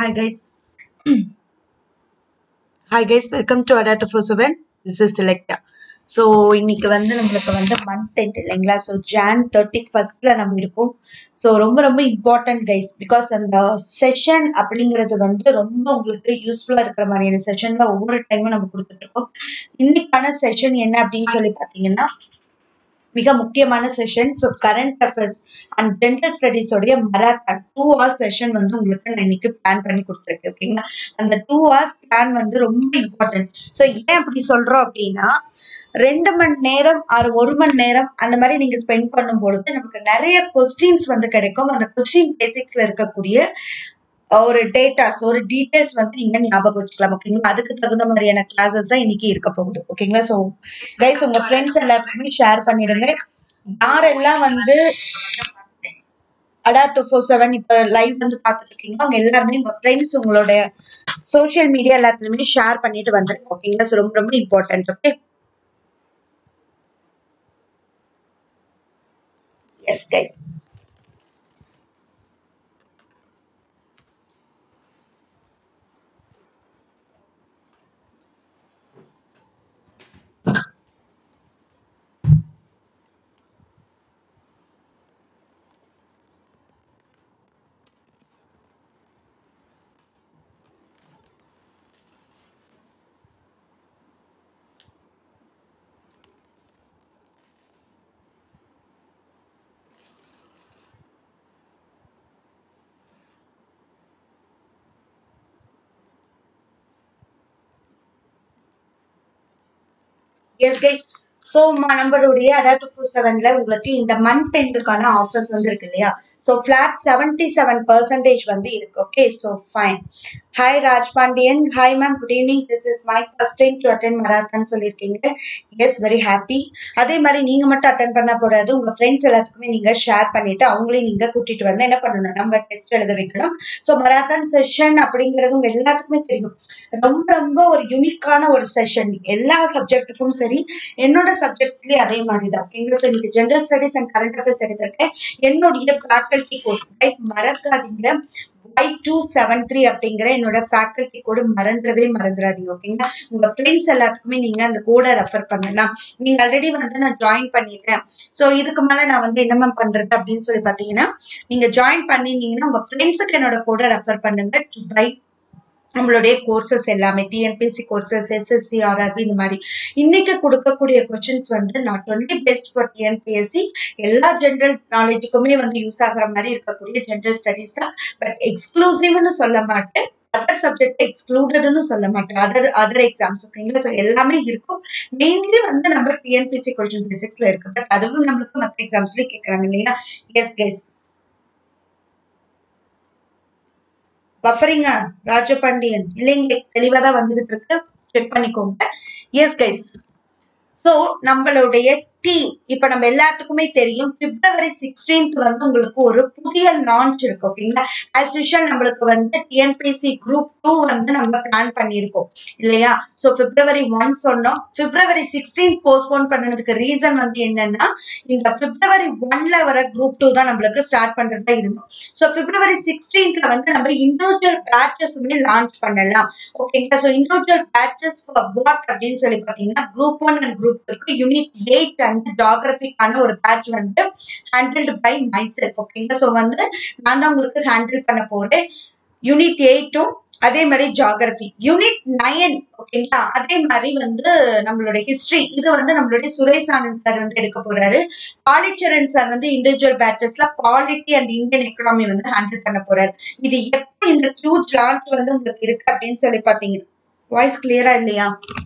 Hi guys. Hi guys, welcome to Ada 247. This is Selecta. So இன்னைக்கு வந்து நம்மளுக்கு வந்து மந்த் எண்ட் இல்லைங்களா ஸோ ஜான் தேர்ட்டி ஃபர்ஸ்ட்ல நம்ம இருக்கோம் ஸோ ரொம்ப ரொம்ப இம்பார்ட்டன்ட் கைஸ் பிகாஸ் அந்த செஷன் அப்படிங்கிறது வந்து ரொம்ப உங்களுக்கு யூஸ்ஃபுல்லாக இருக்கிற மாதிரியான செஷன் தான் ஒவ்வொரு டைமும் நம்ம கொடுத்துட்டு இருக்கோம் இன்னைக்கான செஷன் என்ன அப்படின்னு சொல்லி பார்த்தீங்கன்னா மிக முக்கியமான session so current affairs and general ஸ்டடீஸோடைய மராத்தான் டூ ஹவர்ஸ் செஷன் வந்து உங்களுக்கு நான் இன்னைக்கு பிளான் பண்ணி கொடுத்துருக்கேன் ஓகேங்களா அந்த டூ ஹவர்ஸ் பிளான் வந்து ரொம்ப இம்பார்ட்டன்ட் ஸோ ஏன் அப்படி சொல்றோம் அப்படின்னா ரெண்டு மணி நேரம் ஆறு ஒரு மணி நேரம் அந்த மாதிரி நீங்க ஸ்பெண்ட் பண்ணும் பொழுது நமக்கு நிறைய கொஸ்டின்ஸ் வந்து கிடைக்கும் அந்த கொஸ்டின் பேசிக்ஸ்ல இருக்கக்கூடிய ஒரு டேட்டாஸ் ஒரு டீடைல்ஸ் வந்து நீங்க ஞாபகம் வச்சுக்கலாம் ஓகேங்களா அதுக்கு தகுந்த மாதிரியான கிளாஸஸ் தான் இன்னைக்கு இருக்க போகுது ஓகேங்களா ஸோ கைஸ் உங்க ஃப்ரெண்ட்ஸ் எல்லாத்துக்குமே ஷேர் பண்ணிடுங்க யாரெல்லாம் வந்து அடா டூ ஃபோர் செவன் இப்போ லைவ் வந்து பார்த்துட்டு இருக்கீங்களோ அவங்க எல்லாருமே உங்க ஃப்ரெண்ட்ஸ் உங்களோட சோஷியல் மீடியா எல்லாத்துலயுமே ஷேர் பண்ணிட்டு வந்துருங்க ஓகேங்களா ஸோ ரொம்ப ரொம்ப important okay yes guys yes guys so நம்மளுடைய அடாப்ட் ஃபோர் செவன்ல உங்களுக்கு இந்த மந்த் எண்டுக்கான ஆஃபர்ஸ் வந்து இருக்கு இல்லையா so flat seventy seven percentage வந்து இருக்கு okay so fine hi Raj Pandian hi ma'am good evening this is my first time to attend marathon சொல்லியிருக்கீங்க எஸ் வெரி ஹாப்பி அதே மாதிரி நீங்க மட்டும் அட்டன் பண்ண கூடாது உங்க ஃப்ரெண்ட்ஸ் எல்லாத்துக்குமே நீங்க ஷேர் பண்ணிட்டு அவங்களையும் நீங்க கூட்டிட்டு வந்து என்ன பண்ணணும் நம்ம டெஸ்ட் எழுத வைக்கணும் ஸோ மராத்தான் செஷன் அப்படிங்கிறது உங்க எல்லாத்துக்குமே தெரியும் ரொம்ப ரொம்ப ஒரு யூனிக்கான ஒரு செஷன் எல்லா சப்ஜெக்ட்டுக்கும் சரி என்னோட சப்ஜெக்ட்ஸ்லயே அதே மாதிரி தான் ஓகேங்களா ஸோ இன்னைக்கு general studies and current affairs எடுத்திருக்கேன் என்னுடைய ஃபேக்கல்டி கோட் கைஸ் மறக்காதீங்க ஒய் டூ செவன் த்ரீ அப்படிங்கிற என்னோட ஃபேக்கல்டி கோடு மறந்துடவே மறந்துடாதீங்க ஓகேங்களா உங்க ஃப்ரெண்ட்ஸ் எல்லாத்துக்குமே நீங்க அந்த கோடை ரெஃபர் பண்ணலாம் நீங்க ஆல்ரெடி வந்து நான் ஜாயின் பண்ணிட்டேன் ஸோ இதுக்கு மேல நான் வந்து என்ன மேம் பண்றது அப்படின்னு சொல்லி பாத்தீங்கன்னா நீங்க ஜாயின் பண்ணிருந்தீங்கன்னா உங்க ஃப்ரெண்ட்ஸுக்கு என்னோட கோடை ரெஃபர் பண்ணுங்க டு பை நம்மளுடைய கோர்சஸ் எல்லாமே டிஎன்பிஎஸ்சி கோர்சஸ் எஸ்எஸ்சி ஆர்ஆர்பி இந்த மாதிரி இன்னைக்கு கொடுக்கக்கூடிய கொஸ்டின்ஸ் வந்து not only best for TNPSC எல்லா ஜென்ரல் நாலேஜுக்குமே வந்து யூஸ் ஆகுற மாதிரி இருக்கக்கூடிய ஜென்ரல் ஸ்டடிஸ் தான் பட் எக்ஸ்க்ளூசிவ்னு சொல்ல மாட்டேன் அதர் சப்ஜெக்ட் எக்ஸ்க்ளூடட்னு சொல்ல மாட்டேன் அதர் அதர் எக்ஸாம்ஸ் ஓகேங்களா ஸோ எல்லாமே இருக்கும் மெயின்லி வந்து நம்ம டிஎன்பிஎஸ்சி கொஸ்டின் பேசிக்ஸ்ல இருக்கு பட் அதுவும் நம்மளுக்கு மற்ற எக்ஸாம்ஸ்லயும் கேட்கறாங்க இல்லையா எஸ் கெஸ் பஃபரிங்க ராஜபாண்டியன் இல்லைங்களே தெளிவா தான் வந்துகிட்டு இருக்கு செக் பண்ணிக்கோங்க எஸ் கைஸ் ஸோ நம்மளுடைய டீம் இப்போ நம்ம எல்லாத்துக்குமே தெரியும் பிப்ரவரி சிக்ஸ்டீன்த் வந்து உங்களுக்கு ஒரு புதிய லான்ச் இருக்கு ஓகேங்களா ஆஸ் யூஷுவல் நம்மளுக்கு வந்து டிஎன்பிஎஸ்சி குரூப் டூ வந்து நம்ம பிளான் பண்ணியிருக்கோம் இல்லையா ஸோ பிப்ரவரி ஒன் சொன்னோம் பிப்ரவரி சிக்ஸ்டீன் போஸ்ட்போன் பண்ணதுக்கு ரீசன் வந்து என்னன்னா இந்த பிப்ரவரி ஒன்ல வர குரூப் டூ தான் நம்மளுக்கு ஸ்டார்ட் பண்றதா இருந்தோம் ஸோ பிப்ரவரி சிக்ஸ்டீன்த்ல வந்து நம்ம இண்டிவிஜுவல் பேட்சஸுமே லான்ச் பண்ணலாம் ஓகேங்களா ஸோ இண்டிவிஜுவல் பேட்சஸ் வாட் அப்படின்னு சொல்லி பார்த்தீங்கன்னா குரூப் ஒன் அண்ட் குரூப் டூக்கு யூனிட் எயிட் அண்ட் ஜாகிரபிக்கான ஒரு பேட்ச் வந்து ஹேண்டில்டு பை மை செல்ஃப் ஓகேங்களா ஸோ வந்து நான் தான் உங்களுக்கு ஹேண்டில் பண்ண போறேன் யூனிட் எயிட்டும் அதே மாதிரி ஜாகிரபி யூனிட் நயன் ஓகேங்களா அதே மாதிரி வந்து நம்மளோட ஹிஸ்டரி இது வந்து நம்மளுடைய சுரேஷ் ஆனந்த் சார் வந்து எடுக்க போறாரு பாலிச்சரன் சார் வந்து இண்டிவிஜுவல் பேட்சஸ்ல பாலிட்டி அண்ட் இந்தியன் எக்கனாமி வந்து ஹேண்டில் பண்ண போறாரு இது எப்போ இந்த ஹியூஜ் லான்ச் வந்து உங்களுக்கு இருக்கு அப்படின்னு சொல்லி பாத்தீங்க வாய்ஸ் கிளியரா இல்லையா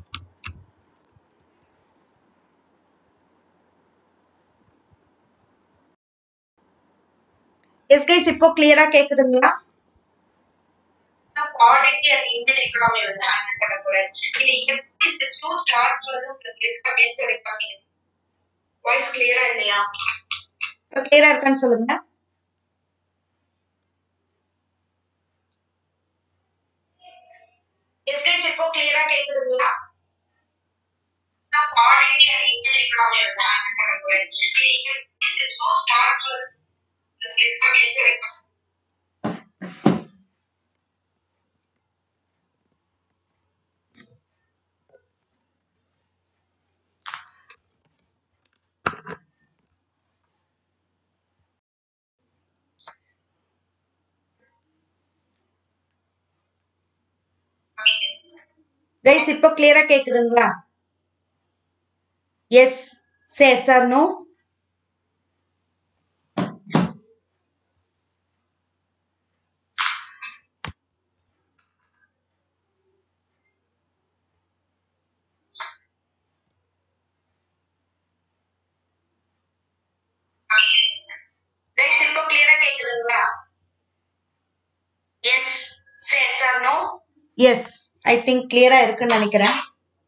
எஸ் கைஸ் இப்போ கிளியரா கேக்குதுங்களா பாலிட்டி அண்ட் இந்தியன் எக்கனாமி வந்து ஹேண்டில் பண்ண போறேன் இது எப்படி இந்த டூ சார்ட் வந்து உங்களுக்கு இருக்கு அப்படின்னு சொல்லி பாத்தீங்க வாய்ஸ் கிளியரா இல்லையா கிளியரா இருக்கான்னு சொல்லுங்க எஸ் கைஸ் இப்போ கிளியரா கேக்குதுங்களா நான் பாலிட்டி அண்ட் இந்தியன் எக்கனாமி வந்து ஹேண்டில் பண்ண போறேன் இது எப்படி இந்த டூ சார்ட் வந்து உங்களுக்கு இருக்கு அப்படின்னு சொல்லி கைஸ் இப்போ கிளியரா கேக்குதுங்களா yes say sir no guys இப்போ கிளியரா கேக்குதுங்களா yes say sir no yes I think கிளியரா இருக்குன்னு நினைக்கிறேன்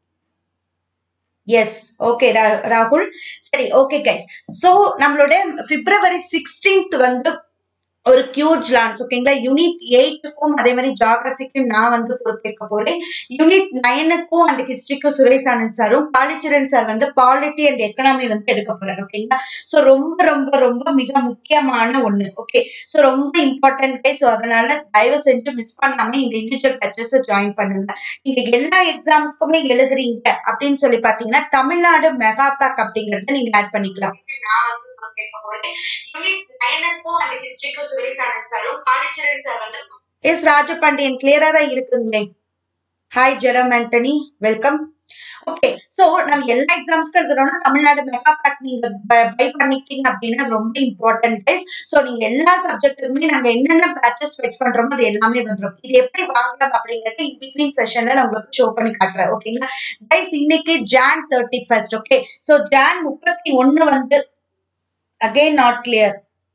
எஸ் ஓகே ராகுல் சரி ஓகே கைஸ் ஸோ நம்மளோட பிப்ரவரி சிக்ஸ்டீன்த் வந்து ஒரு கியூஜ் லான்ச் ஓகேங்களா யூனிட் எயிட்டுக்கும் அதே மாதிரி ஜாகிரபிக்கும் நான் வந்து பொறுப்பேற்க போறேன் யூனிட் நைனுக்கும் அண்ட் ஹிஸ்டரிக்கும் சுரேஷ் ஆனந்த் சாரும் பாலிச்சரன் சார் வந்து பாலிட்டி அண்ட் எக்கனாமி வந்து எடுக்க போறாரு ஓகேங்களா ஸோ ரொம்ப ரொம்ப ரொம்ப மிக முக்கியமான ஒண்ணு ஓகே ஸோ ரொம்ப இம்பார்ட்டன்ட் டே ஸோ அதனால தயவு செஞ்சு மிஸ் பண்ணாம இந்த இண்டிவிஜுவல் பேச்சஸ் ஜாயின் பண்ணுங்க நீங்க எல்லா எக்ஸாம்ஸ்க்குமே எழுதுறீங்க அப்படின்னு சொல்லி பாத்தீங்கன்னா தமிழ்நாடு மெகா பேக் அப்படிங்கறத நீங்க ஆட் பண்ணிக்கலாம் நான் வந்து பொறுப்பேற்க போறேன் யூனிட் நைனுக்கும் அண்ட் ஹிஸ்டரிக்கும் சுரேஷ் ஆனந்த் சாரும் பாலிச்சரன் சார் வந்து எஸ் ராஜபாண்டியன் கிளியரா தான் இருக்குங்களே hi Jerome Antony welcome okay so நம்ம எல்லா எக்ஸாம்ஸ்க்கு எழுதுறோம்னா தமிழ்நாடு மெகா பேக் நீங்க பை பண்ணிட்டீங்க அப்படின்னா அது ரொம்ப இம்பார்ட்டன்ட் கைஸ் சோ நீங்க எல்லா சப்ஜெக்ட்டுக்குமே நாங்க என்னென்ன பேட்சஸ் வெயிட் பண்றோமோ அது எல்லாமே வந்துடும் இது எப்படி வாங்கலாம் அப்படிங்கறது இன் பிட்வீன் செஷன்ல நான் உங்களுக்கு ஷோ பண்ணி காட்டுறேன் ஓகேங்களா கைஸ் இன்னைக்கு Jan thirty first okay so Jan முப்பத்தி ஒன்னு வந்து அகைன் நாட் கிளியர்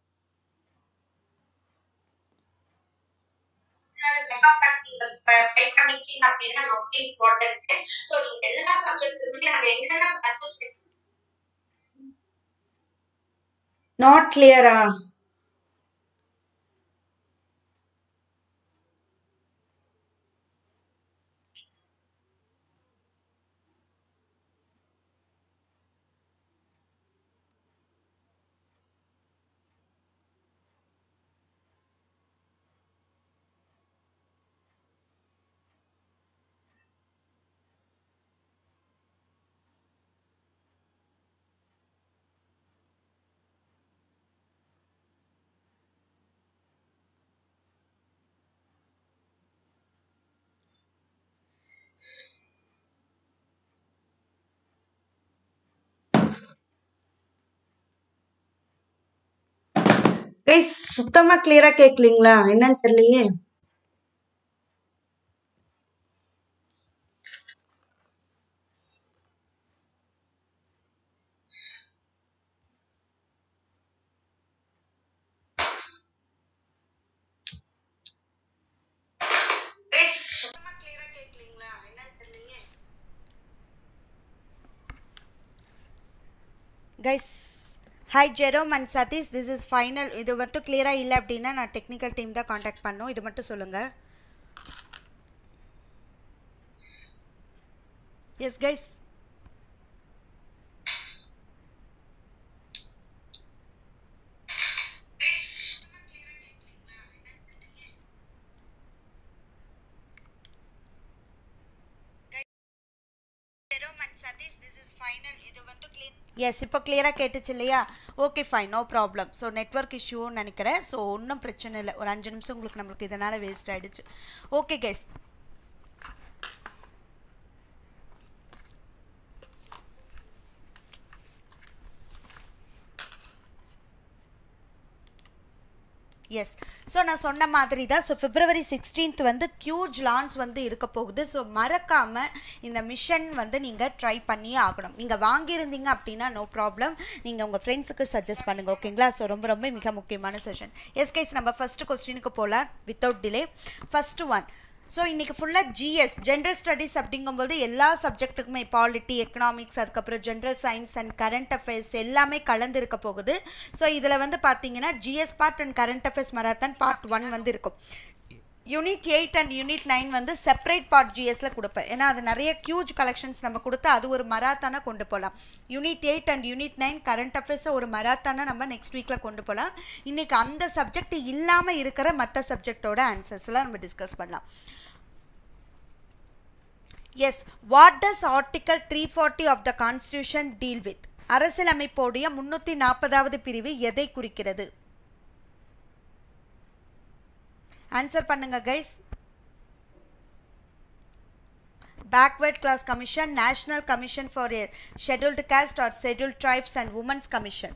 அப்படின்னா ரொம்ப இம்பார்ட்டன்ட் சோ நீங்க எல்லா சப்ஜெக்ட்டுக்குமே நாங்க என்னென்ன பேட்சஸ் நாட் கிளியரா கைஸ் சுத்தமா கிளியரா கேட்கலீங்களா என்னன்னு தெரியலையே கைஸ் சுத்தமா கிளியரா கேட்கலீங்களா என்னன்னு தெரியலையே guys hi Jerome and Sathish this is final இது மட்டும் கிளியராக இல்லை அப்படின்னா நான் டெக்னிக்கல் டீம் தான் காண்டாக்ட் பண்ணும் இது மட்டும் சொல்லுங்கள் எஸ் கைஸ் எஸ் இப்போ கிளியராக கேட்டுச்சு இல்லையா okay fine no problem so network இஷ்யூன்னு நினைக்கிறேன் ஸோ ஒன்றும் பிரச்சனை இல்லை ஒரு அஞ்சு நிமிஷம் உங்களுக்கு நம்மளுக்கு இதனால் வேஸ்ட் ஆகிடுச்சு ஓகே கேஸ் எஸ் ஸோ நான் சொன்ன மாதிரி தான் ஸோ பிப்ரவரி சிக்ஸ்டீன்த் வந்து ஹியூஜ் லான்ச் வந்து இருக்க போகுது ஸோ மறக்காமல் இந்த மிஷன் வந்து நீங்கள் ட்ரை பண்ணியே ஆகணும் நீங்கள் வாங்கியிருந்தீங்க அப்படின்னா நோ ப்ராப்ளம் நீங்கள் உங்கள் ஃப்ரெண்ட்ஸுக்கு சஜஸ்ட் பண்ணுங்கள் ஓகேங்களா ஸோ ரொம்ப ரொம்ப மிக முக்கியமான செஷன் எஸ் கைஸ் நம்ம ஃபஸ்ட்டு கொஸ்டினுக்கு போகலாம் without delay first one so இன்றைக்கி ஃபுல்லாக ஜிஎஸ் ஜென்ரல் ஸ்டடீஸ் அப்படிங்கும்போது எல்லா சப்ஜெக்ட்டுக்குமே பாலிட்டி எக்கனாமிக்ஸ் அதுக்கப்புறம் general science and current affairs எல்லாமே கலந்து இருக்க போகுது ஸோ இதில் வந்து பார்த்தீங்கன்னா GS part and current affairs marathon part one வந்து இருக்கும் unit eight and unit nine வந்து செப்பரேட் பார்ட் ஜிஎஸ்ல கொடுப்பேன் ஏன்னா அது நிறைய ஹியூஜ் கலெக்ஷன்ஸ் நம்ம கொடுத்து அது ஒரு மராத்தானா கொண்டு போகலாம் unit eight and unit nine current அஃபேர்ஸை ஒரு மராத்தானா நம்ம நெக்ஸ்ட் வீக்கில் கொண்டு போகலாம் இன்னைக்கு அந்த சப்ஜெக்ட் இல்லாமல் இருக்கிற மற்ற சப்ஜெக்டோட ஆன்சர்ஸ்லாம் நம்ம டிஸ்கஸ் பண்ணலாம் yes what does article three forty of the constitution deal with அரசியலமைப்போடைய முன்னூற்றி நாற்பதாவது பிரிவு எதை குறிக்கிறது ஆன்சர் பண்ணுங்க guys backward class commission national commission for a scheduled caste or scheduled tribes and women's commission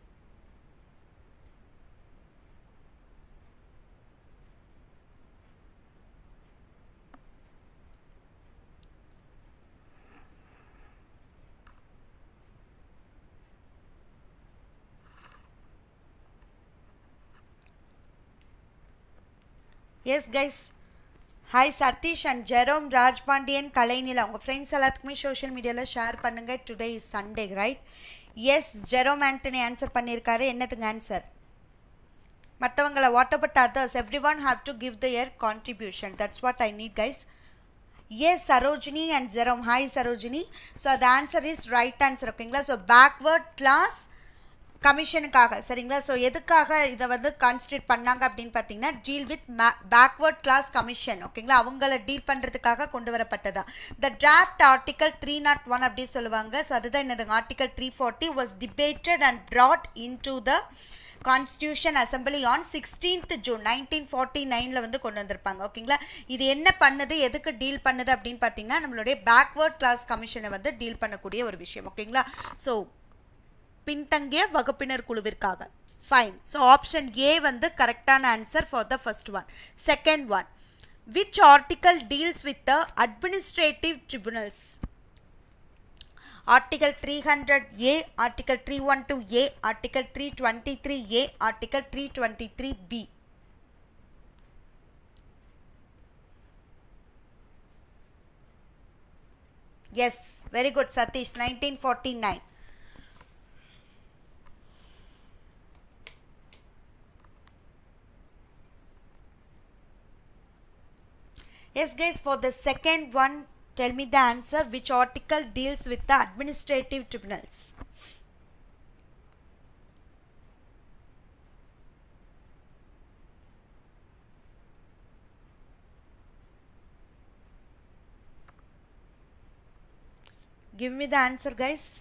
yes guys hi Sathish and Jerome Rajpandian Kalainila உங்கள் friends எல்லாத்துக்குமே social மீடியாவில் ஷேர் பண்ணுங்கள் today is Sunday right yes Jerome Antony answer பண்ணியிருக்காரு என்னதுங்க answer மற்றவங்களை what about others everyone have to give the year contribution that's what I need guys yes Sarojini and Jerome hi Sarojini so அது answer is right answer ஓகேங்களா so backward class கமிஷனுக்காக சரிங்களா so எதுக்காக இதை வந்து கான்ஸ்டியூட் பண்ணாங்க அப்படின்னு பார்த்தீங்கன்னா deal with backward class commission ஓகேங்களா அவங்கள டீல் பண்ணுறதுக்காக கொண்டு வரப்பட்டதா the draft article three not one அப்படி சொல்லுவாங்க ஸோ அதுதான் என்னது article three forty was debated and brought into the constitution assembly on sixteenth June nineteen forty நைனில் வந்து கொண்டு வந்திருப்பாங்க ஓகேங்களா இது என்ன பண்ணுது எதுக்கு டீல் பண்ணுது அப்படின்னு பார்த்தீங்கன்னா நம்மளுடைய பேக்வேர்ட் கிளாஸ் கமிஷனை வந்து டீல் பண்ணக்கூடிய ஒரு விஷயம் ஓகேங்களா ஸோ பின்தங்கிய வகுப்பினர் குழுவிற்காக ஃபைன் ஸோ ஆப்ஷன் ஏ வந்து கரெக்டான answer for the first one second one which article deals with the administrative tribunals article three hundred A article three one two A article three twenty three A article three twenty three B yes very good Sathish nineteen forty nine Yes, guys, for the second one, tell me the answer. Which article deals with the administrative tribunals? Give me the answer, guys.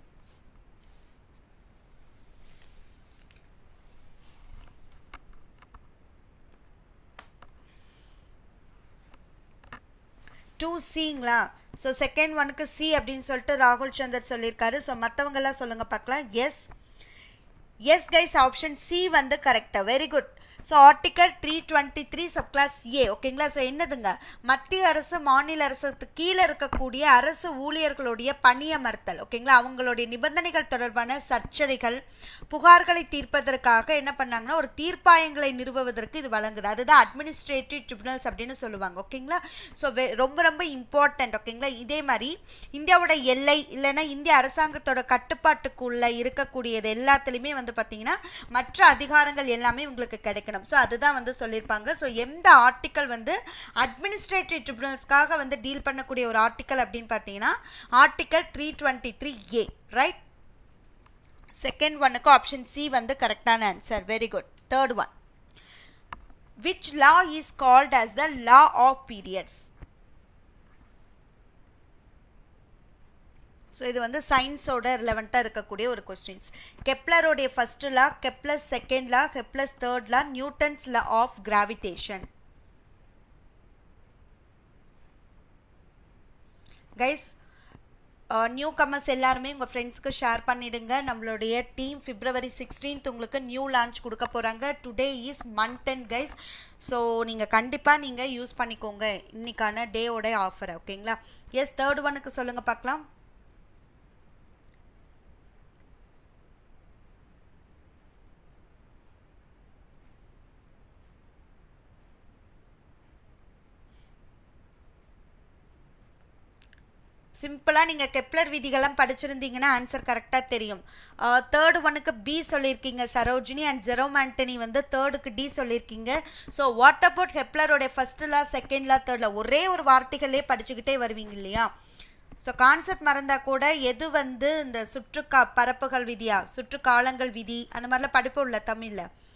டூ சிங்களா so second ஒனுக்கு C அப்படின்னு சொல்லிட்டு ராகுல் சந்தர் சொல்லியிருக்காரு so மற்றவங்கெல்லாம் சொல்லுங்கள் பார்க்கலாம் yes yes guys option C வந்து கரெக்டாக very good so article three twenty three sub clause A ஓகேங்களா ஸோ என்னதுங்க மத்திய அரசு மாநில அரசுக்கு கீழே இருக்கக்கூடிய அரசு ஊழியர்களுடைய பணியமர்த்தல் ஓகேங்களா அவங்களுடைய நிபந்தனைகள் தொடர்பான சர்ச்சைகள் புகார்களை தீர்ப்பதற்காக என்ன பண்ணாங்கன்னா ஒரு தீர்ப்பாயங்களை நிறுவுவதற்கு இது வழங்குது அதுதான் அட்மினிஸ்ட்ரேட்டிவ் ட்ரிபுனல்ஸ் அப்படின்னு சொல்லுவாங்க ஓகேங்களா ஸோ ரொம்ப ரொம்ப இம்பார்ட்டன்ட் ஓகேங்களா இதே மாதிரி இந்தியாவோட எல்லை இல்லைன்னா இந்திய அரசாங்கத்தோட கட்டுப்பாட்டுக்குள்ள இருக்கக்கூடியது எல்லாத்துலேயுமே வந்து பார்த்தீங்கன்னா மற்ற அதிகாரங்கள் எல்லாமே உங்களுக்கு கிடைக்கணும் ஸோ அதுதான் வந்து சொல்லியிருப்பாங்க ஸோ எந்த ஆர்டிக்கல் வந்து அட்மினிஸ்ட்ரேட்டிவ் ட்ரிபுனல்ஸ்க்காக வந்து டீல் பண்ணக்கூடிய ஒரு ஆர்டிக்கல் அப்படின்னு பார்த்தீங்கன்னா article three twenty three A right second ஒன்னுக்கு ஆப்ஷன் சி வந்து கரெக்டான answer very good third one which law is called as the law of periods so இது வந்து சயின்ஸோட ரிலவெண்ட்டாக இருக்கக்கூடிய ஒரு கொஸ்டின்ஸ் கெப்லரோடைய first law Kepler's second law Kepler's third law Newton's law of gravitation guys new newcomers எல்லாருமே உங்கள் ஃப்ரெண்ட்ஸ்க்கு ஷேர் பண்ணிடுங்க நம்மளுடைய டீம் பிப்ரவரி சிக்ஸ்டீன்த் உங்களுக்கு நியூ லான்ச் கொடுக்க போகிறாங்க today is month and guys so நீங்கள் கண்டிப்பாக நீங்கள் யூஸ் பண்ணிக்கோங்க இன்னைக்கான டேவோட ஆஃபர் ஓகேங்களா எஸ் தேர்ட் ஒனுக்கு சொல்லுங்கள் பார்க்கலாம் சிம்பிளாக நீங்கள் கெப்லர் விதிகள்லாம் படிச்சிருந்தீங்கன்னா ஆன்சர் கரெக்டாக தெரியும் தேர்டு ஒனுக்கு பி சொல்லியிருக்கீங்க சரோஜினி அண்ட் ஜெரோம் ஆண்டனி வந்து தேர்டுக்கு டி சொல்லியிருக்கீங்க ஸோ வாட் அபவுட் ஹெப்லரோடைய first law second law third law ஒரே ஒரு வார்த்தைகளே படிச்சுக்கிட்டே வருவீங்க இல்லையா ஸோ கான்செப்ட் மறந்தால் கூட எது வந்து இந்த சுற்றுக்கா பரப்புகள் விதியா சுற்றுக்காலங்கள் விதி அந்த மாதிரிலாம் படிப்பு உள்ள தமிழில்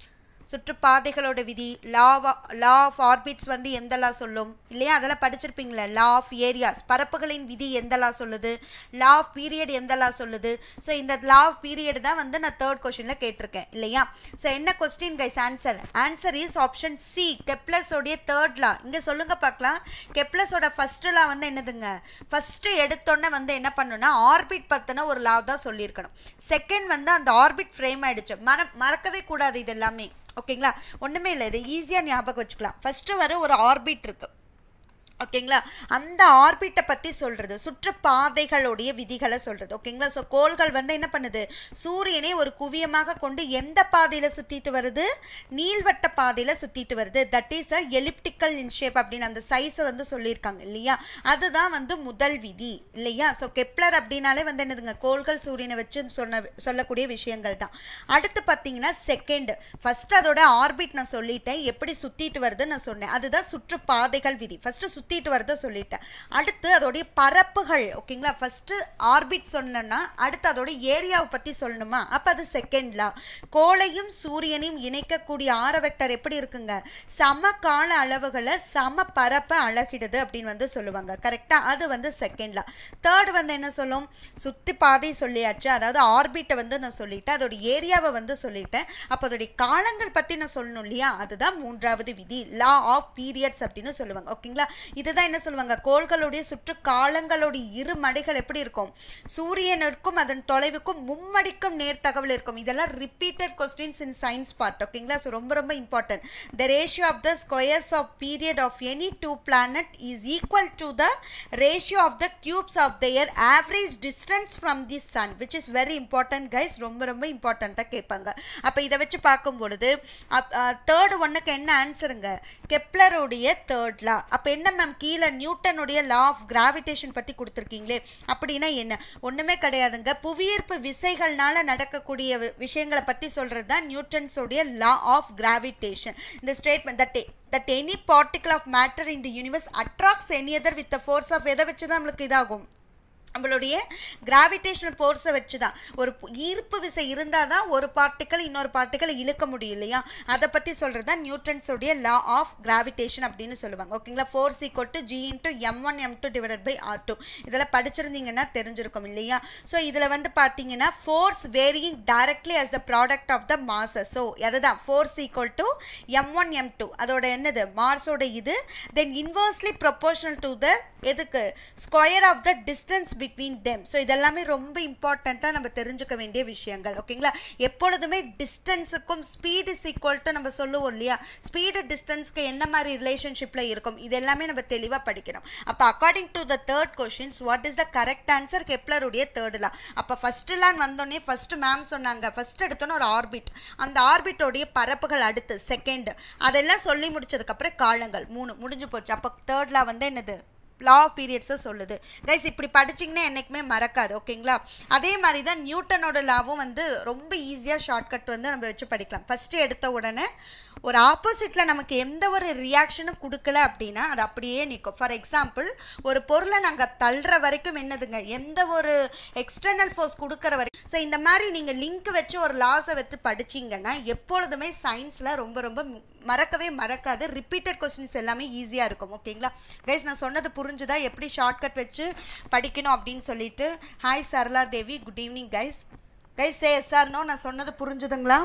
சுற்றுப்பாதைகளோட விதி லா லா ஆஃப் ஆர்பிட்ஸ் வந்து எந்த லா சொல்லும் இல்லையா அதெல்லாம் படிச்சிருப்பீங்களே லா ஆஃப் ஏரியாஸ் பரப்புகளின் விதி எந்த லா சொல்லுது லா ஆஃப் பீரியட் எந்த லா சொல்லுது ஸோ இந்த லா ஆஃப் பீரியட் தான் வந்து நான் தேர்ட் கொஸ்டினில் கேட்டிருக்கேன் இல்லையா ஸோ என்ன question guys answer answer is option C கெப்லஸோடைய தேர்ட் லா இங்கே சொல்லுங்க பார்க்கலாம் கெப்லஸோட ஃபர்ஸ்ட் லா வந்து என்னதுங்க ஃபர்ஸ்ட் எடுத்தோன்னே வந்து என்ன பண்ணுன்னா ஆர்பிட் பற்றின ஒரு லா தான் சொல்லியிருக்கணும் செகண்ட் வந்து அந்த ஆர்பிட் ஃப்ரேம் ஆயிடுச்சு மற மறக்கவே கூடாது இது எல்லாமே ஓகேங்களா ஒன்றுமே இல்லை இது ஈஸியாக ஞாபகம் வச்சுக்கலாம் ஃபஸ்ட்டு வர ஒரு ஆர்பிட் இருக்குது ஓகேங்களா அந்த ஆர்பிட்டை பற்றி சொல்கிறது சுற்றுப்பாதைகளுடைய விதிகளை சொல்கிறது ஓகேங்களா ஸோ கோள்கள் வந்து என்ன பண்ணுது சூரியனை ஒரு குவியமாக கொண்டு எந்த பாதையில் சுற்றிட்டு வருது நீள்வட்ட பாதையில் சுற்றிட்டு வருது that is a elliptical in shape அப்படின்னு அந்த சைஸை வந்து சொல்லியிருக்காங்க இல்லையா அதுதான் வந்து முதல் விதி இல்லையா ஸோ கெப்லர் அப்படின்னாலே வந்து என்னதுங்க கோள்கள் சூரியனை வச்சு சொன்ன சொல்லக்கூடிய விஷயங்கள் தான் அடுத்து பார்த்தீங்கன்னா செகண்ட் ஃபர்ஸ்ட் அதோட ஆர்பிட் நான் சொல்லிட்டேன் எப்படி சுற்றிட்டு வருதுன்னு நான் சொன்னேன் அதுதான் சுற்றுப்பாதைகள் விதி ஃபர்ஸ்ட் சுற்றிட்டு வரத சொல்லிட்டேன் அடுத்து அதோடைய பரப்புகள் ஓகேங்களா ஃபஸ்ட்டு ஆர்பிட் சொன்னேன்னா அடுத்து அதோட ஏரியாவை பற்றி சொல்லணுமா அப்போ அது செகண்ட் லா கோளையும் சூரியனையும் இணைக்கக்கூடிய ஆர வெக்டர் எப்படி இருக்குங்க சம கால அளவுகளை சம பரப்பை அழகிடுது அப்படின்னு வந்து சொல்லுவாங்க கரெக்டாக அது வந்து செகண்ட் லா தேர்ட் வந்து என்ன சொல்லும் சுற்றி பாதை சொல்லியாச்சு அதாவது ஆர்பிட்டை வந்து நான் சொல்லிட்டேன் அதோட ஏரியாவை வந்து சொல்லிட்டேன் அப்போ அதோடைய காலங்கள் பற்றி நான் சொல்லணும் இல்லையா அதுதான் மூன்றாவது விதி லா ஆஃப் பீரியட்ஸ் அப்படின்னு சொல்லுவாங்க ஓகேங்களா இதுதான் என்ன சொல்லுவாங்க கோள்களுடைய சுற்று காலங்களுடைய இரு மடிகள் எப்படி இருக்கும் சூரியனுக்கும் அதன் தொலைவுக்கும் மும்மடிக்கும் நேர் தகவல் இருக்கும் இதெல்லாம் repeated questions in science part ஓகேங்களா ஸோ ரொம்ப ரொம்ப important the ratio of the squares of period of any two planet is equal to the ratio of the cubes of their average distance from the sun which is very important guys ரொம்ப ரொம்ப இம்பார்ட்டண்ட்டாக கேட்பாங்க அப்போ இதை வச்சு பார்க்கும் பொழுது third ஒன்றுக்கு என்ன ஆன்சருங்க கெப்லருடைய தேர்ட் லா அப்போ என்ன மேம் கீழே நியூட்டனுடைய லா ஆஃப் கிராவிடேஷன் பற்றி கொடுத்துருக்கீங்களே அப்படின்னா என்ன ஒன்றுமே கிடையாதுங்க புவியீர்ப்பு விசைகள்னால நடக்கக்கூடிய வி- விஷயங்களை பற்றி சொல்கிறது தான் நியூட்டன்ஸோடைய லா ஆஃப் கிராவிடேஷன் இந்த statement that that any particle of matter in the universe attracts any other with the force of எதை வச்சு தான் நம்மளுக்கு இதாகும் நம்மளுடைய கிராவிடேஷனல் ஃபோர்ஸை வச்சு தான் ஒரு பு- ஈர்ப்பு விசை இருந்தால் தான் ஒரு பார்ட்டிக்கல் இன்னொரு பார்ட்டிக்கல் இழுக்க முடியும் இல்லையா அதை பற்றி சொல்கிறது தான் நியூட்டன்ஸோடைய லா ஆஃப் கிராவிடேஷன் அப்படின்னு சொல்லுவாங்க ஓகேங்களா force equal to G into M one M two divided by R two இதெல்லாம் படிச்சிருந்தீங்கன்னா தெரிஞ்சிருக்கும் இல்லையா ஸோ இதில் வந்து பார்த்தீங்கன்னா force varying directly as the product of the masses so அதுதான் force equal to M one M two அதோட என்னது மார்ஸோட இது then inversely proportional to the எதுக்கு square of the distance between them so இதெல்லாமே ரொம்ப இம்பார்ட்டண்ட்டாக நம்ம தெரிஞ்சுக்க வேண்டிய விஷயங்கள் ஓகேங்களா எப்பொழுதுமே டிஸ்டன்ஸுக்கும் ஸ்பீட் இஸ் ஈக்குவல் டு நம்ம சொல்லுவோம் இல்லையா ஸ்பீடு டிஸ்டன்ஸ்க்கு என்ன மாதிரி ரிலேஷன்ஷிப்பில் இருக்கும் இது எல்லாமே நம்ம தெளிவாக படிக்கணும் அப்போ according to the third questions what is the correct answer கெப்லருடைய தேர்ட் லா அப்போ ஃபர்ஸ்ட் லான் வந்தோடனே ஃபர்ஸ்ட் மேம் சொன்னாங்க ஃபர்ஸ்ட் எடுத்தோன்னே ஒரு ஆர்பிட் அந்த ஆர்பிட்டோடைய பரப்புகள் அடுத்து செகண்ட் அதெல்லாம் சொல்லி முடிச்சதுக்கப்புறம் காலங்கள் மூணு முடிஞ்சு போச்சு அப்போ தேர்ட் லா வந்து என்னது லா ஆஃப் பீரியட்ஸை சொல்லுது கைஸ் இப்படி படிச்சிங்கன்னா என்றைக்குமே மறக்காது ஓகேங்களா அதே மாதிரி தான் நியூட்டனோட லாவும் வந்து ரொம்ப ஈஸியாக ஷார்ட்கட் வந்து நம்ம வச்சு படிக்கலாம் ஃபஸ்ட்டு எடுத்த உடனே ஒரு ஆப்போசிட்டில் நமக்கு எந்த ஒரு ரியாக்ஷனும் கொடுக்கல அப்படின்னா அது அப்படியே நிற்கும் ஃபார் எக்ஸாம்பிள் ஒரு பொருளை நாங்கள் தள்ளுற வரைக்கும் என்னதுங்க எந்த ஒரு எக்ஸ்டர்னல் ஃபோர்ஸ் கொடுக்குற வரைக்கும் ஸோ இந்த மாதிரி நீங்கள் லிங்க் வச்சு ஒரு லாஸை வச்சு படிச்சீங்கன்னா எப்பொழுதுமே சயின்ஸில் ரொம்ப ரொம்ப மு- மறக்கவே மறக்காது ரிப்பீட்டட் கொஸ்டின்ஸ் எல்லாமே ஈஸியாக இருக்கும் ஓகேங்களா கைஸ் நான் சொன்னது புரிஞ்சுதா எப்படி ஷார்ட்கட் வச்சு படிக்கணும் அப்படின்னு சொல்லிட்டு hi Sarala Devi good evening guys guys say sir no நான் சொன்னது புரிஞ்சுதுங்களா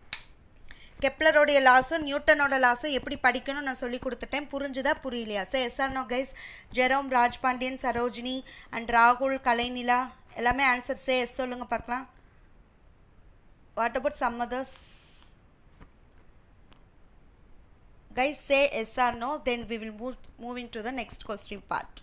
கெப்லரோடைய லாஸும் நியூட்டனோட லாஸும் எப்படி படிக்கணும் நான் சொல்லி கொடுத்துட்டேன் புரிஞ்சுதா புரியலையா sir yes sir no guys Jerome Rajpandian Sarojini and ராகுல் கலைநிலா எல்லாமே ஆன்சர் சே எஸ் சொல்லுங்க பார்க்கலாம் what about some others guys say yes or no then we will move move into the next question part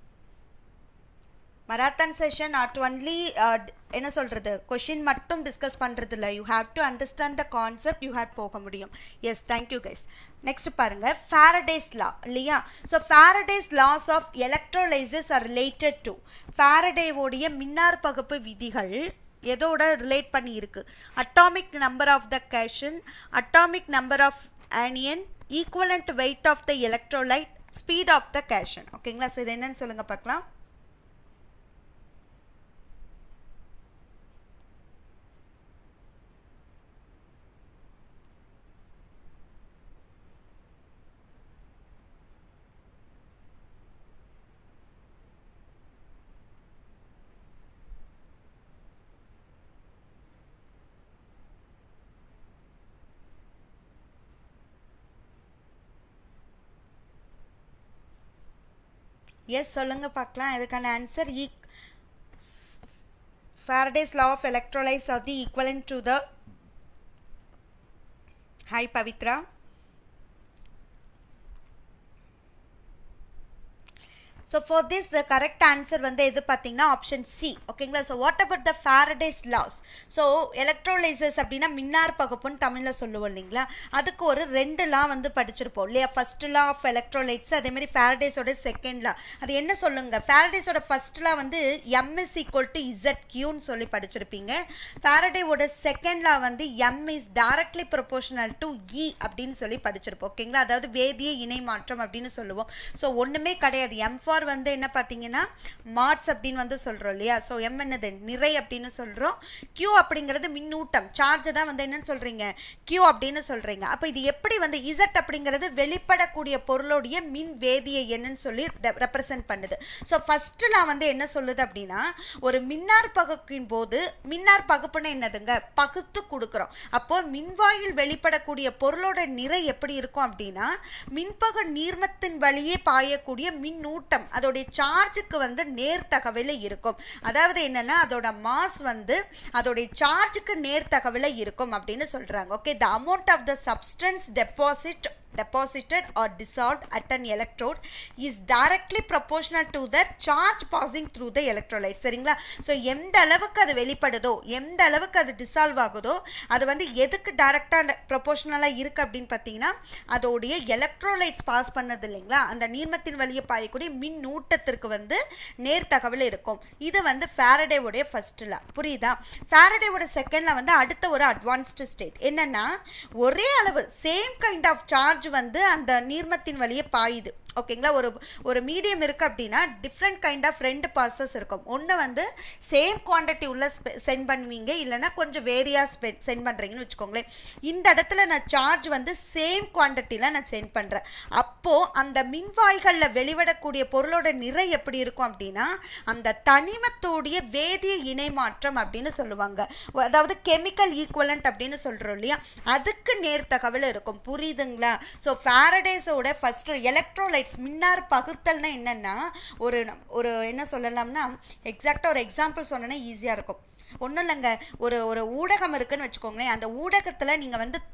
marathon session not only என்ன சொல்கிறது question மட்டும் discuss பண்ணுறது இல்லை you have to understand the concept you have போக முடியும் yes thank you guys next பாருங்க Faraday's law இல்லையா ஸோ Faraday's laws of electrolysis are related to ஃபேரடேவோடைய மின்னார் பகுப்பு விதிகள் எதோட ரிலேட் பண்ணி இருக்கு atomic number of the cation atomic number of anion equivalent weight of the electrolyte speed of the cation ஓகேங்களா ஸோ இது என்னன்னு சொல்லுங்க பார்க்கலாம் எஸ் சொல்லுங்க பார்க்கலாம் இதுக்கான ஆன்சர் ஈக் Faraday's law of electrolytes are the equivalent to the Hi Pavitra. So for this the correct answer வந்து எது பார்த்தீங்கன்னா ஆப்ஷன் சி ஓகேங்களா so what about the Faraday's laws so electrolysis அப்படின்னா மின்னார் பகுப்புன்னு தமிழில் சொல்லுவோம் இல்லைங்களா அதுக்கு ஒரு ரெண்டு லா வந்து படிச்சிருப்போம் இல்லையா ஃபர்ஸ்ட் லா ஆஃப் எலக்ட்ரோலைட்ஸ் அதே மாதிரி ஃபேரடேஸோட செகண்ட் லா அது என்ன சொல்லுங்க ஃபேரடேஸோட ஃபர்ஸ்ட் லா வந்து m is equal to z கியூன்னு சொல்லி படிச்சிருப்பீங்க ஃபேரடேவோட செகண்ட் லா வந்து m is directly proportional to e அப்படின்னு சொல்லி படிச்சிருப்போம் ஓகேங்களா அதாவது வேதிய இணை மாற்றம் அப்படின்னு சொல்லுவோம் ஸோ ஒன்றுமே கிடையாது எம் ஃபார் வந்து என்ன பார்த்தீங்கன்னா மார்ட்ஸ் அப்படின்னு வந்து சொல்கிறோம் இல்லையா ஸோ எம் என்னது நிறை அப்படின்னு சொல்கிறோம் கியூ அப்படிங்கிறது மின்னூட்டம் சார்ஜ் தான் வந்து என்னன்னு சொல்கிறீங்க கியூ அப்படின்னு சொல்கிறீங்க அப்போ இது எப்படி வந்து இசட் அப்படிங்கிறது வெளிப்படக்கூடிய பொருளுடைய மின் வேதிய என்னன்னு சொல்லி ரெப்ரசன்ட் பண்ணுது ஸோ ஃபஸ்ட்டு நான் வந்து என்ன சொல்லுது அப்படின்னா ஒரு மின்னார் பகுப்பின் போது மின்னார் பகுப்புன்னு என்னதுங்க பகுத்து கொடுக்குறோம் அப்போ மின்வாயில் வெளிப்படக்கூடிய பொருளோட நிறை எப்படி இருக்கும் அப்படின்னா மின்பகு நீர்மத்தின் வழியே பாயக்கூடிய மின்னூட்டம் அதோடைய சார்ஜுக்கு வந்து நேர்த்தகவில் இருக்கும் அதாவது என்னன்னா அதோட மாஸ் வந்து அதோடைய சார்ஜுக்கு நேர்த்தகவில் இருக்கும் அப்படின்னு சொல்றாங்க okay the amount of the substance deposit deposited or dissolved at an electrode is directly proportional to the charge passing through the electrolyte சரிங்களா ஸோ எந்த அளவுக்கு அது வெளிப்படுதோ எந்த அளவுக்கு அது டிசால்வ் ஆகுதோ அது வந்து எதுக்கு டைரக்டாக ப்ரொபோஷனலாக இருக்குது அப்படின்னு பார்த்தீங்கன்னா அதோடைய எலக்ட்ரோலைட்ஸ் பாஸ் பண்ணது இல்லைங்களா அந்த நீர்மத்தின் வழியே பாயக்கூடிய மின் ஊட்டத்திற்கு வந்து நேர்த்தகவில் இருக்கும் இது வந்து ஃபேரடேவுடைய ஃபர்ஸ்ட்ல புரியுதா ஃபேரடேவோட செகண்ட்ல வந்து அடுத்த ஒரு அட்வான்ஸ்டு ஸ்டேட் என்னன்னா ஒரே அளவு சேம் கைண்ட் ஆஃப் சார்ஜ் வந்து அந்த நீர்மத்தின் வழியே பாயுது ஓகேங்களா ஒரு ஒரு மீடியம் இருக்குது அப்படின்னா டிஃப்ரெண்ட் கைண்ட் ஆஃப் ரெண்டு பாசஸ் இருக்கும் ஒன்று வந்து சேம் குவான்டிட்டி உள்ள சென்ட் பண்ணுவீங்க இல்லைன்னா கொஞ்சம் வேரியா சென்ட் பண்ணுறீங்கன்னு வச்சுக்கோங்களேன் இந்த இடத்துல நான் சார்ஜ் வந்து சேம் குவான்டிட்டியில் நான் சென்ட் பண்ணுறேன் அப்போது அந்த மின்வாய்களில் வெளிவிடக்கூடிய பொருளோட நிறை எப்படி இருக்கும் அப்படின்னா அந்த தனிமத்தோடைய வேதிய இணை மாற்றம் அப்படின்னு சொல்லுவாங்க அதாவது கெமிக்கல் ஈக்குவலண்ட் அப்படின்னு சொல்கிறோம் இல்லையா அதுக்கு நேர்த்தகவில் இருக்கும் புரியுதுங்களா ஸோ ஃபேரடேஸோட ஃபஸ்ட்டு எலக்ட்ரோலைட் லைட்ஸ் மின்னார் பகுத்தல்னா என்னன்னா ஒரு ஒரு என்ன சொல்லலாம்னா எக்ஸாக்டாக ஒரு எக்ஸாம்பிள் சொன்னோன்னா ஈஸியாக இருக்கும் ஒன்றும் இல்லைங்க ஒரு ஒரு ஊடகம் இருக்குன்னு வச்சுக்கோங்களேன் அந்த ஊடகத்தில் நீங்கள் வந்து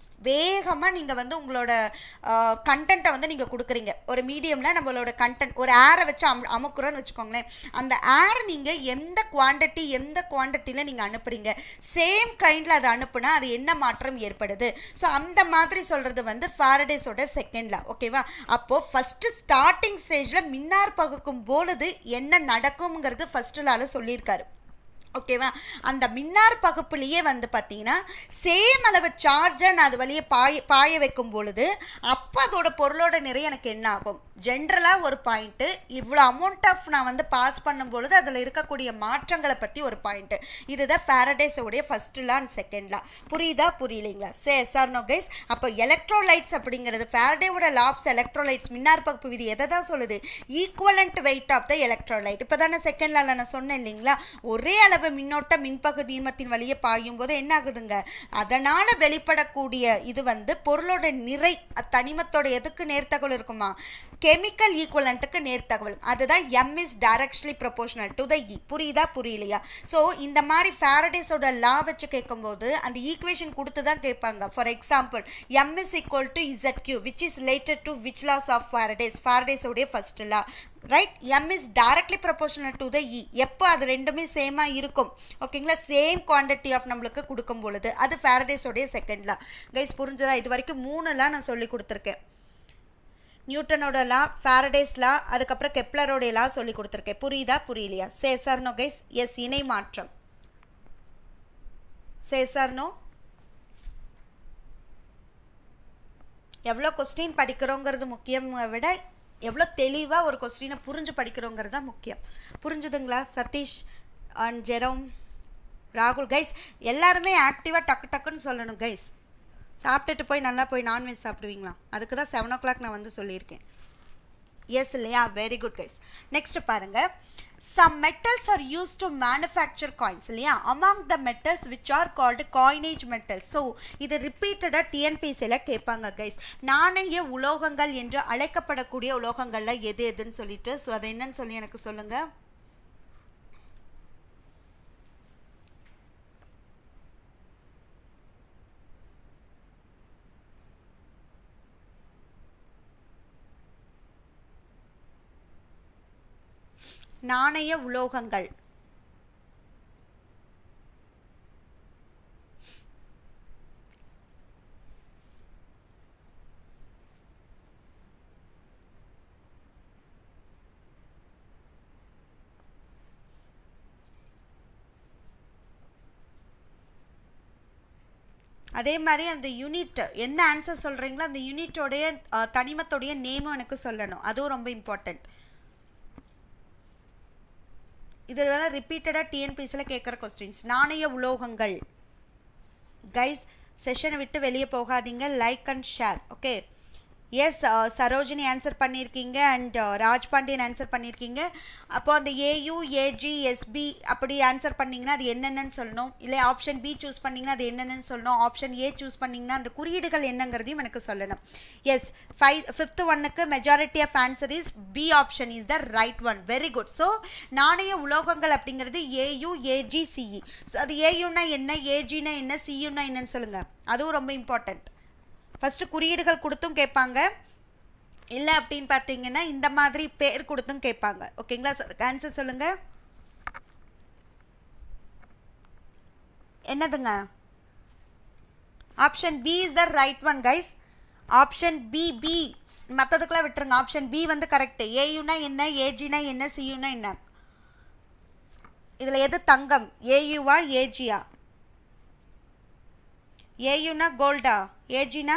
வேகமாக நீங்கள் வந்து உங்களோட கண்டென்ட்டை வந்து நீங்கள் கொடுக்குறீங்க ஒரு மீடியமில் நம்மளோட கண்டென்ட் ஒரு ஏரை வச்சு அம் அமுக்குறோன்னு வச்சுக்கோங்களேன் அந்த ஏர் நீங்கள் எந்த குவான்டிட்டி எந்த குவான்டிட்டியில் நீங்கள் அனுப்புகிறீங்க சேம் கைண்டில் அதை அனுப்புனா அது என்ன மாற்றம் ஏற்படுது ஸோ அந்த மாதிரி சொல்கிறது வந்து ஃபாரடேஸோட செகண்டில் ஓகேவா அப்போது ஃபஸ்ட்டு ஸ்டார்டிங் ஸ்டேஜில் மின்னார் பகுக்கும் பொழுது என்ன நடக்குங்கிறது ஃபஸ்ட்டுலால சொல்லியிருக்காரு ஓகேவா அந்த மின்னார் பகுப்புலேயே வந்து பார்த்தீங்கன்னா சேம் அளவு சார்ஜை நான் அது வழியே பாய பாய வைக்கும் பொழுது அப்போ அதோட பொருளோட நிறை எனக்கு என்ன ஆகும் ஜென்ரலாக ஒரு பாயிண்ட்டு இவ்வளோ அமௌண்ட் ஆஃப் நான் வந்து பாஸ் பண்ணும் பொழுது அதில் இருக்கக்கூடிய மாற்றங்களை பற்றி ஒரு பாயிண்ட்டு இதுதான் ஃபேரடேஸோடைய first law and second law புரியுதா புரியலைங்களா சே சார் நோ கைஸ் அப்போ எலக்ட்ரோலைட்ஸ் அப்படிங்கிறது ஃபேரடேவோட லாப்ஸ் எலக்ட்ரோலைட்ஸ் மின்னார் பகுப்பு விதி எதை தான் சொல்லுது equivalent weight of the electrolyte இப்போ தானே செகண்ட் லால நான் சொன்னேன் இல்லைங்களா ஒரே அளவு மின்னோட்ட மின்பகு நீர்மத்தின் வழியே பாயும் போது என்ன ஆகுதுங்க அதனால வெளிப்படக்கூடிய இது வந்து பொருளோட நிறை தனிமத்தோட எதுக்கு நேர்த்தகவல் இருக்குமா கெமிக்கல் ஈக்குவலண்ட்டுக்கு நேர்த்தகவல் அதுதான் m is directly proportional to the e புரியுதா புரியலையா ஸோ இந்த மாதிரி ஃபேரடேஸோட லா வச்சு கேட்கும்போது அந்த ஈக்குவேஷன் கொடுத்து தான் கேட்பாங்க for example m is equal to z q which is related to which laws of Faraday's ஃபேரடேஸோடைய first law right m is directly proportional to the e எப்போ அது ரெண்டுமே சேமாக இருக்கும் ஓகேங்களா சேம் குவான்டிட்டி ஆஃப் நம்மளுக்கு கொடுக்கும் பொழுது அது ஃபேரடேஸோடைய செகண்ட் லா கைஸ் புரிஞ்சதா இது வரைக்கும் மூணுலாம் நான் சொல்லி கொடுத்துருக்கேன் நியூட்டனோட லா ஃபேரடேஸ் லா அதுக்கப்புறம் கெப்லரோடைய லா சொல்லி கொடுத்துருக்கேன் புரியுதா புரியலையா say sir no guys yes இணை மாற்றம் சே சார் நோ எவ்வளோ கொஸ்டின் படிக்கிறோங்கிறது முக்கியம் விட எவ்வளோ தெளிவாக ஒரு கொஸ்டினை புரிஞ்சு படிக்கிறோங்கிறது தான் முக்கியம் புரிஞ்சுதுங்களா சதீஷ் அண்ட் ஜெரோம் ராகுல் கைஸ் எல்லாருமே ஆக்டிவாக டக்கு டக்குன்னு சொல்லணும் கைஸ் சாப்பிட்டுட்டு போய் நல்லா போய் நான்வெஜ் சாப்பிடுவீங்களா அதுக்கு தான் செவன் ஓ கிளாக் நான் வந்து சொல்லியிருக்கேன் எஸ் இல்லையா வெரி குட் கைஸ் நெக்ஸ்ட் பாருங்க some metals are use to manufacture coins இல்லையா among the metals which are called coinage metals so இது ரிப்பீட்டடாக டிஎன்பிசியில் கேட்பாங்க கைஸ் நாணய உலோகங்கள் என்று அழைக்கப்படக்கூடிய உலோகங்கள்ல எது எதுன்னு சொல்லிட்டு ஸோ அது என்னன்னு சொல்லி எனக்கு சொல்லுங்க நாணய உலோகங்கள் அதே மாதிரி அந்த யூனிட் என்ன ஆன்சர் சொல்கிறீங்களோ அந்த யூனிட்டோடைய அஹ், தனிமத்தோடைய நேமும் எனக்கு சொல்லணும் அதுவும் ரொம்ப இம்பார்ட்டண்ட் இதில் வேணால் ரிப்பீட்டடாக டிஎன்பிஎஸ்சியில் கேட்குற கொஸ்டின்ஸ் நாணய உலோகங்கள் கைஸ் செஷனை விட்டு வெளியே போகாதீங்க like and share okay yes Sarojini answer பண்ணியிருக்கீங்க அண்ட் ராஜ் பாண்டியன் ஆன்சர் பண்ணியிருக்கீங்க அப்போ அந்த ஏயு ஏஜி எஸ்பி அப்படி ஆன்சர் பண்ணிங்கன்னா அது என்னென்னு சொல்லணும் இல்லை ஆப்ஷன் பி சூஸ் பண்ணிங்கன்னா அது என்னென்னு சொல்லணும் ஆப்ஷன் ஏ சூஸ் பண்ணிங்கன்னா அந்த குறியீடுகள் என்னங்கிறதையும் எனக்கு சொல்லணும் எஸ் ஃபைவ் ஃபிஃப்த் ஒன்னுக்கு majority of answer is B option is the right one very good so நாணய உலோகங்கள் அப்படிங்கிறது ஏயு ஏஜி சிஇ ஸோ அது ஏயுன்னா என்ன ஏஜினா என்ன சியுன்னா என்னன்னு சொல்லுங்கள் அதுவும் ரொம்ப இம்பார்ட்டண்ட் ஃபஸ்ட்டு குறியீடுகள் கொடுத்தும் கேட்பாங்க இல்லை அப்படின்னு பார்த்தீங்கன்னா இந்த மாதிரி பேர் கொடுத்தும் கேட்பாங்க ஓகேங்களா ஆன்சர் சொல்லுங்க என்னதுங்க option B is the right one guys option B B மற்றதுக்கெல்லாம் விட்டுருங்க ஆப்ஷன் பி வந்து கரெக்ட் ஏயுனா என்ன ஏஜினா என்ன சியுனா என்ன இதில் எது தங்கம் ஏயுவா ஏஜியா ஏயுனா கோல்டா ஏஜினா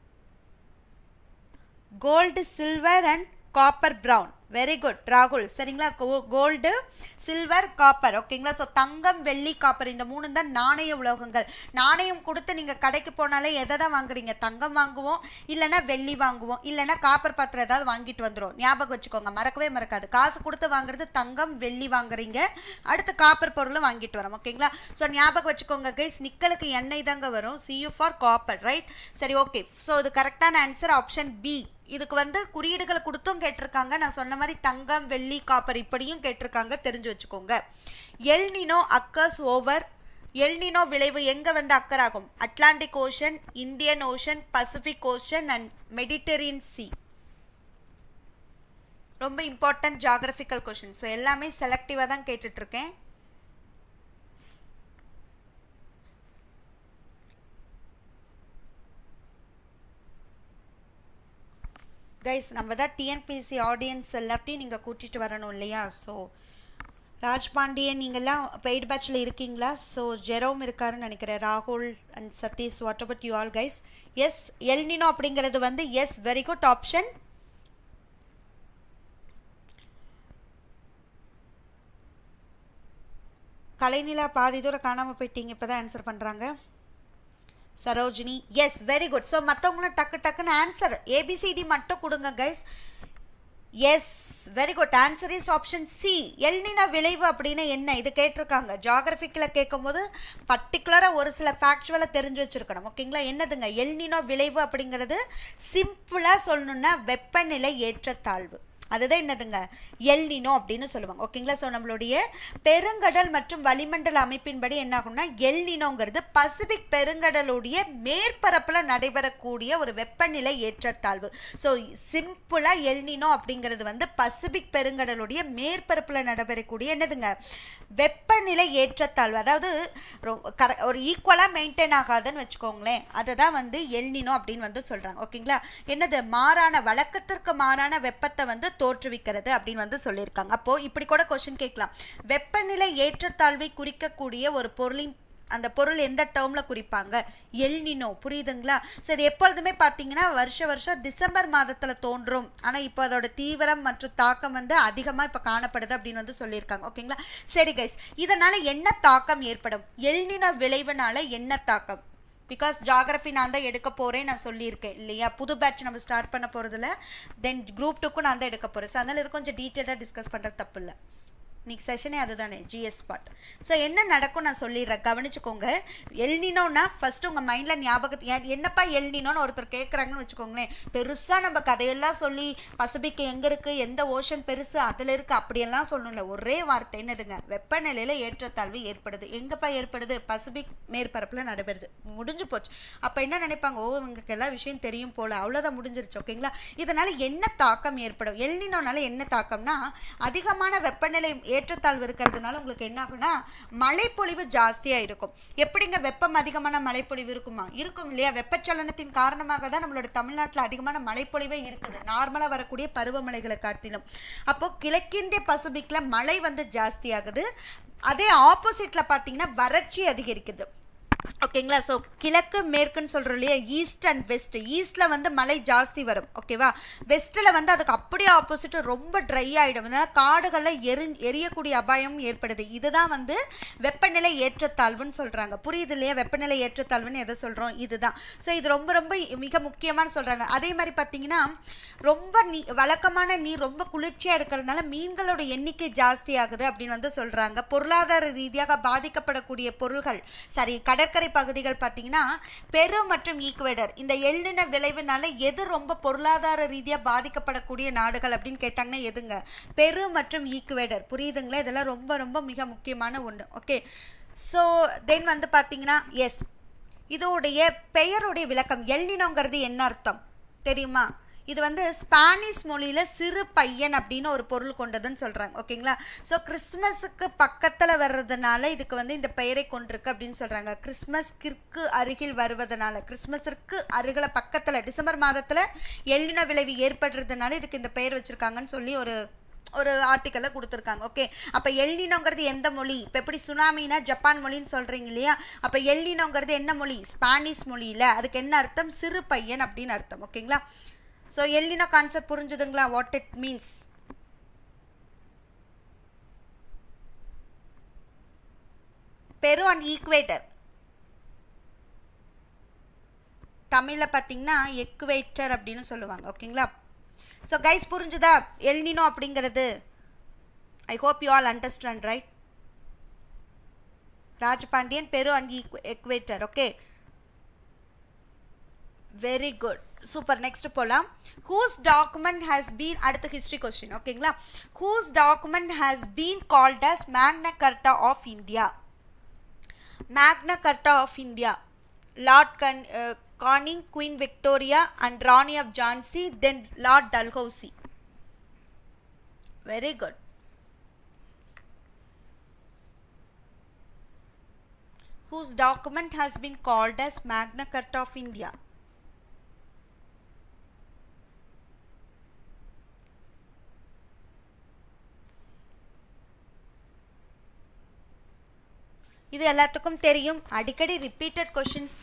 gold silver and copper brown very good ராகுல் சரிங்களா கோல்டு சில்வர் காப்பர் ஓகேங்களா ஸோ தங்கம் வெள்ளி காப்பர் இந்த மூணு தான் நாணய உலோகங்கள் நாணயம் கொடுத்து நீங்கள் கடைக்கு போனாலே எதை தான் வாங்குறீங்க தங்கம் வாங்குவோம் இல்லைன்னா வெள்ளி வாங்குவோம் இல்லைன்னா காப்பர் பாத்திரம் ஏதாவது வாங்கிட்டு வந்துடும் ஞாபகம் வச்சுக்கோங்க மறக்கவே மறக்காது காசு கொடுத்து வாங்குறது தங்கம் வெள்ளி வாங்குறீங்க அடுத்து காப்பர் பொருளும் வாங்கிட்டு வரோம் ஓகேங்களா ஸோ ஞாபகம் வச்சுக்கோங்க கைஸ் நிக்கலுக்கு எண்ணெய் தாங்க வரும் சியூ ஃபார் காப்பர் ரைட் சரி ஓகே ஸோ இது கரெக்டான ஆன்சர் ஆப்ஷன் பி இதுக்கு வந்து குறியீடுகள் கொடுத்தும் கேட்டிருக்காங்க நான் சொன்ன மாதிரி தங்கம் வெள்ளி காப்பர் இப்படியும் கேட்டிருக்காங்க தெரிஞ்சு வச்சுக்கோங்க எல்னினோ அக்கர்ஸ் ஓவர் எல்னினோ விளைவு எங்கே வந்து அக்கர் ஆகும் Atlantic ocean Indian ocean Pacific ocean and Mediterranean sea ரொம்ப இம்பார்ட்டன்ட் ஜாகிரபிக்கல் கொஷின் ஸோ எல்லாமே செலக்டிவாக தான் கேட்டுட்ருக்கேன் கைஸ் நம்ம தான் டிஎன்பிசி ஆடியன்ஸ் எல்லாத்தையும் நீங்கள் கூட்டிகிட்டு வரணும் இல்லையா ஸோ ராஜ் பாண்டியன் நீங்கள்லாம் பெய்டு பேட்சில் இருக்கீங்களா ஸோ ஜெரோம் இருக்காருன்னு நினைக்கிறேன் ராகுல் and Satish what about you all guys yes El Nino அப்படிங்கிறது வந்து yes very good option Kalainila பாதி தூரம் காணாமல் போயிட்டீங்க இப்போ தான் ஆன்சர் பண்ணுறாங்க Sarojini yes very good so மற்றவங்களும் டக்கு டக்குன்னு ஆன்சர் ஏபிசிடி மட்டும் கொடுங்க guys yes very good answer is option C El Nino விளைவு அப்படின்னு என்ன இது கேட்டிருக்காங்க ஜாகிரபிக்கில் கேட்கும்போது பர்டிகுலராக ஒரு சில ஃபேக்சுவலை தெரிஞ்சு வச்சுருக்கணும் ஓகேங்களா என்னதுங்க எல்னினோ விளைவு அப்படிங்கிறது சிம்பிளாக சொல்லணுன்னா வெப்பநிலை ஏற்றத்தாழ்வு அதுதான் என்னதுங்க எல்னினோ அப்படின்னு சொல்லுவாங்க ஓகேங்களா ஸோ நம்மளுடைய பெருங்கடல் மற்றும் வளிமண்டல அமைப்பின்படி என்ன ஆகும்னா எல்னினோங்கிறது பசிபிக் பெருங்கடலுடைய மேற்பரப்பில் நடைபெறக்கூடிய ஒரு வெப்பநிலை ஏற்றத்தாழ்வு ஸோ சிம்பிளாக எல்னினோ அப்படிங்கிறது வந்து பசிபிக் பெருங்கடலுடைய மேற்பரப்பில் நடைபெறக்கூடிய என்னதுங்க வெப்பநிலை ஏற்றத்தாழ்வு அதாவது ரொ- கர- ஒரு ஈக்குவலாக மெயின்டைன் ஆகாதுன்னு வச்சுக்கோங்களேன் அதை தான் வந்து எல்னினோ அப்படின்னு வந்து சொல்கிறாங்க ஓகேங்களா என்னது மாறான வழக்கத்திற்கு மாறான வெப்பத்தை வந்து தோற்றுவிக்கிறது அப்படின்னு வந்து சொல்லியிருக்காங்க அப்போது இப்படி கூட கொஷின் கேட்கலாம் வெப்பநிலை ஏற்றத்தாழ்வை குறிக்கக்கூடிய ஒரு பொருளின் அந்த பொருள் எந்த டேர்மில் குறிப்பாங்க எல்னினோ புரியுதுங்களா ஸோ இது எப்பொழுதுமே பார்த்தீங்கன்னா வருஷ வருஷம் டிசம்பர் மாதத்தில் தோன்றும் ஆனால் இப்போ அதோட தீவிரம் மற்றும் தாக்கம் வந்து அதிகமாக இப்போ காணப்படுது அப்படின்னு வந்து சொல்லியிருக்காங்க ஓகேங்களா சரி கைஸ் இதனால் என்ன தாக்கம் ஏற்படும் எல்னினோ விளைவுனால என்ன தாக்கம் பிகாஸ் ஜாகிரஃபி நான் தான் எடுக்க போகிறேன் நான் சொல்லியிருக்கேன் இல்லையா புது பேட்ச் நம்ம ஸ்டார்ட் பண்ண போகிறதுல தென் குரூப் டூக்கும் நான் தான் எடுக்க போகிறேன் ஸோ அதனால் இது கொஞ்சம் டீட்டெயிலாக டிஸ்கஸ் பண்ணுறது தப்பு இல்லை இன்னைக்கு செஷனே அதுதானே ஜிஎஸ் பார்ட் ஸோ என்ன நடக்கும் நான் சொல்லிடுறேன் கவனிச்சுக்கோங்க எல்னினோன்னா ஃபஸ்ட்டு உங்கள் மைண்டில் ஞாபகத்து ஏன் என்னப்பா எல்னினோன்னு ஒருத்தர் கேட்குறாங்கன்னு வச்சுக்கோங்களேன் பெருசாக நம்ம கதையெல்லாம் சொல்லி பசிபிக் எங்கே இருக்குது எந்த ஓஷன் பெருசு அதில் இருக்குது அப்படியெல்லாம் சொல்லணும்ல ஒரே வார்த்தை என்னதுங்க வெப்பநிலையில் ஏற்றத்தாழ்வு ஏற்படுது எங்கப்பா ஏற்படுது பசிபிக் மேற்பரப்பில் நடைபெறுது முடிஞ்சு போச்சு அப்போ என்ன நினைப்பாங்க ஓ உங்களுக்கு எல்லா விஷயம் தெரியும் போல் அவ்வளோதான் முடிஞ்சிருச்சு ஓகேங்களா இதனால் என்ன தாக்கம் ஏற்படும் எல்னினோனால என்ன தாக்கம்னா அதிகமான வெப்பநிலை ஏற்றத்தாழ்வு இருக்கிறதுனால உங்களுக்கு என்ன ஆகும்னா மழைப்பொழிவு ஜாஸ்தியாக இருக்கும் எப்படிங்க வெப்பம் அதிகமான மழைப்பொழிவு இருக்குமா இருக்கும் இல்லையா வெப்பச்சலனத்தின் காரணமாக தான் நம்மளோட தமிழ்நாட்டில் அதிகமான மழைப்பொழிவே இருக்குது நார்மலாக வரக்கூடிய பருவமழைகளை காட்டிலும் அப்போ கிழக்கிந்திய பசிபிக்கில் மழை வந்து ஜாஸ்தி ஆகுது அதே ஆப்போசிட்டில் பார்த்தீங்கன்னா வறட்சி அதிகரிக்குது ஓகேங்களா ஸோ கிழக்கு மேற்குன்னு சொல்கிறோம் இல்லையா ஈஸ்ட் அண்ட் வெஸ்ட் ஈஸ்டில் வந்து மழை ஜாஸ்தி வரும் ஓகேவா வெஸ்ட்டில் வந்து அதுக்கு அப்படியே ஆப்போசிட் ரொம்ப ட்ரை ஆகிடும் அதனால் காடுகளில் எரி எரியக்கூடிய அபாயமும் ஏற்படுது இதுதான் வந்து வெப்பநிலை ஏற்றத்தாழ்வுன்னு சொல்கிறாங்க புரியுது இல்லையா வெப்பநிலை ஏற்றத்தாழ்வுன்னு எதை சொல்கிறோம் இதுதான் ஸோ இது ரொம்ப ரொம்ப மிக முக்கியமான சொல்கிறாங்க அதே மாதிரி பார்த்தீங்கன்னா ரொம்ப நீ வழக்கமான நீர் ரொம்ப குளிர்ச்சியாக இருக்கிறதுனால மீன்களோட எண்ணிக்கை ஜாஸ்தி ஆகுது அப்படின்னு வந்து சொல்கிறாங்க பொருளாதார ரீதியாக பாதிக்கப்படக்கூடிய பொருள்கள் சரி கடற்கரை பகுதிகள் பார்த்தீங்கன்னா பெரு மற்றும் ஈக்குவேடர் இந்த எள்ளின விளைவுனால எது ரொம்ப பொருளாதார ரீதியாக பாதிக்கப்படக்கூடிய நாடுகள் அப்படின்னு கேட்டாங்கன்னா எதுங்க பெரு மற்றும் ஈக்குவேடர் புரியுதுங்களா இதெல்லாம் ரொம்ப ரொம்ப மிக முக்கியமான ஒன்று ஓகே ஸோ தென் வந்து பார்த்தீங்கன்னா எஸ் இதோடைய பெயருடைய விளக்கம் எல்னினோங்கிறது என்ன அர்த்தம் தெரியுமா இது வந்து ஸ்பானிஷ் மொழியில் சிறு பையன் அப்படின்னு ஒரு பொருள் கொண்டதுன்னு சொல்கிறாங்க ஓகேங்களா ஸோ கிறிஸ்மஸுக்கு பக்கத்தில் வர்றதுனால இதுக்கு வந்து இந்த பெயரை கொண்டிருக்கு அப்படின்னு சொல்கிறாங்க கிறிஸ்மஸ்கிற்கு அருகில் வருவதனால கிறிஸ்மஸிற்கு அருகில் பக்கத்தில் டிசம்பர் மாதத்தில் எல்லின விளைவு ஏற்படுறதுனால இதுக்கு இந்த பெயர் வச்சுருக்காங்கன்னு சொல்லி ஒரு ஒரு ஆர்டிக்கலில் கொடுத்துருக்காங்க ஓகே அப்போ எல்லினோங்கிறது எந்த மொழி இப்போ எப்படி சுனாமினா ஜப்பான் மொழின்னு சொல்கிறீங்க இல்லையா அப்போ எல்லினோங்கிறது என்ன மொழி ஸ்பானிஷ் மொழியில் அதுக்கு என்ன அர்த்தம் சிறு பையன் அப்படின்னு அர்த்தம் ஓகேங்களா ஸோ எல்லினோ கான்செப்ட் புரிஞ்சுதுங்களா what it means Peru and equator தமிழில் பார்த்தீங்கன்னா எக்குவேட்டர் அப்படின்னு சொல்லுவாங்க ஓகேங்களா ஸோ கைஸ் புரிஞ்சுதா எல்னினோ அப்படிங்கிறது I hope you all understand right Rajapandian Peru and equator okay very good super next போகலாம் ஹூஸ் டாக்குமெண்ட் ஹேஸ் பீன் அடுத்த ஹிஸ்ட்ரி கொஸ்டின் ஓகேங்களா whose document has been called as Magna Carta of India Magna Carta of India Lord can Canning Queen Victoria and Rani of Jhansi then Lord Dalhousie very good whose document has been called as Magna Carta of India. இது எல்லாத்துக்கும் தெரியும் அடிக்கடி repeated questions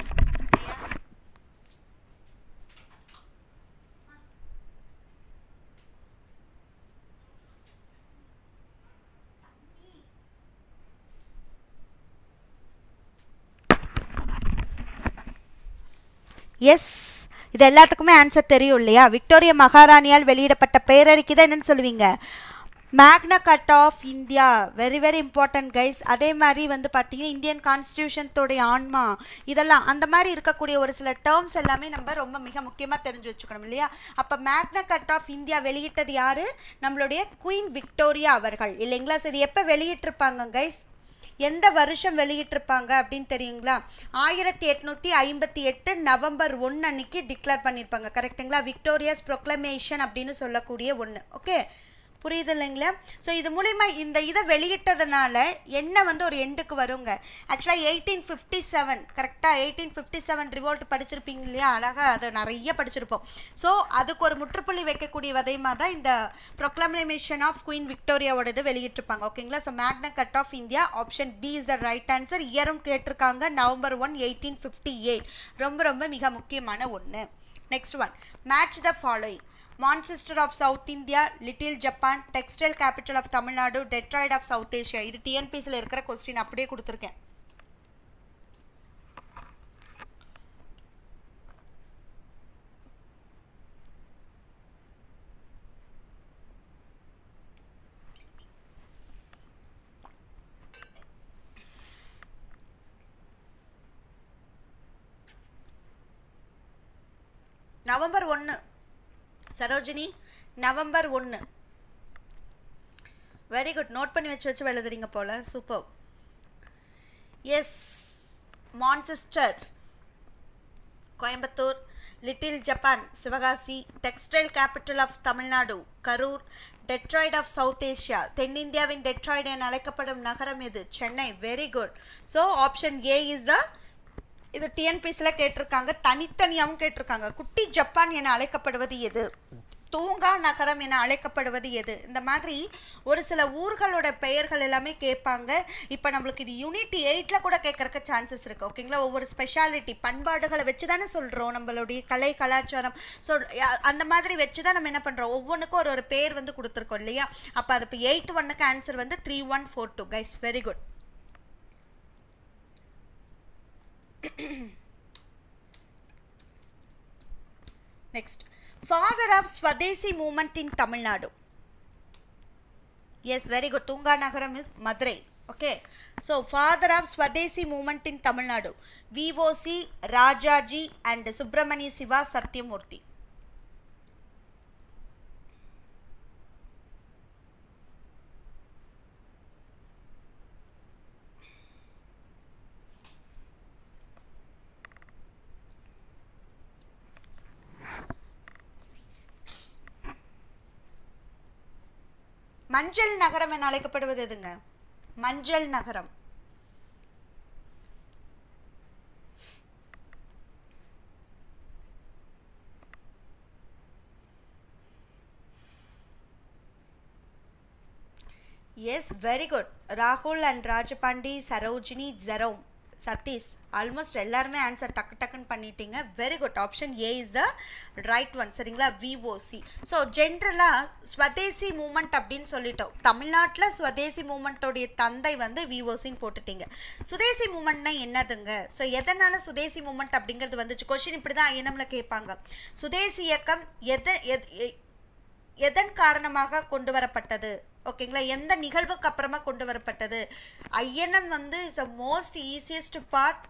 S இது எல்லாத்துக்குமே answer தெரியும் இல்லையா Victoria மகாராணியால் வெளியிடப்பட்ட பேரறிக்கை தான் என்னன்னு சொல்லுவீங்க Magna Carta of India very very important guys அதே மாதிரி வந்து பார்த்தீங்கன்னா இந்தியன் கான்ஸ்டியூஷன்த்தோடைய ஆன்மா இதெல்லாம் அந்த மாதிரி இருக்கக்கூடிய ஒரு சில டேர்ம்ஸ் எல்லாமே நம்ம ரொம்ப மிக முக்கியமாக தெரிஞ்சு வச்சுக்கணும் இல்லையா அப்போ மேக்னா கட் ஆஃப் இந்தியா வெளியிட்டது யாரு நம்மளுடைய குயின் விக்டோரியா அவர்கள் இல்லைங்களா சரி எப்போ வெளியிட்டிருப்பாங்க கைஸ் எந்த வருஷம் வெளியிட்டிருப்பாங்க அப்படின்னு தெரியுங்களா ஆயிரத்தி எட்நூற்றி ஐம்பத்தி எட்டு நவம்பர் ஒன்று அன்னைக்கு டிக்ளேர் பண்ணியிருப்பாங்க கரெக்டுங்களா விக்டோரியாஸ் ப்ரொக்ளமேஷன் அப்படின்னு சொல்லக்கூடிய ஒன்று ஓகே புரியுது இல்லைங்களா ஸோ இது மூலிமா இந்த இதை வெளியிட்டதுனால என்ன வந்து ஒரு எண்டுக்கு வருங்க ஆக்சுவலாக எயிட்டீன் ஃபிஃப்டி செவன் கரெக்டாக எயிட்டீன் ஃபிஃப்டி செவன் ரிவோல்ட் படிச்சிருப்பீங்க இல்லையா அழகாக அதை நிறைய படிச்சிருப்போம் ஸோ அதுக்கு ஒரு முற்றுப்புள்ளி வைக்கக்கூடிய விதமாக தான் இந்த ப்ரொக்ளமேஷன் ஆஃப் குயின் விக்டோரியாவோட இது வெளியிட்டிருப்பாங்க ஓகேங்களா so Magna Carta of India option B is the right answer இயரும் கேட்டிருக்காங்க November one eighteen fifty eight ரொம்ப ரொம்ப மிக முக்கியமான ஒன்று next one match the following Manchester of South India little Japan textile capital of Tamil Nadu Detroit of South Asia இது டிஎன்பிசியில் இருக்கிற கொஸ்டின் அப்படியே கொடுத்துருக்கேன் நவம்பர் ஒன்று சரோஜினி நவம்பர் ஒன்று வெரி குட் நோட் பண்ணி வச்சு வச்சு எழுதுறீங்க போல super yes Manchester Coimbatore little Japan Sivakasi textile capital of Tamil Nadu Karur Detroit of South Asia தென்னிந்தியாவின் டெட்ராய்டு என அழைக்கப்படும் நகரம் இது Chennai very good so option A is the இது டிஎன்பிசியில் கேட்டிருக்காங்க தனித்தனியாகவும் கேட்டிருக்காங்க குட்டி ஜப்பான் என அழைக்கப்படுவது எது தூங்கா நகரம் என அழைக்கப்படுவது எது இந்த மாதிரி ஒரு சில ஊர்களோட பெயர்கள் எல்லாமே கேட்பாங்க இப்போ நம்மளுக்கு இது யூனிட் எயிட்டில் கூட கேட்கறக்கு சான்சஸ் இருக்குது ஓகேங்களா ஒவ்வொரு ஸ்பெஷாலிட்டி பண்பாடுகளை வச்சு தானே சொல்கிறோம் நம்மளுடைய கலை கலாச்சாரம் ஸோ அந்த மாதிரி வச்சு தான் நம்ம என்ன பண்ணுறோம் ஒவ்வொன்றுக்கும் ஒரு ஒரு பேர் வந்து கொடுத்துருக்கோம் இல்லையா அப்போ அது இப்போ எயித் ஒன்னுக்கு ஆன்சர் வந்து three one four two guys very good next father of swadeshi movement in Tamil Nadu yes very good தூங்கா நகரம் is Madurai okay so father of swadeshi movement in Tamil Nadu VOC Rajaji and Subramaniya Siva Sathyamurthy மஞ்சள் நகரம் என அழைக்கப்படுவது எதுங்க மஞ்சள் நகரம் எஸ் வெரி குட் ராகுல் அண்ட் ராஜபாண்டி சரோஜினி ஜெரோம் சதீஷ் ஆல்மோஸ்ட் எல்லாருமே ஆன்சர் டக்கு டக்குன்னு பண்ணிட்டீங்க very good option A is the right one சரிங்களா விஓசி ஸோ ஜென்ரலாக ஸ்வதேசி மூமெண்ட் அப்படின்னு சொல்லிட்டோம் தமிழ்நாட்டில் ஸ்வதேசி மூமெண்ட்டோடைய தந்தை வந்து விஓசின்னு போட்டுட்டீங்க சுதேசி மூமெண்ட்னா என்னதுங்க ஸோ எதனால சுதேசி மூமெண்ட் அப்படிங்கிறது வந்துச்சு கொஷின் இப்படி தான் ஐஎன்எம்ல கேட்பாங்க சுதேசி இயக்கம் எதை எத்- எதன் காரணமாக கொண்டு வரப்பட்டது ஓகேங்களா எந்த நிகழ்வுக்கு அப்புறமா கொண்டு வரப்பட்டது ஐஎன்எம் வந்து is a most easiest part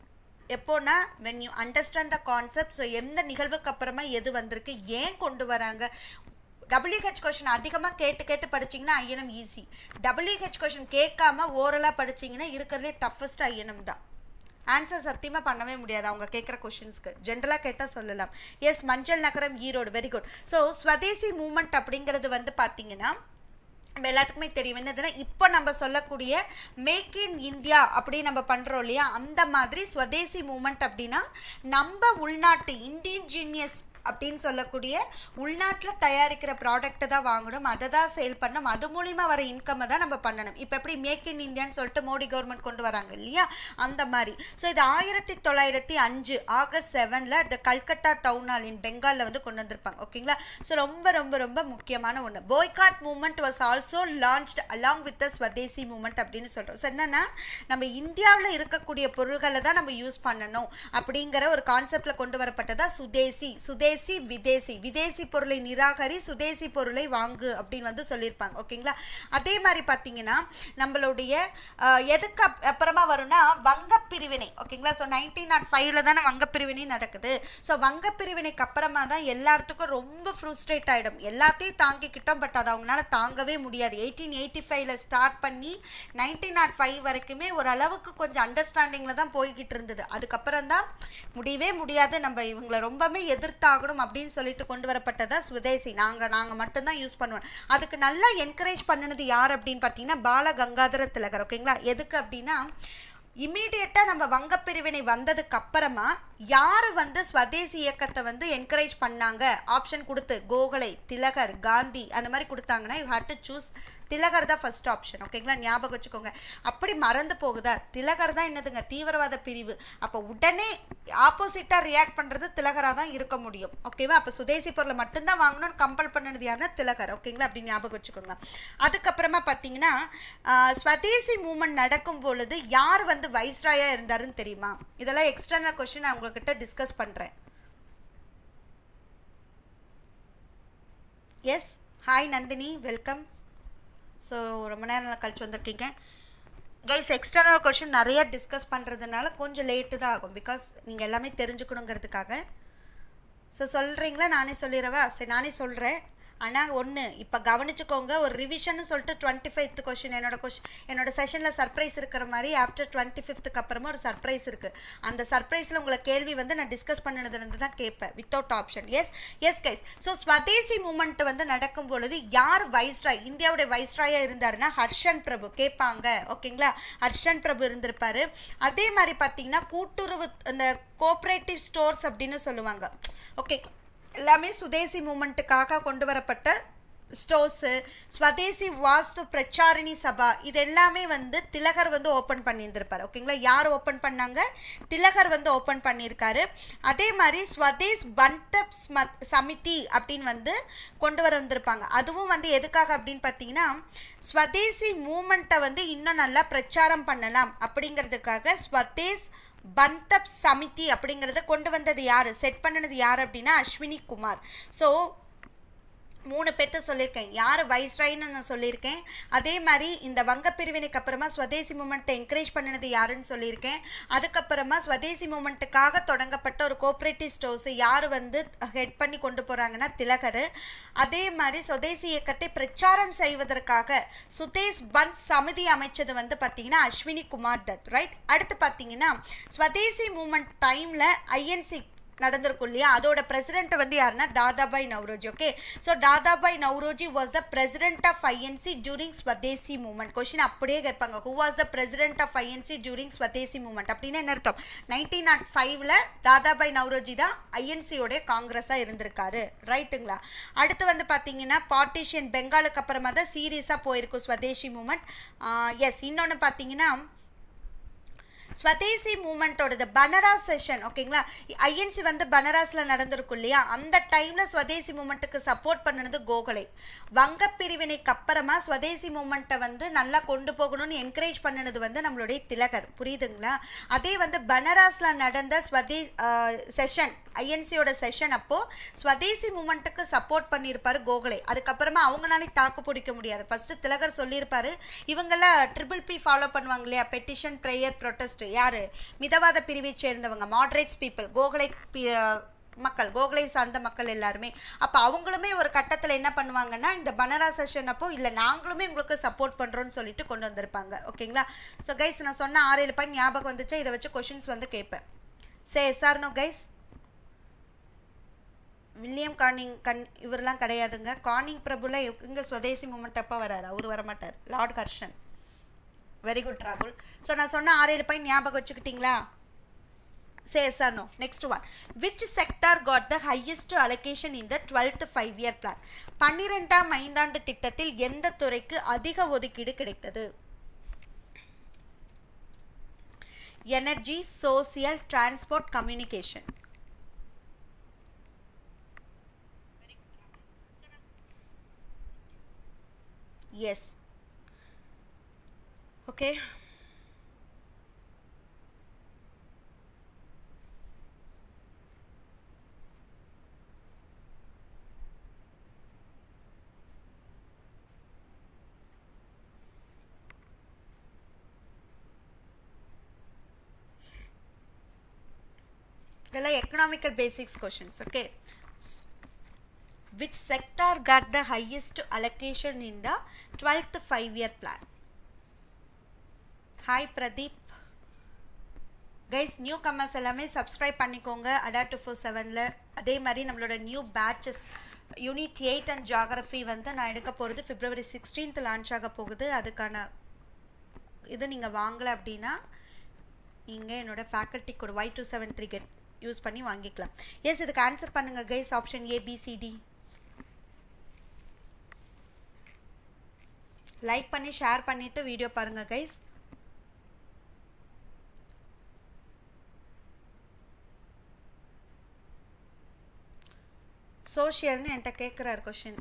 எப்போனா when you understand the concept so எந்த நிகழ்வுக்கு அப்புறமா எது வந்திருக்கு ஏன் கொண்டு வராங்க டபிள்யூஹெச் கொஷின் அதிகமாக கேட்டு கேட்டு படிச்சீங்கன்னா ஐஎன்எம் ஈஸி டபிள்யூஹெச் கொஷின் கேட்காம ஓரலாக படிச்சீங்கன்னா இருக்கிறதுலே டஃபஸ்ட் ஐஎன்எம் தான் ஆன்சர் சத்தியமாக பண்ணவே முடியாது அவங்க கேட்குற கொஷின்ஸ்க்கு ஜென்ரலாக கேட்டால் சொல்லலாம் எஸ் மஞ்சள் நகரம் Erode very good so swadeshi movement அப்படிங்கிறது வந்து பார்த்தீங்கன்னா நம்ம எல்லாத்துக்குமே தெரியும் என்னதுன்னா இப்போ நம்ம சொல்லக்கூடிய மேக் இன் இந்தியா அப்படி நம்ம பண்ணுறோம் இல்லையா அந்த மாதிரி ஸ்வதேசி மூமெண்ட் அப்படின்னா நம்ம உள்நாட்டு இண்டிஜினியஸ் அப்படின்னு சொல்லக்கூடிய உள்நாட்டில் தயாரிக்கிற ப்ராடக்ட்டை தான் வாங்கணும் அதை தான் சேல் பண்ணணும் அது மூலிமா வர இன்கம்மை தான் நம்ம பண்ணணும் இப்போ எப்படி மேக் இன் இந்தியான்னு சொல்லிட்டு மோடி கவர்மெண்ட் கொண்டு வராங்க இல்லையா அந்த மாதிரி ஸோ இது ஆயிரத்தி தொள்ளாயிரத்தி அஞ்சு ஆகஸ்ட் செவனில் இந்த கல்கட்டா டவுன் ஹால் இன் பெங்காலில் வந்து கொண்டு வந்திருப்பாங்க ஓகேங்களா ஸோ ரொம்ப ரொம்ப ரொம்ப முக்கியமான ஒன்று boycott movement was also launched along with the swadeshi movement அப்படின்னு சொல்கிறோம் ஸோ என்னன்னா நம்ம இந்தியாவில் இருக்கக்கூடிய பொருள்களை தான் நம்ம யூஸ் பண்ணணும் அப்படிங்கிற ஒரு கான்செப்டில் கொண்டு வரப்பட்டதா சுதேசி சுதேசி விதேசி விதேசி பொருளை நிராகரி சுதேசி பொருளை வாங்கு அப்படின்னு வந்து சொல்லியிருப்பாங்க ஓகேங்களா அதே மாதிரி பார்த்தீங்கன்னா நம்மளுடைய அஹ், எதுக்கு அப்- அப்புறமா வரும்னா வங்கப் பிரிவினை ஓகேங்களா ஸோ நைன்டீன் நாட் ஃபைவ்ல தானே வங்கப் பிரிவினை நடக்குது ஸோ வங்கப் பிரிவினைக்கு அப்புறமா தான் எல்லாத்துக்கும் ரொம்ப ஃப்ரூஸ்ட்ரேட் ஆகிடும் எல்லாத்தையும் தாங்கிக்கிட்டோம் பட் அதை அவங்களால தாங்கவே முடியாது எயிட்டீன் எயிட்டி ஃபைவ்ல ஸ்டார்ட் பண்ணி நைன்டீன் நாட் ஃபைவ் வரைக்குமே ஓரளவுக்கு கொஞ்சம் அண்டர்ஸ்டாண்டிங்கில் தான் போய்கிட்டு இருந்தது அதுக்கப்புறம் தான் முடியவே முடியாது நம்ம இவங்களை ரொம்பவே எதிர்த்தாகணும் அப்படின்னு சொல்லிட்டு கொண்டு வரப்பட்டதா சுதேசி நாங்கள் நாங்கள் மட்டும்தான் யூஸ் பண்ணுவோம் அதுக்கு நல்லா என்கரேஜ் பண்ணினது யார் அப்படின்னு பார்த்தீங்கன்னா பால கங்காதர திலகர் ஓகேங்களா எதுக்கு அப்படின்னா இம்மீடியட்டாக நம்ம வங்கப் பிரிவினை வந்ததுக்கு அப்புறமா யார் வந்து ஸ்வதேசி இயக்கத்தை வந்து என்கரேஜ் பண்ணாங்க ஆப்ஷன் கொடுத்து கோகலை திலகர் காந்தி அந்த மாதிரி கொடுத்தாங்கன்னா you had to choose Tilak தான் ஃபர்ஸ்ட் ஆப்ஷன் ஓகேங்களா ஞாபகம் வச்சுக்கோங்க அப்படி மறந்து போகுதா திலகர் தான் என்னதுங்க தீவிரவாத பிரிவு அப்போ உடனே ஆப்போசிட்டாக ரியாக்ட் பண்ணுறது திலகராக தான் இருக்க முடியும் ஓகேவா அப்போ சுதேசி பொருளை மட்டும்தான் வாங்கணும்னு கம்பல் பண்ணது யாருன்னா திலகர் ஓகேங்களா அப்படி ஞாபகம் வச்சுக்கோங்க அதுக்கப்புறமா பார்த்தீங்கன்னா ஆஹ், ஸ்வதேசி மூமெண்ட் நடக்கும் பொழுது யார் வந்து வைஸ்ராயாக இருந்தாருன்னு தெரியுமா இதெல்லாம் எக்ஸ்டர்னல் கொஸ்டின் நான் உங்ககிட்ட டிஸ்கஸ் பண்ணுறேன் yes hi Nandini welcome so ரொம்ப நேரம் கழிச்சு வந்திருக்கீங்க கைஸ் எக்ஸ்டர்னல் கொஷின் நிறைய டிஸ்கஸ் பண்ணுறதுனால கொஞ்சம் லேட்டு தான் ஆகும் பிகாஸ் நீங்கள் எல்லாமே தெரிஞ்சுக்கணுங்கிறதுக்காக ஸோ சொல்கிறீங்களா நானே சொல்லிடவா சரி நானே சொல்கிறேன் ஆனால் ஒன்று இப்போ கவனிச்சுக்கோங்க ஒரு ரிவிஷன் சொல்லிட்டு டுவெண்ட்டி ஃபிஃப்த் கொஷின் என்னோட கொஷின் என்னோட செஷனில் சர்ப்ரைஸ் இருக்கிற மாதிரி ஆஃப்டர் டுவெண்ட்டி ஃபிஃப்த்துக்கு அப்புறமா ஒரு சர்ப்ரைஸ் இருக்குது அந்த சர்ப்ரைஸில் உங்களை கேள்வி வந்து நான் டிஸ்கஸ் பண்ணினதுலேருந்து தான் கேட்பேன் without option yes yes guys so swadeshi movement வந்து நடக்கும் பொழுது யார் வைஸ்ராய் இந்தியாவுடைய வைஸ்ராயாக இருந்தாருன்னா ஹர்ஷன் பிரபு கேட்பாங்க ஓகேங்களா ஹர்ஷன் பிரபு இருந்திருப்பாரு அதே மாதிரி பார்த்தீங்கன்னா கூட்டுறவு அந்த கோஆப்ரேட்டிவ் ஸ்டோர்ஸ் அப்படின்னு சொல்லுவாங்க ஓகே எல்லாமே சுதேசி மூமெண்ட்டுக்காக கொண்டு வரப்பட்ட ஸ்டோர்ஸு ஸ்வதேசி வாஸ்து பிரச்சாரணி சபா இது எல்லாமே வந்து திலகர் வந்து ஓப்பன் பண்ணியிருந்திருப்பார் ஓகேங்களா யார் ஓப்பன் பண்ணாங்க திலகர் வந்து ஓப்பன் பண்ணியிருக்காரு அதே மாதிரி ஸ்வதேஸ் பண்டப் ஸ்மத் சமிதி அப்படின்னு வந்து கொண்டு வர வந்திருப்பாங்க அதுவும் வந்து எதுக்காக அப்படின்னு பார்த்தீங்கன்னா ஸ்வதேசி மூமெண்ட்டை வந்து இன்னும் நல்லா பிரச்சாரம் பண்ணலாம் அப்படிங்கிறதுக்காக ஸ்வதேஸ் பந்தப் சமிதி அப்படிங்கிறத கொண்டு வந்தது யார் செட் பண்ணினது யார் அப்படின்னா அஸ்வினி குமார் ஸோ மூணு பேர்த்த சொல்லியிருக்கேன் யார் வைஸ்ராயின்னு நான் சொல்லியிருக்கேன் அதே மாதிரி இந்த வங்க பிரிவினைக்கு அப்புறமா ஸ்வதேசி மூமெண்ட்டை என்கரேஜ் பண்ணினது யாருன்னு சொல்லியிருக்கேன் அதுக்கப்புறமா ஸ்வதேசி மூமெண்ட்டுக்காக தொடங்கப்பட்ட ஒரு கோஆப்ரேட்டிவ் ஸ்டோர்ஸ் யார் வந்து ஹெட் பண்ணி கொண்டு போகிறாங்கன்னா திலகர் அதே மாதிரி சுதேசி இயக்கத்தை பிரச்சாரம் செய்வதற்காக சுதேஷ் பந்த் சமிதி அமைச்சது வந்து பார்த்தீங்கன்னா அஸ்வினி குமார் தத் ரைட் அடுத்து பார்த்தீங்கன்னா ஸ்வதேசி மூமெண்ட் டைமில் ஐஎன்சி நடந்திருக்கும் இல்லையா அதோட பிரசிடென்ட் வந்து யாருன்னா Dadabhai Naoroji okay so Dadabhai Naoroji was the president of INC during swadeshi movement question அப்படியே கேட்பாங்க who was the president of INC during swadeshi movement அப்படின்னு என்ன அர்த்தம் நைன்டீன் நாட் ஃபைவ்ல தாதாபாய் நவ்ரோஜி தான் ஐஎன்சியோடைய காங்கிரஸாக இருந்திருக்காரு ரைட்டுங்களா அடுத்து வந்து பார்த்தீங்கன்னா பார்ட்டிஷியன் பெங்காலுக்கு அப்புறமா தான் சீரியஸாக போயிருக்கும் ஸ்வதேசி மூமெண்ட் எஸ் இன்னொன்று பார்த்தீங்கன்னா ஸ்வதேசி மூமெண்ட்டோடது பனராஸ் செஷன் ஓகேங்களா ஐஎன்சி வந்து பனராஸில் நடந்திருக்கும் இல்லையா அந்த டைமில் ஸ்வதேசி மூமெண்ட்டுக்கு சப்போர்ட் பண்ணினது கோகலே வங்க பிரிவினைக்கு அப்புறமா ஸ்வதேசி மூமெண்ட்டை வந்து நல்லா கொண்டு போகணும்னு என்கரேஜ் பண்ணினது வந்து நம்மளுடைய திலகர் புரியுதுங்களா அதே வந்து பனராஸில் நடந்த ஸ்வதே செஷன் ஐஎன்சியோட செஷன் அப்போது ஸ்வதேசி மூமெண்ட்டுக்கு சப்போர்ட் பண்ணியிருப்பார் கோகலே அதுக்கப்புறமா அவங்களாலே தாக்கு பிடிக்க முடியாது ஃபஸ்ட்டு திலகர் சொல்லியிருப்பாரு இவங்கெல்லாம் ட்ரிபிள் பி ஃபாலோ பண்ணுவாங்க இல்லையா பெட்டிஷன் ப்ரேயர் ப்ரொட்டஸ்ட் யார் மிதவாத பிரிவை சேர்ந்தவங்க மாட்ரேட்ஸ் பீப்புள் கோகலை மக்கள் கோகலை சார்ந்த மக்கள் எல்லாருமே அப்போ அவங்களுமே ஒரு கட்டத்தில் என்ன பண்ணுவாங்கன்னா இந்த பனரா செஷன் அப்போ இல்லை நாங்களுமே உங்களுக்கு சப்போர்ட் பண்ணுறோன்னு சொல்லிட்டு கொண்டு வந்திருப்பாங்க ஓகேங்களா ஸோ கைஸ் நான் சொன்ன ஆறு ஏழு பாயிண்ட் ஞாபகம் வந்துச்சு இதை வச்சு கொஷின்ஸ் வந்து கேட்பேன் say sir no guys William கார்னிங் கண் இவரெல்லாம் கிடையாதுங்க கார்னிங் பிரபுல இங்கே சுதேசி மூமெண்ட் அப்போ வராரு அவர் வரமாட்டார் லார்ட் ஹர்ஷன் வெரி குட் ராகுல் ஸோ நான் சொன்ன ஆறு ஏழு பாயிண்ட் ஞாபகம் வச்சுக்கிட்டீங்களா say sir no next one which sector got the highest allocation in the twelfth five year plan பன்னிரெண்டாம் ஐந்தாண்டு திட்டத்தில் எந்த துறைக்கு அதிக ஒதுக்கீடு கிடைத்தது energy social transport communication yes okay இதெல்லாம் economical basics questions okay which sector got the highest allocation in the 12th five year plan hi Pradeep guys new commerce எல்லாமே சப்ஸ்கிரைப் பண்ணிக்கோங்க அடா டூ ஃபோர் செவனில் அதே மாதிரி நம்மளோட new batches unit eight and geography வந்து நான் எடுக்க போகிறது பிப்ரவரி சிக்ஸ்டீன்த் லான்ச் ஆக போகுது அதுக்கான இது நீங்கள் வாங்கலை அப்படின்னா நீங்கள் என்னோட faculty code Y two seven three get use பண்ணி வாங்கிக்கலாம் எஸ் இதுக்கு ஆன்சர் பண்ணுங்கள் கைஸ் ஆப்ஷன் ஏபிசிடி லைக் பண்ணி ஷேர் பண்ணிவிட்டு வீடியோ பாருங்கள் கைஸ் சோஷியல்னு என்கிட்ட கேட்குறாரு question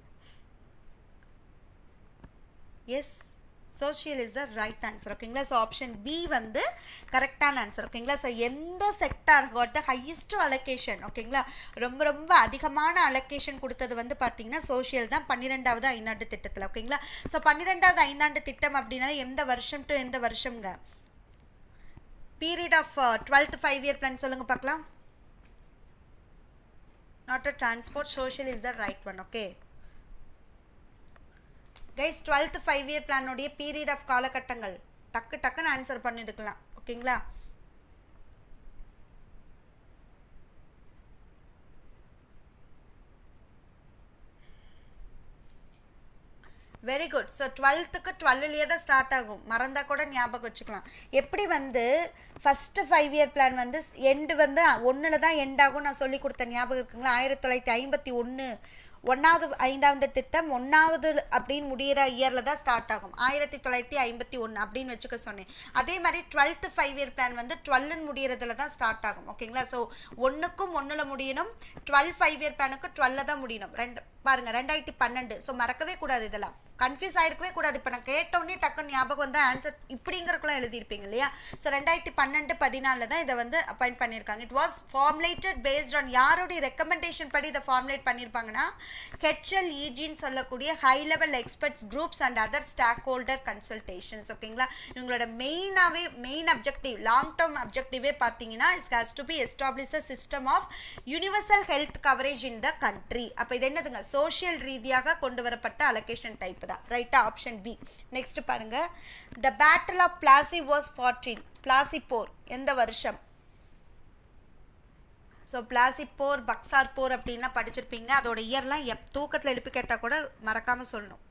yes social is the right answer ஓகேங்களா ஸோ ஆப்ஷன் பி வந்து கரெக்டான ஆன்சர் ஓகேங்களா ஸோ எந்த செக்டார் காட் ஹையஸ்ட் அலோகேஷன் ஓகேங்களா ரொம்ப ரொம்ப அதிகமான அலோகேஷன் கொடுத்தது வந்து பார்த்தீங்கன்னா சோஷியல் தான் பன்னிரெண்டாவது ஐந்தாண்டு திட்டத்தில் ஓகேங்களா ஸோ பன்னிரெண்டாவது ஐந்தாண்டு திட்டம் அப்படின்னா எந்த வருஷம் டு எந்த வருஷம்ங்க period of twelfth five year plan சொல்லுங்கள் பார்க்கலாம் not a transport social is the right one okay guys twelfth five year பிளானுடைய பீரியட் ஆஃப் காலகட்டங்கள் டக்கு டக்குன்னு ஆன்சர் பண்ணிதுக்கலாம் ஓகேங்களா வெரி குட் ஸோ டுவெல்த்துக்கு டுவெல்லையே தான் ஸ்டார்ட் ஆகும் மறந்தால் கூட ஞாபகம் வச்சுக்கலாம் எப்படி வந்து ஃபஸ்ட்டு ஃபைவ் இயர் பிளான் வந்து எண்டு வந்து ஒன்றில் தான் எண்ட் ஆகும் நான் சொல்லி கொடுத்த ஞாபகம் இருக்குங்களா ஆயிரத்தி தொள்ளாயிரத்தி ஐம்பத்தி ஒன்று ஒன்றாவது ஐந்தாவது திட்டம் ஒன்றாவது அப்படின்னு முடிகிற இயரில் தான் ஸ்டார்ட் ஆகும் ஆயிரத்தி தொள்ளாயிரத்தி ஐம்பத்தி ஒன்று அப்படின்னு வச்சுக்க சொன்னேன் அதே மாதிரி டுவெல்த்து ஃபைவ் இயர் பிளான் வந்து டுவெல்லுன்னு முடிகிறதுல தான் ஸ்டார்ட் ஆகும் ஓகேங்களா ஸோ ஒன்றுக்கும் ஒன்றில் முடியணும் டுவெல் ஃபைவ் இயர் பிளானுக்கு டுவெல்ல தான் முடியணும் ரெண்டு பாருங்கள் ரெண்டாயிரத்தி பன்னெண்டு ஸோ மறக்கவே கூடாது இதெல்லாம் கன்ஃபியூஸ் ஆயிருக்கவே கூடாது இப்போ நான் கேட்டோன்னே டக்குன்னு ஞாபகம் வந்து ஆன்சர் இப்படிங்கிறக்குலாம் எழுதியிருப்பீங்க இல்லையா ஸோ ரெண்டாயிரத்தி பன்னெண்டு பதினாலில் தான் இதை வந்து அப்பாயிண்ட் பண்ணியிருக்காங்க it was formulated based on யாருடைய ரெக்கமெண்டேஷன் படி இதை ஃபார்முலேட் பண்ணியிருப்பாங்கன்னா ஹெச்எல் இஜின்னு சொல்லக்கூடிய high level experts groups and other stake holder consultations ஓகேங்களா இவங்களோட மெயினாகவே மெயின் அப்ஜெக்டிவ் லாங் டேர்ம் அப்ஜெக்டிவே பார்த்தீங்கன்னா is has to be establish a system of universal health coverage in the country அப்போ இது என்னதுங்க சோஷியல் ரீதியாக கொண்டு வரப்பட்ட அலோகேஷன் டைப் தான் ரைட்டா ஆப்ஷன் பி நெக்ஸ்ட் பாருங்க the battle of Plassey was fourteen Plassey போர் எந்த வருஷம் ஸோ பிளாசி போர் பக்சார் போர் அப்படின்லாம் படிச்சிருப்பீங்க அதோட இயர்லாம் எப் தூக்கத்தில் எழுப்பி கேட்டால் கூட மறக்காமல் சொல்லணும்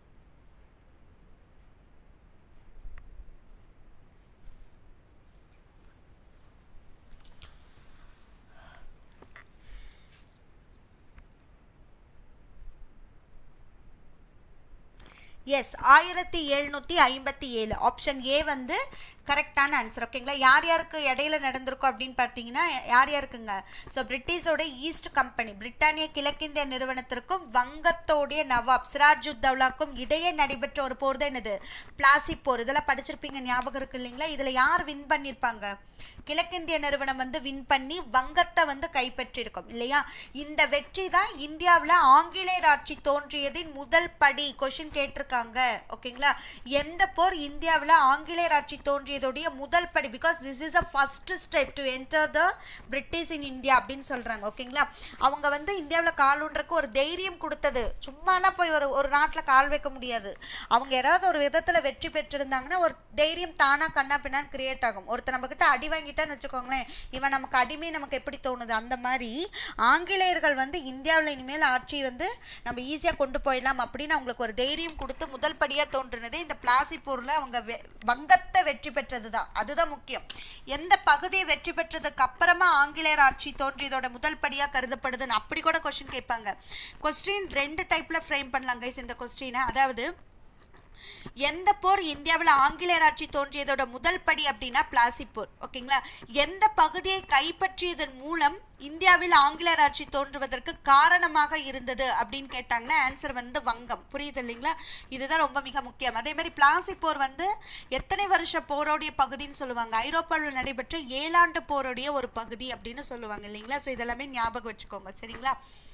எஸ் ஆயிரத்தி எழுநூற்றி ஐம்பத்தி ஏழு ஆப்ஷன் ஏ வந்து கரெக்டான ஆன்சர் ஓகேங்களா யார் யாருக்கு இடையில நடந்திருக்கும் அப்படின்னு பார்த்தீங்கன்னா யார் யாருக்குங்க ஸோ பிரிட்டிஷோட ஈஸ்ட் கம்பெனி பிரிட்டானிய கிழக்கிந்திய நிறுவனத்திற்கும் வங்கத்தோடைய நவாப் சிராஜுத்தௌலாக்கும் இடையே நடைபெற்ற ஒரு போர் தான் என்னது பிளாசி போர் இதெல்லாம் படிச்சிருப்பீங்க ஞாபகம் இருக்கு இல்லைங்களா இதில் யார் வின் பண்ணியிருப்பாங்க கிழக்கிந்திய நிறுவனம் வந்து வின் பண்ணி வங்கத்தை வந்து கைப்பற்றியிருக்கோம் இல்லையா இந்த வெற்றி தான் இந்தியாவில் ஆங்கிலேயர் ஆட்சி தோன்றியதின் முதல் படி கொஷின் கேட்டிருக்காங்க ஓகேங்களா எந்த போர் இந்தியாவில் ஆங்கிலேயர் ஆட்சி தோன்றியதுடைய முதல் படி because this is a first step to enter the British in India அப்படின்னு சொல்கிறாங்க ஓகேங்களா அவங்க வந்து இந்தியாவில் கால் ஊன்றக்கு ஒரு தைரியம் கொடுத்தது சும்மாலாம் போய் ஒரு ஒரு நாட்டில் கால் வைக்க முடியாது அவங்க ஏதாவது ஒரு விதத்தில் வெற்றி பெற்றிருந்தாங்கன்னா ஒரு தைரியம் தானாக கண்ணா பின்னான்னு கிரியேட் ஆகும் ஒருத்தர் நம்மக்கிட்ட அடி வாங்கிட்டான்னு வச்சுக்கோங்களேன் இவன் நமக்கு அடிமை நமக்கு எப்படி தோணுது அந்த மாதிரி ஆங்கிலேயர்கள் வந்து இந்தியாவில் இனிமேல் ஆட்சி வந்து நம்ம ஈஸியாக கொண்டு போயிடலாம் அப்படின்னு அவங்களுக்கு ஒரு தைரியம் கொடுத்து முதல் படியாக தோன்றுனது இந்த பிளாசி போரில் அவங்க வெ- வங்கத்தை வெற்றி பெற்றது தான் அதுதான் முக்கியம் எந்த பகுதியை வெற்றி பெற்றதுக்கு அப்புறமா ஆங்கிலேயர் ஆட்சி தோன்றியதோட முதல் படியாக கருதப்படுதுன்னு அப்படி கூட கொஸ்டின் கேட்பாங்க கொஸ்டின் ரெண்டு டைப்பில் ஃப்ரேம் பண்ணலாம் கைஸ் இந்த கொஸ்டினை அதாவது எந்த போர் இந்தியாவில் ஆங்கிலேயர் ஆட்சி தோன்றியதோட முதல் படி அப்படின்னா பிளாசி போர் ஓகேங்களா எந்த பகுதியை கைப்பற்றியதன் மூலம் இந்தியாவில் ஆங்கிலேயர் ஆட்சி தோன்றுவதற்கு காரணமாக இருந்தது அப்படின்னு கேட்டாங்கன்னா ஆன்சர் வந்து வங்கம் புரியுது இல்லைங்களா இதுதான் ரொம்ப மிக முக்கியம் அதே மாதிரி பிளாசி போர் வந்து எத்தனை வருஷ போரோடைய பகுதின்னு சொல்லுவாங்க ஐரோப்பாவில் நடைபெற்ற ஏழாண்டு போருடைய ஒரு பகுதி அப்படின்னு சொல்லுவாங்க இல்லைங்களா ஸோ இதெல்லாமே ஞாபகம் வச்சுக்கோங்க சரிங்களா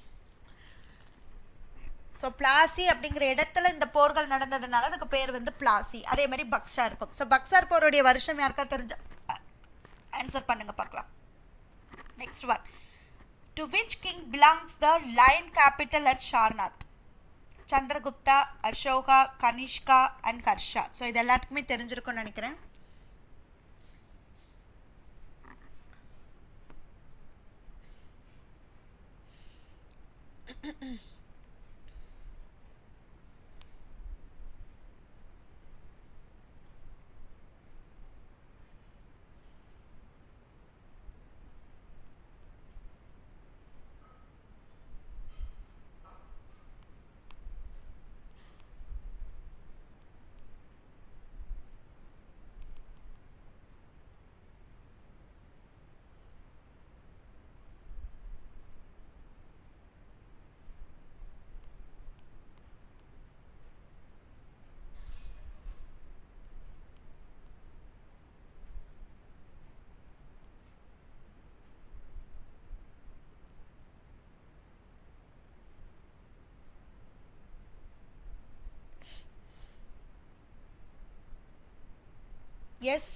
ஸோ பிளாசி அப்படிங்கிற இடத்துல இந்த போர்கள் நடந்ததுனால அதுக்கு பேர் வந்து பிளாசி அதே மாதிரி பக்ஸா இருக்கும் ஸோ பக்சார் போருடைய வருஷம் யாருக்கா தெரிஞ்ச ஆன்சர் பண்ணுங்க பார்க்கலாம் next one to which king belongs the lion capital at Sarnath Chandragupta Ashoka Kanishka and Harsha so இது எல்லாத்துக்குமே தெரிஞ்சிருக்கும்னு நினைக்கிறேன் yes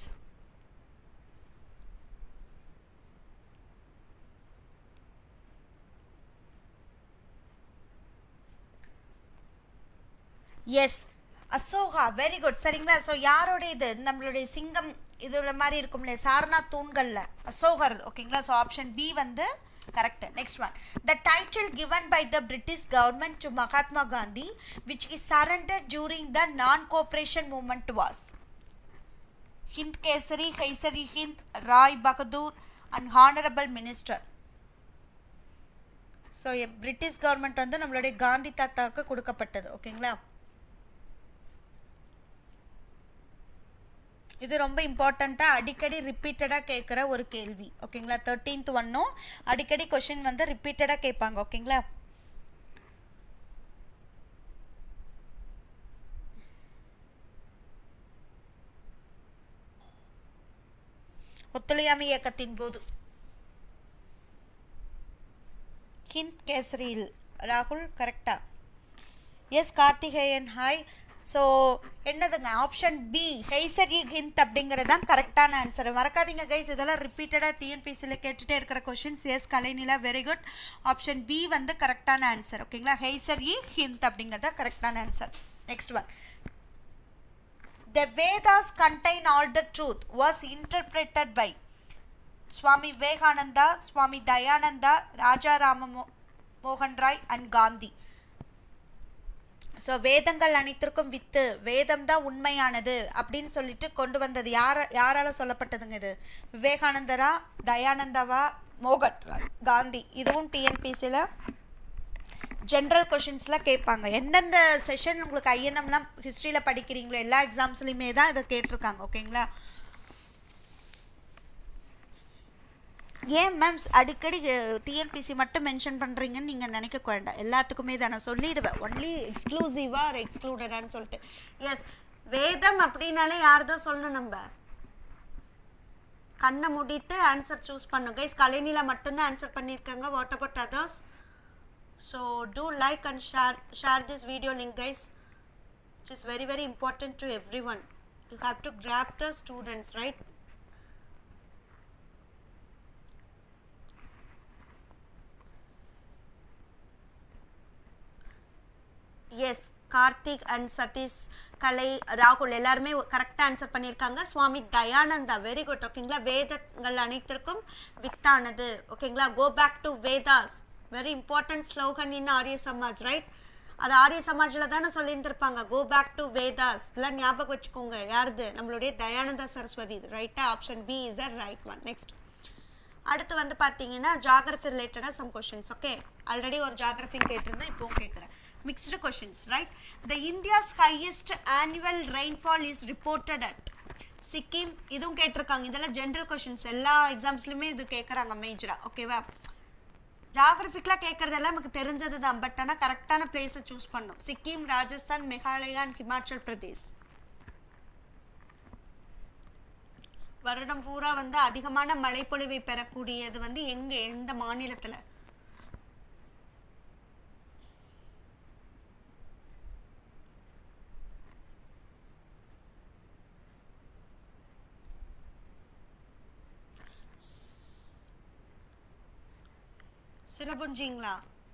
yes Ashoka very good சரிங்களா ஸோ யாரோடைய இது நம்மளுடைய சிங்கம் இது மாதிரி இருக்கும்ல சாரணா தூண்கள்ல அசோகர் ஓகேங்களா ஸோ ஆப்ஷன் பி வந்து correct next one the title given by the British government to Mahatma Gandhi which is surrender during the non cooperation movement was Hind Kesari Kaisari Hind Rai Bahadur and honourable minister so British government வந்து நம்மளுடைய காந்தி தாத்தாவுக்கு கொடுக்கப்பட்டது ஓகேங்களா இது ரொம்ப இம்பார்ட்டண்ட்டாக அடிக்கடி ரிப்பீட்டடாக கேட்குற ஒரு கேள்வி ஓகேங்களா தேர்ட்டீன்த் ஒன்னும் அடிக்கடி கொஷின் வந்து ரிப்பீட்டடாக கேட்பாங்க ஓகேங்களா ஒத்துழையாமை இயக்கத்தின் போது ஹிந்த் கேசரியில் ராகுல் கரெக்டா எஸ் கார்த்திகேயன் ஹாய் ஸோ என்னதுங்க option B Kaisar i Hind அப்படிங்கிறது தான் கரெக்டான ஆன்சர் மறக்காதீங்க கைஸ் இதெல்லாம் ரிப்பீட்டடாக டிஎன்பிசியில் கேட்டுகிட்டே இருக்கிற questions yes Kalainila very good option B வந்து கரெக்டான ஆன்சர் ஓகேங்களா ஹெய்சர் இ ஹிந்த் அப்படிங்கிறது தான் கரெக்டான answer next one The Vedas contain all the truth was interpreted by Swami Vivekananda, Swami Dayananda, Raja Rama Mo- Mohan Rai and Gandhi. So வேதங்கள் அனைத்திற்கும் with வேதம் தான் உண்மையானது அப்படின்னு சொல்லிட்டு கொண்டு வந்தது யார யாரால சொல்லப்பட்டதுங்க இது விவேகானந்தரா தயானந்தாவா மோகன் ராய், காந்தி இதுவும் டிஎன்பிசியில் ஜென்ரல் கொஷின்ஸ்லாம் கேட்பாங்க எந்தெந்த செஷன் உங்களுக்கு ஐஎன்எம்லாம் ஹிஸ்ட்ரியில் படிக்கிறீங்களோ எல்லா எக்ஸாம்ஸ்லையுமே தான் இதை கேட்டிருக்காங்க ஓகேங்களா ஏன் மேம்ஸ் அடிக்கடி டிஎன்பிசி மட்டும் மென்ஷன் பண்ணுறீங்கன்னு நீங்கள் நினைக்க வேண்டாம் எல்லாத்துக்குமே தான் நான் சொல்லிடுவேன் ஒன்லி எக்ஸ்க்ளூசிவாக ஒரு எக்ஸ்க்ளூடடான்னு சொல்லிட்டு எஸ் வேதம் அப்படின்னாலே யார் தான் சொல்லணும் நம்ம கண்ணை மூடிட்டு ஆன்சர் சூஸ் பண்ணுங்க கைஸ் கலைநிலா மட்டும்தான் ஆன்சர் பண்ணியிருக்காங்க what about others so do like and share share this video link guys which is very very important to everyone you have to grab the students right yes Karthik and Satish Kalai ராகுல் எல்லாருமே கரெக்டாக answer பண்ணியிருக்காங்க சுவாமி Dayananda very good ஓகேங்களா வேதங்கள் அனைத்திற்கும் வித்தானது ஓகேங்களா go back to Vedas very important slogan in Arya Samaj right அது ஆரிய சமாஜில் தானே சொல்லியிருந்திருப்பாங்க கோ பேக் டு வேதாஸ் இதெல்லாம் ஞாபகம் வச்சுக்கோங்க யாருது நம்மளுடைய தயானந்த சரஸ்வதி ரைட்டா option B is a right one next அடுத்து வந்து பார்த்தீங்கன்னா ஜாகிரஃபி ரிலேட்டடாக சம் கொஷின்ஸ் ஓகே ஆல்ரெடி ஒரு ஜாகிரஃபி கேட்டிருந்தேன் இப்போவும் கேட்குறேன் mixed questions right the India's highest annual rainfall is reported at Sikkim இதுவும் கேட்டிருக்காங்க இதெல்லாம் ஜென்ரல் கொஷின்ஸ் எல்லா எக்ஸாம்ஸ்லையுமே இது கேட்குறாங்க மேஜராக ஓகேவா ஜாகிரபிக்கலாக கேட்குறதெல்லாம் நமக்கு தெரிஞ்சது தான் பட் ஆனால் கரெக்டான பிளேஸை சூஸ் பண்ணும் சிக்கிம் ராஜஸ்தான் மேகாலயா அண்ட் ஹிமாச்சல் பிரதேஷ் வருடம் பூரா வந்து அதிகமான மழைப்பொழிவை பெறக்கூடியது வந்து எங்க எந்த மாநிலத்துல சிரபுஞ்சிங்களா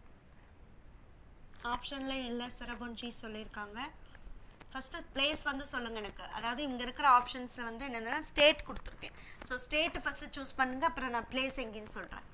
ஆப்ஷன்ல இல்லை சிரபுஞ்சி சொல்லியிருக்காங்க ஃபர்ஸ்ட் பிளேஸ் வந்து சொல்லுங்க எனக்கு அதாவது இங்க இருக்கிற ஆப்ஷன்ஸ் வந்து என்னன்னா ஸ்டேட் கொடுத்துருக்கேன் ஸோ ஸ்டேட் ஃபர்ஸ்ட் சூஸ் பண்ணுங்க அப்புறம் நான் பிளேஸ் எங்கேன்னு சொல்றேன்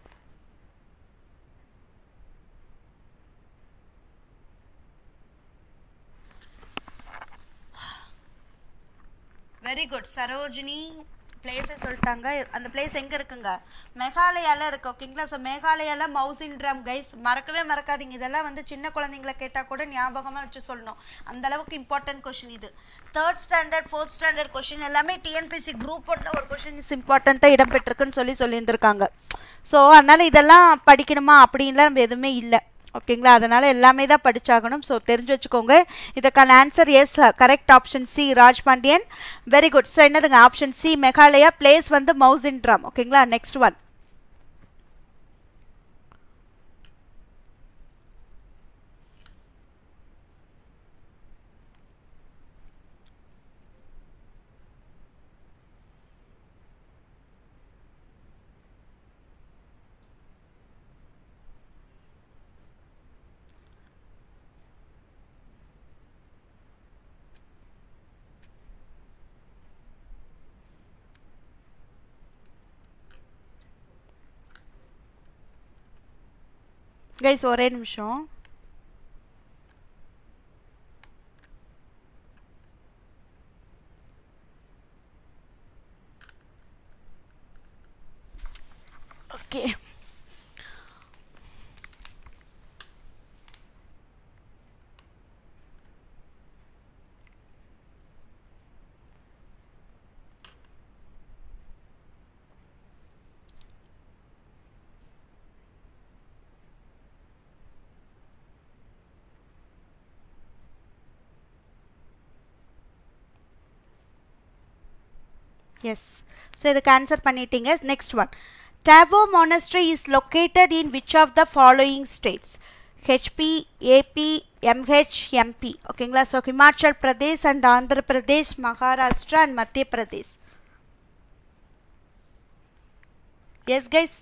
வெரி குட் சரோஜினி பிளேஸை சொல்லிட்டாங்க அந்த பிளேஸ் எங்கே இருக்குங்க மேகாலயால இருக்கு ஓகேங்களா ஸோ மேகாலயால மவுசின் ட்ரம் கைஸ் மறக்கவே மறக்காதீங்க இதெல்லாம் வந்து சின்ன குழந்தைங்கள கேட்டால் கூட ஞாபகமாக வச்சு சொல்லணும் அந்த அளவுக்கு இம்பார்ட்டன்ட் கொஷின் இது third standard fourth standard question எல்லாமே டிஎன்பிசி குரூப் ஒன்ல ஒரு கொஷின் இஸ் இம்பார்ட்டண்ட்டாக இடம்பெற்றிருக்குன்னு சொல்லி சொல்லியிருந்திருக்காங்க ஸோ அதனால் இதெல்லாம் படிக்கணுமா அப்படின்லாம் நம்ம எதுவுமே இல்லை ஓகேங்களா அதனால் எல்லாமே தான் படிச்சாகணும் ஸோ தெரிஞ்சு வச்சுக்கோங்க இதுக்கான answer yes correct option C Raj Pandian very good so என்னதுங்க ஆப்ஷன் சி மெகாலயா பிளேஸ் வந்து மவுசின் ட்ரம் ஓகேங்களா நெக்ஸ்ட் ஒன் கைஸ் ஒரே நிமிஷம் ஓகே எஸ் ஸோ இதுக்கு ஆன்சர் பண்ணிட்டீங்க நெக்ஸ்ட் ஒன் டேபோ monastery இஸ் located in which of the following states HP AP MH MP ஓகேங்களா so Himachal Pradesh and Andhra Pradesh Maharashtra and Madhya Pradesh S guys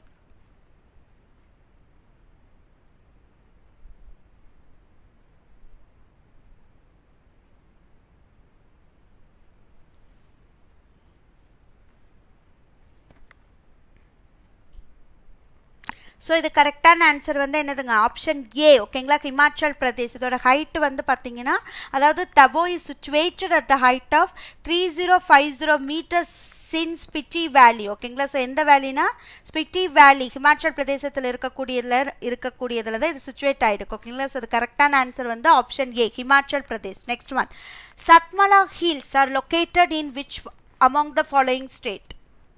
so இது கரெக்டான ஆன்சர் வந்து என்னதுங்க ஆப்ஷன் ஏ ஓகேங்களா ஹிமாச்சல் பிரதேஷ் இதோட ஹைட் வந்து பார்த்தீங்கன்னா அதாவது Tabo is situated at the height of three zero five zero metres in Spiti valley ஓகேங்களா ஸோ எந்த வேலினா ஸ்பிட்டி வேலி ஹிமாச்சல் பிரதேசத்தில் இருக்கக்கூடியதில் இருக்கக்கூடியதில் தான் இது சுச்சுவேட் ஆகிடுக்கு ஓகேங்களா ஸோ இது கரெக்டான ஆன்சர் வந்து option A Himachal Pradesh next one Satmala hills are located in which among the following state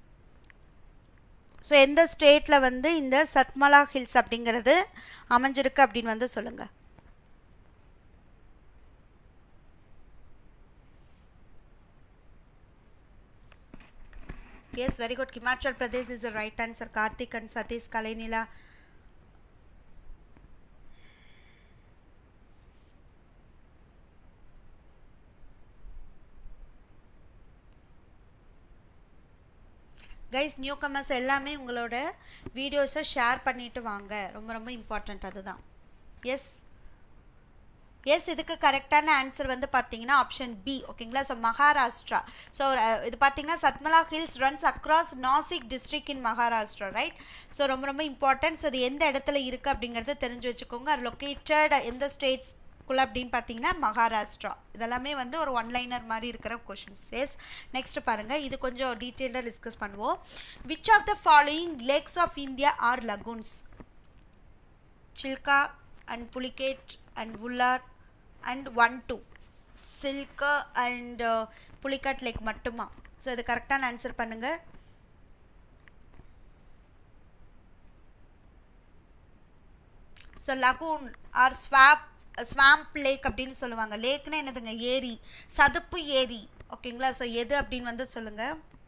so எந்த ஸ்டேட்டில் வந்து இந்த சத்மலா ஹில்ஸ் அப்படிங்கிறது அமைஞ்சிருக்கு அப்படின்னு வந்து சொல்லுங்கள் yes very good Himachal Pradesh is right answer Karthik and Satish Kalainila guys new commerce எல்லாமே உங்களோட வீடியோஸை ஷேர் பண்ணிட்டு வாங்க ரொம்ப ரொம்ப இம்பார்ட்டண்ட் அதுதான் எஸ் எஸ் இதுக்கு கரெக்டான ஆன்சர் வந்து பார்த்தீங்கன்னா ஆப்ஷன் பி ஓகேங்களா ஸோ மகாராஷ்டிரா ஸோ இது பார்த்தீங்கன்னா Satmala hills runs across Nashik district in Maharashtra right so ரொம்ப ரொம்ப இம்பார்ட்டன்ட் ஸோ இது எந்த இடத்துல இருக்குது அப்படிங்கிறத தெரிஞ்சு வச்சுக்கோங்க அது லொக்கேட்டட் எந்த ஸ்டேட்ஸ் குள்ள அப்படின்னு பார்த்தீங்கன்னா மகாராஷ்டிரா இதெல்லாமே வந்து ஒரு ஒன்லைனர் மாதிரி இருக்கிற கொஷின்ஸ் எஸ் நெக்ஸ்ட் பாருங்க இது கொஞ்சம் டீட்டெயில்டாக டிஸ்கஸ் பண்ணுவோம் which of the following lakes of India are lagoons Chilka and Pulicat and Wular and one two Chilka and Pulicat lake மட்டுமா ஸோ இது கரெக்டான ஆன்சர் பண்ணுங்க so lagoon or swap swamp lake அப்படின்னு சொல்லுவாங்க லேக்னா என்னதுங்க ஏரி சதுப்பு ஏரி ஓகேங்களா ஸோ எது அப்படின்னு வந்து சொல்லுங்க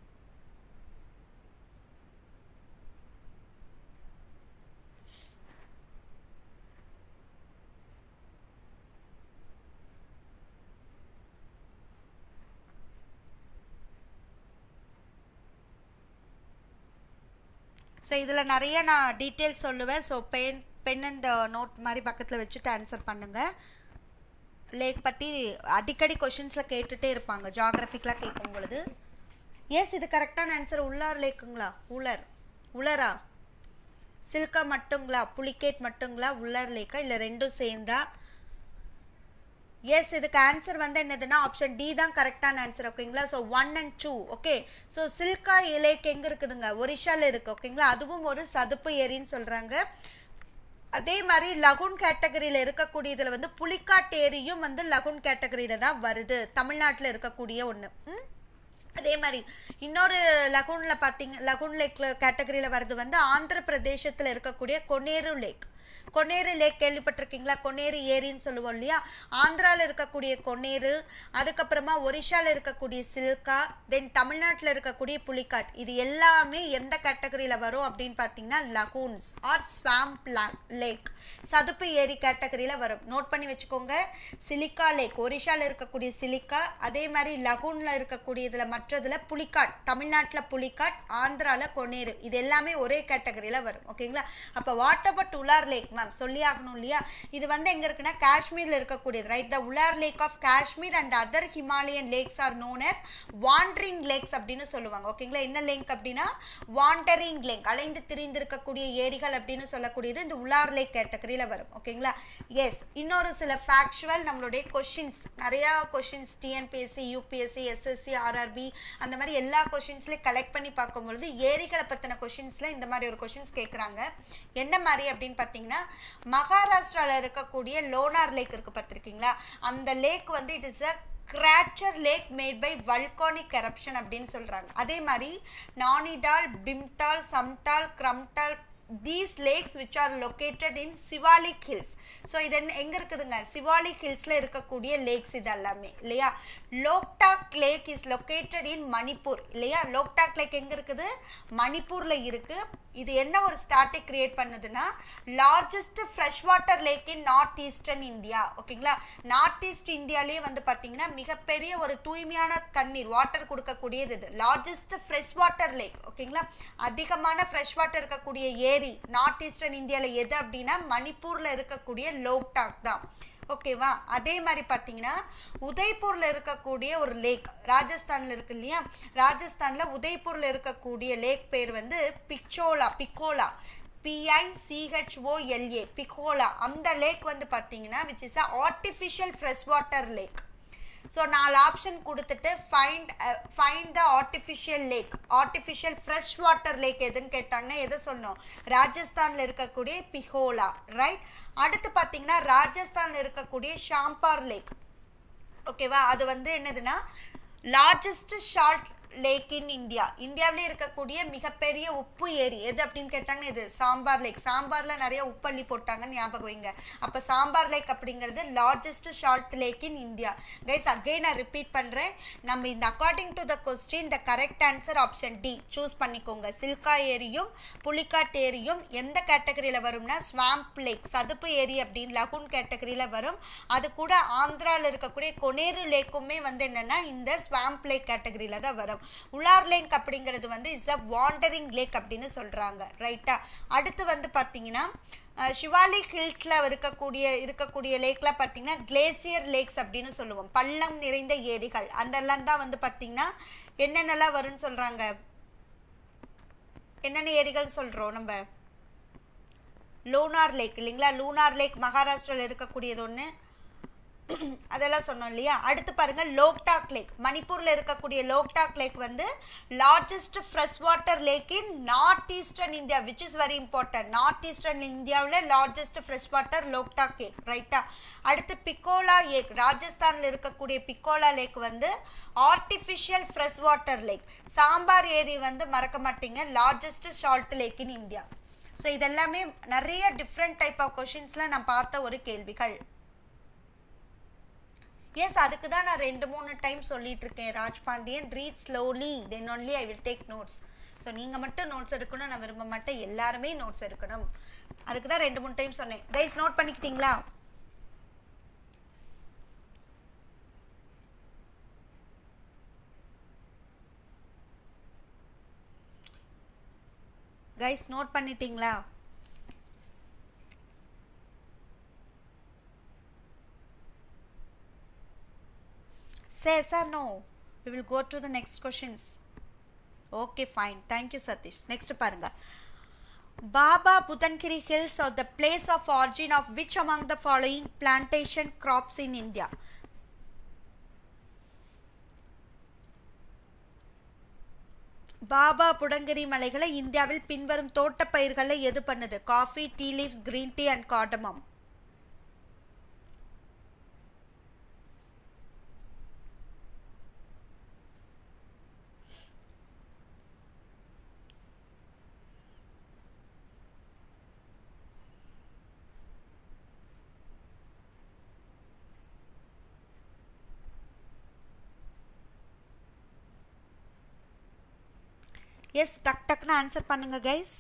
ஸோ இதில் நிறைய நான் டீட்டெயில்ஸ் சொல்லுவேன் so pen pen and note மாதிரி பக்கத்தில் வச்சுட்டு ஆன்சர் பண்ணுங்கள் லேக் பற்றி அடிக்கடி கொஷின்ஸில் கேட்டுகிட்டே இருப்பாங்க ஜாகிரபிக்லாம் கேட்கும் பொழுது எஸ் இது கரெக்டான ஆன்சர் உள்ளார் லேக்குங்களா உலர் உலரா சில்கா மட்டுங்களா புலிகேட் மட்டுங்களா உள்ளார் லேக்கா இல்லை ரெண்டும் சேர்ந்தா எஸ் இதுக்கு ஆன்சர் வந்து என்னதுன்னா ஆப்ஷன் டி தான் கரெக்டான ஆன்சர் ஓகேங்களா so one and two okay so Chilka lake எங்கே இருக்குதுங்க ஒரிஷாவில் இருக்குது ஓகேங்களா அதுவும் ஒரு சதுப்பு ஏரின்னு சொல்கிறாங்க அதே மாதிரி லகுன் கேட்டகரியில் இருக்கக்கூடியதில் வந்து புலிக்காட் ஏரியும் வந்து லகுன் கேட்டகரியில் தான் வருது தமிழ்நாட்டில் இருக்கக்கூடிய ஒன்று அதே மாதிரி இன்னொரு லகுனில் பார்த்தீங்க லகுன் லேக் கேட்டகரியில் வர்றது வந்து ஆந்திர பிரதேசத்தில் இருக்கக்கூடிய கொனேரு லேக் கொனேரு லேக் கேள்விப்பட்டிருக்கீங்களா கொனேரு ஏரின்னு சொல்லுவோம் இல்லையா ஆந்திராவில் இருக்கக்கூடிய கொனேரு அதுக்கப்புறமா ஒரிஷாவில் இருக்கக்கூடிய சில்கா தென் தமிழ்நாட்டில் இருக்கக்கூடிய புலிகாட் இது எல்லாமே எந்த கேட்டகரியில் வரும் அப்படின்னு பார்த்தீங்கன்னா லகூன்ஸ் ஆர் ஸ்வாம்ப் லேக் சதுப்பு ஏரி கேட்டகரியில் வரும் நோட் பண்ணி வச்சுக்கோங்க சிலிக்கா லேக் ஒரிஷாவில் இருக்கக்கூடிய சிலிக்கா அதே மாதிரி லகூனில் இருக்கக்கூடியதில் மற்றதில் புலிகாட் தமிழ்நாட்டில் புலிகாட் ஆந்திராவில் கொனேரு இது எல்லாமே ஒரே கேட்டகரியில் வரும் ஓகேங்களா அப்போ what about Wular lake ma'am சொல்லி ஆகணும் இல்லையா இது வந்து எங்கே இருக்குன்னா காஷ்மீரில் இருக்கக்கூடியது right the Wular lake of Kashmir and other Himalayan lakes are known as wandering lakes அப்படின்னு சொல்லுவாங்க ஓகேங்களா என்ன லேக் அப்படின்னா வாண்டரிங் லேக் அலைந்து திரிந்திருக்கக்கூடிய ஏரிகள் அப்படின்னு சொல்லக்கூடியது இந்த உலார் லேக் கேட்டகரியில் வரும் ஓகேங்களா எஸ் இன்னொரு சில ஃபேக்சுவல் நம்மளுடைய கொஷின்ஸ் நிறையா questions TNPSC UPSC SSC RRB அந்த மாதிரி எல்லா கொஷின்ஸ்லையும் கலெக்ட் பண்ணி பார்க்கும்பொழுது ஏரிகளை பற்றின கொஷின்ஸில் இந்த மாதிரி ஒரு கொஷின்ஸ் கேட்குறாங்க என்ன மாதிரி அப்படின்னு பார்த்தீங்கன்னா மகாராஷ்டிராவில் இருக்கக்கூடிய லோனார் லேக் இருக்குது பார்த்துருக்கீங்களா அந்த லேக் வந்து it is a crater lake made by volcanic eruption அப்படின்னு சொல்கிறாங்க அதே மாதிரி Nainital Bhimtal Sattal Khurpatal these lakes which are located in Shivalik hills so இது என்ன எங்கே இருக்குதுங்க சிவாலிக் ஹில்ஸில் இருக்கக்கூடிய லேக்ஸ் இது எல்லாமே இல்லையா Loktak lake is located in Manipur இல்லையா லோக்டாக் லேக் எங்கே இருக்குது மணிப்பூரில் இருக்குது இது என்ன ஒரு ஸ்டாட்டை கிரியேட் பண்ணுதுன்னா largest fresh water lake in north eastern India ஓகேங்களா நார்த் ஈஸ்ட் இந்தியாலே வந்து பார்த்தீங்கன்னா மிகப்பெரிய ஒரு தூய்மையான தண்ணீர் வாட்டர் கொடுக்கக்கூடியது இது லார்ஜஸ்ட் ஃப்ரெஷ் வாட்டர் லேக் ஓகேங்களா அதிகமான ஃப்ரெஷ் வாட்டர் இருக்கக்கூடிய ஏரி நார்த் ஈஸ்டர்ன் இந்தியாவில் எது அப்படின்னா மணிப்பூரில் இருக்கக்கூடிய லோக்டாக் தான் ஓகேவா அதே மாதிரி பார்த்தீங்கன்னா உதய்பூரில் இருக்கக்கூடிய ஒரு லேக் ராஜஸ்தானில் இருக்கு இல்லையா ராஜஸ்தானில் உதய்பூரில் இருக்கக்கூடிய லேக் பேர் வந்து பிச்சோலா பிக்கோலா பிஐசிஹெச்ஓஎல்ஏ பிகோலா அந்த லேக் வந்து பார்த்தீங்கன்னா which is a artificial fresh water lake so நாலு ஆப்ஷன் கொடுத்துட்டு find find the artificial lake artificial fresh water lake எதுன்னு கேட்டாங்கன்னா எதை சொன்னோம் ராஜஸ்தானில் இருக்கக்கூடிய பிஹோலா ரைட் அடுத்து பார்த்தீங்கன்னா ராஜஸ்தானில் இருக்கக்கூடிய ஷாம்பார் லேக் ஓகேவா அது வந்து என்னதுன்னா largest salt lake in India இந்தியாவிலே இருக்கக்கூடிய மிகப்பெரிய உப்பு ஏரி எது அப்படின்னு கேட்டாங்கன்னா இது சாம்பார் லேக் சாம்பாரில் நிறைய உப்பள்ளி போட்டாங்கன்னு ஞாபகம் வைங்க அப்போ சாம்பார் லேக் அப்படிங்கிறது largest salt lake in India guys again நான் ரிப்பீட் பண்ணுறேன் நம்ம இந்த according to the question the correct answer option D choose பண்ணிக்கோங்க சில்கா ஏரியும் புலிகாட் ஏரியும் எந்த கேட்டகரியில் வரும்னா ஸ்வாம்ப் லேக் சதுப்பு ஏரி அப்படின்னு லகுன் கேட்டகரியில் வரும் அது கூட ஆந்திராவில் இருக்கக்கூடிய கொனேரு லேக்குமே வந்து என்னென்னா இந்த ஸ்வாம்ப் லேக் கேட்டகரியில் தான் வரும் உலார் லேக் அப்படிங்கிறது வந்து இஸ் அ வாண்டரிங் லேக் அப்படின்னு சொல்கிறாங்க ரைட்டா அடுத்து வந்து பார்த்தீங்கன்னா சிவாலிக் ஹில்ஸில் இருக்கக்கூடிய இருக்கக்கூடிய லேக்லாம் பார்த்தீங்கன்னா கிளேசியர் லேக்ஸ் அப்படின்னு சொல்லுவோம் பள்ளம் நிறைந்த ஏரிகள் அதெல்லாம் தான் வந்து பார்த்தீங்கன்னா என்னென்னலாம் வரும்னு சொல்கிறாங்க என்னென்ன ஏரிகள் சொல்கிறோம் நம்ம லூனார் லேக் இல்லைங்களா லூனார் லேக் மகாராஷ்டிராவில் இருக்கக்கூடியது ஒன்று அதெல்லாம் சொன்னோம் இல்லையா அடுத்து பாருங்க லோக்டாக் லேக் மணிப்பூரில் இருக்கக்கூடிய லோக்டாக் லேக் வந்து largest fresh water lake in north eastern India which is very important north eastern இந்தியாவில் largest fresh water Loktak lake ரைட்டா அடுத்து பிக்கோலா லேக் ராஜஸ்தானில் இருக்கக்கூடிய பிக்கோலா லேக் வந்து artificial fresh water lake Sambhar ஏரி வந்து மறக்க மாட்டீங்க largest salt lake in India so இதெல்லாமே நிறைய டிஃப்ரெண்ட் டைப் ஆஃப் கொஷின்ஸில் நான் பார்த்த ஒரு கேள்விகள் எஸ் அதுக்கு தான் நான் ரெண்டு மூணு டைம் சொல்லிட்டு இருக்கேன் Raj Pandian read slowly then only I will take notes so நீங்கள் மட்டும் நோட்ஸ் எடுக்கணும் நான் விரும்ப மாட்டேன் எல்லாருமே நோட்ஸ் எடுக்கணும் அதுக்கு தான் ரெண்டு மூணு டைம் சொன்னேன் ரைஸ் நோட் பண்ணிக்கிட்டீங்களா கைஸ் நோட் பண்ணிட்டீங்களா Say yes or no. We will go to the next questions. Okay, fine. Thank you, Satish. Next பாருங்க Baba Budangiri Hills are the place of origin of which among the following plantation crops in India? Baba Budangiri மலைகளை இந்தியாவில் பின்வரும் தோட்ட பயிர்களை எது பண்ணுது coffee tea leaves green tea and cardamom yes டக் டக்னு ஆன்சர் பண்ணுங்க கைஸ்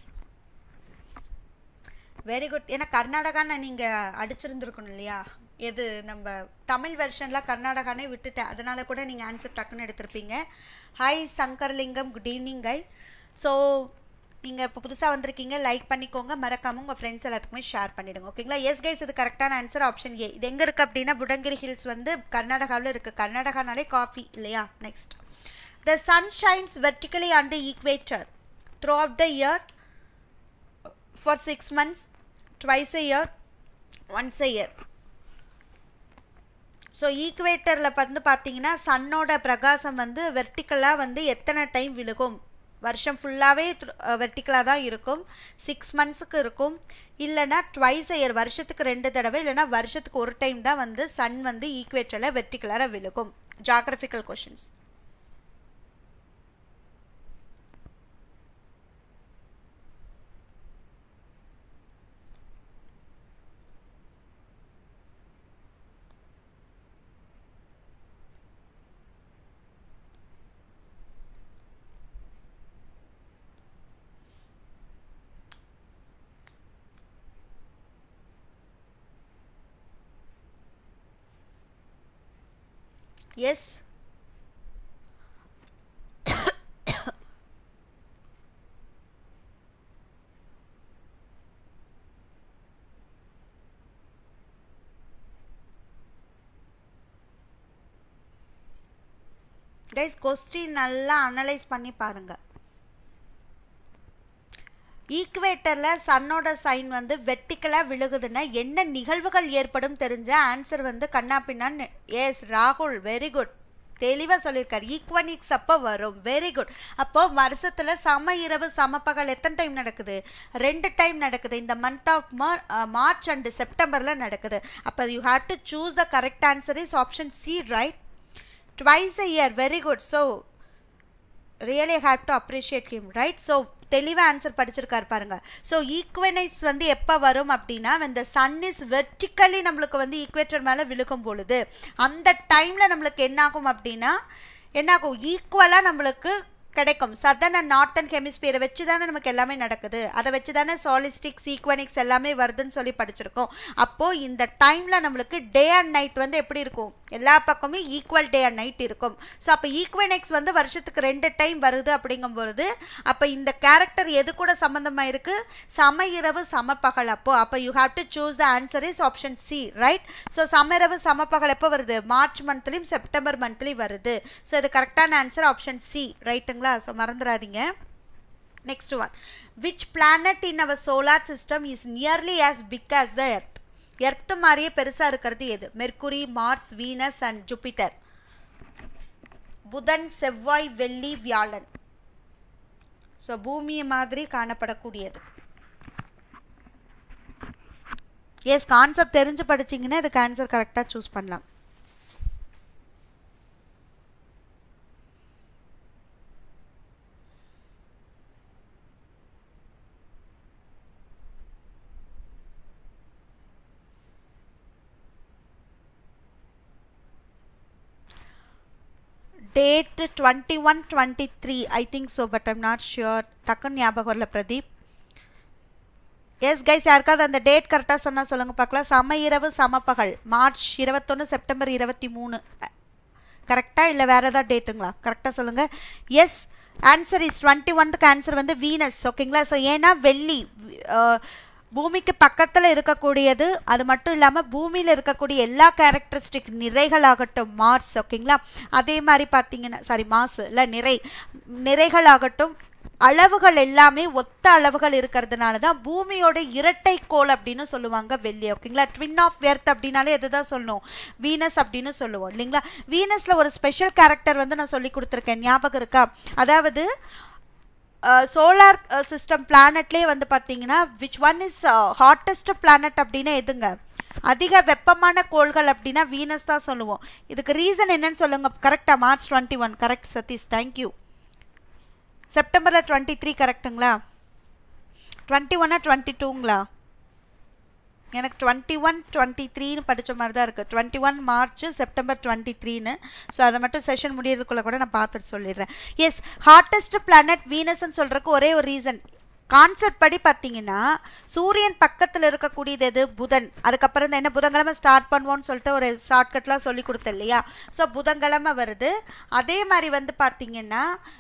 வெரி குட் ஏன்னா கர்நாடகான்னு நீங்கள் அடிச்சிருந்துருக்கணும் இல்லையா எது நம்ம தமிழ் வெர்ஷனில் கர்நாடகானே விட்டுட்டேன் அதனால கூட நீங்கள் ஆன்சர் டக்குன்னு எடுத்திருப்பீங்க hi Sankaralingam good evening guy so நீங்கள் இப்போ புதுசாக வந்திருக்கீங்க லைக் பண்ணிக்கோங்க மறக்காமல் உங்கள் ஃப்ரெண்ட்ஸ் எல்லாத்துக்குமே ஷேர் பண்ணிவிடுங்க ஓகேங்களா எஸ் கைஸ் இது கரெக்டான ஆன்சர் ஆப்ஷன் ஏ இது எங்கே இருக்குது அப்படின்னா புடங்கிரி ஹில்ஸ் வந்து கர்நாடகாவில் இருக்குது கர்நாடகானாலே காஃபி இல்லையா next the sun shines vertically and equator throughout the year for six months twice a year once a year so ஈக்குவேட்டரில் வந்து பார்த்தீங்கன்னா சன்னோட பிரகாசம் வந்து வெர்டிக்கலாக வந்து எத்தனை டைம் விழுகும் வருஷம் ஃபுல்லாகவே வெர்டிக்கலாக தான் இருக்கும் சிக்ஸ் மந்த்ஸுக்கு இருக்கும் இல்லைனா ட்வைஸ் இயர் வருஷத்துக்கு ரெண்டு தடவை இல்லைனா வருஷத்துக்கு ஒரு டைம் தான் வந்து சன் வந்து ஈக்குவேட்டரில் வெர்டிக்கலாக விழுகும் geographical questions yes guys question நல்லா அனலைஸ் பண்ணி பாருங்க ஈக்குவேட்டரில் சன்னோட சைன் வந்து வெட்டிக்கலாக விழுகுதுன்னா என்ன நிகழ்வுகள் ஏற்படும் தெரிஞ்ச ஆன்சர் வந்து கண்ணா பின்னான்னு எஸ் ராகுல் வெரி குட் தெளிவாக சொல்லியிருக்காரு ஈக்வனிக்ஸ் அப்போ வரும் வெரி குட் அப்போது வருஷத்தில் சம இரவு சமப்பகல் எத்தனை டைம் நடக்குது ரெண்டு டைம் நடக்குது இந்த மந்த் ஆஃப் மார்ச் அண்ட் செப்டம்பரில் நடக்குது அப்போ you have to choose the correct answer is option C right twice a year very good so really have to appreciate him right so தெளிவாக ஆன்சர் படிச்சிருக்காரு பாருங்க ஸோ ஈக்குவனைட்ஸ் வந்து எப்போ வரும் அப்படின்னா இந்த சன் இஸ் வெர்டிக்கலி நம்மளுக்கு வந்து ஈக்குவேட்டர் மேலே விழுகும் பொழுது அந்த டைமில் நம்மளுக்கு என்னாகும் அப்படின்னா என்னாகும் ஈக்குவலாக நம்மளுக்கு கிடைக்கும் சதன் அண்ட் நார்த்தன் ஹெமிஸ்பியரை வச்சு தானே நமக்கு எல்லாமே நடக்குது அதை வச்சு தானே சாலிஸ்டிக் சீக்வனிக்ஸ் எல்லாமே வருதுன்னு சொல்லி படிச்சிருக்கோம் அப்போது இந்த டைமில் நம்மளுக்கு டே அண்ட் நைட் வந்து எப்படி இருக்கும் எல்லா பக்கமும் ஈக்குவல் டே அண்ட் நைட் இருக்கும் ஸோ அப்போ ஈக்வனெக்ஸ் வந்து வருஷத்துக்கு ரெண்டு டைம் வருது அப்படிங்கும்பொழுது அப்போ இந்த கேரக்டர் எது கூட சம்மந்தமாக இருக்குது சம இரவு சமப்பகல் அப்போ அப்போ you have to choose the answer is option C right so சம இரவு சமப்பகல் எப்போ வருது மார்ச் மந்த்லேயும் செப்டம்பர் மந்த்லேயும் வருது ஸோ இது கரெக்டான ஆன்சர் ஆப்ஷன் சி ரைட்டுங்களா ஸோ மறந்துடாதீங்க next one which planet in our solar system is nearly as big as the earth earth மாதிரியே பெருசாக இருக்கிறது எது Mercury Mars Venus and Jupiter புதன் செவ்வாய் வெள்ளி வியாழன் ஸோ பூமியை மாதிரி காணப்படக்கூடியது எஸ் கான்செப்ட் தெரிஞ்சு படிச்சிங்கன்னா இதுக்கு ஆன்சர் கரெக்டாக சூஸ் பண்ணலாம் date twenty one twenty three I think so but I'm not sure டக்குன்னு ஞாபகம் வரல பிரதீப் எஸ் கைஸ் யாருக்காவது அந்த டேட் கரெக்டாக சொன்னால் சொல்லுங்கள் பார்க்கலாம் சம இரவு சமப்பகல் மார்ச் இருபத்தொன்று செப்டம்பர் இருபத்தி மூணு கரெக்டாக இல்லை வேறு ஏதாவது டேட்டுங்களா கரெக்டாக சொல்லுங்கள் எஸ் ஆன்சர் இஸ் டுவெண்ட்டி ஒன்த்துக்கு ஆன்சர் வந்து வீனஸ் ஓகேங்களா ஸோ ஏன்னா வெள்ளி பூமிக்கு பக்கத்தில் இருக்கக்கூடியது அது மட்டும் இல்லாமல் பூமியில் இருக்கக்கூடிய எல்லா கேரக்டரிஸ்டிக் நிறைகளாகட்டும் மார்ஸ் ஓகேங்களா அதே மாதிரி பார்த்தீங்கன்னா சாரி மாசு இல்லை நிறை நிறைகளாகட்டும் அளவுகள் எல்லாமே ஒத்த அளவுகள் இருக்கிறதுனால தான் பூமியோட இரட்டை கோள் அப்படின்னு சொல்லுவாங்க வெள்ளி ஓகேங்களா ட்வின் ஆஃப் எர்த் அப்படின்னாலே எதுதான் சொல்லணும் வீனஸ் அப்படின்னு சொல்லுவோம் இல்லைங்களா வீனஸில் ஒரு ஸ்பெஷல் கேரக்டர் வந்து நான் சொல்லி கொடுத்துருக்கேன் ஞாபகம் இருக்கா அதாவது சோலார் சிஸ்டம் பிளானட்லேயே வந்து பார்த்தீங்கன்னா which one is hottest planet அப்படின்னா எதுங்க அதிக வெப்பமான கோள்கள் அப்படின்னா வீனஸ் தான் சொல்லுவோம் இதுக்கு ரீசன் என்னன்னு சொல்லுங்க கரெக்டாக March twenty one correct Satish thank you செப்டம்பரில் டுவெண்ட்டி த்ரீ கரெக்டுங்களா டுவெண்ட்டி ஒன்னா டுவெண்ட்டி டூங்களா எனக்கு டுவெண்ட்டி ஒன் டுவெண்ட்டி த்ரீன்னு படித்த மாதிரி தான் இருக்குது twenty one March September twenty த்ரீன்னு ஸோ அதை மட்டும் செஷன் முடியறதுக்குள்ளே கூட நான் பார்த்துட்டு சொல்லிடுறேன் எஸ் ஹாட்டஸ்ட் பிளானட் வீனஸ்ன்னு சொல்கிறதுக்கு ஒரே ஒரு ரீசன் கான்செப்ட் படி பார்த்தீங்கன்னா சூரியன் பக்கத்தில் இருக்கக்கூடியது எது புதன் அதுக்கப்புறம் தான் என்ன புதன்கிழமை ஸ்டார்ட் பண்ணுவோம்னு சொல்லிட்டு ஒரு ஷார்ட்கட்லாம் சொல்லி கொடுத்தேன் இல்லையா ஸோ புதன்கிழமை வருது அதே மாதிரி வந்து பார்த்தீங்கன்னா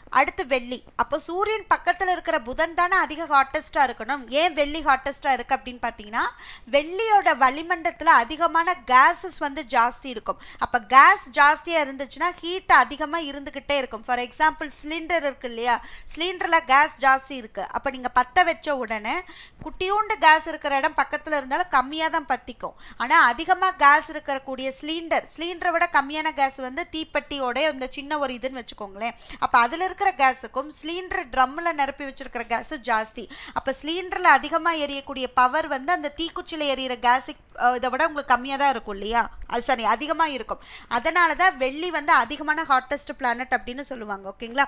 அடுத்து வெள்ளி அப்போ சூரியன் பக்கத்தில் இருக்கிற புதன் தானே அதிக ஹாட்டஸ்டாக இருக்கணும் ஏன் வெள்ளி ஹாட்டஸ்டாக இருக்குது அப்படின்னு பார்த்தீங்கன்னா வெள்ளியோட வளிமண்டலத்தில் அதிகமான கேஸஸ் வந்து ஜாஸ்தி இருக்கும் அப்போ கேஸ் ஜாஸ்தியாக இருந்துச்சுன்னா ஹீட் அதிகமாக இருந்துக்கிட்டே இருக்கும் ஃபார் எக்ஸாம்பிள் சிலிண்டர் இருக்கு இல்லையா சிலிண்டரில் கேஸ் ஜாஸ்தி இருக்குது அப்போ நீங்கள் பற்ற வச்ச உடனே குட்டியூண்டு கேஸ் இருக்கிற இடம் பக்கத்தில் இருந்தாலும் கம்மியாக தான் பற்றிக்கும் ஆனால் அதிகமாக கேஸ் இருக்கக்கூடிய சிலிண்டர் சிலிண்டரை விட கம்மியான கேஸ் வந்து தீப்பெட்டியோட இந்த சின்ன ஒரு இதுன்னு வச்சுக்கோங்களேன் அப்போ அதில் இருக்கிற கேஸுக்கும் சிலிண்டர் ட்ரம்மில் நிரப்பி வச்சிருக்கிற கேஸும் ஜாஸ்தி அப்போ சிலிண்டரில் அதிகமாக எரியக்கூடிய பவர் வந்து அந்த தீக்குச்சியில் எரியிற கேஸுக்கு இதை விட உங்களுக்கு கம்மியாக தான் இருக்கும் இல்லையா அது சரி அதிகமாக இருக்கும் அதனால தான் வெள்ளி வந்து அதிகமான ஹாட்டஸ்ட் பிளானட் அப்படின்னு சொல்லுவாங்க ஓகேங்களா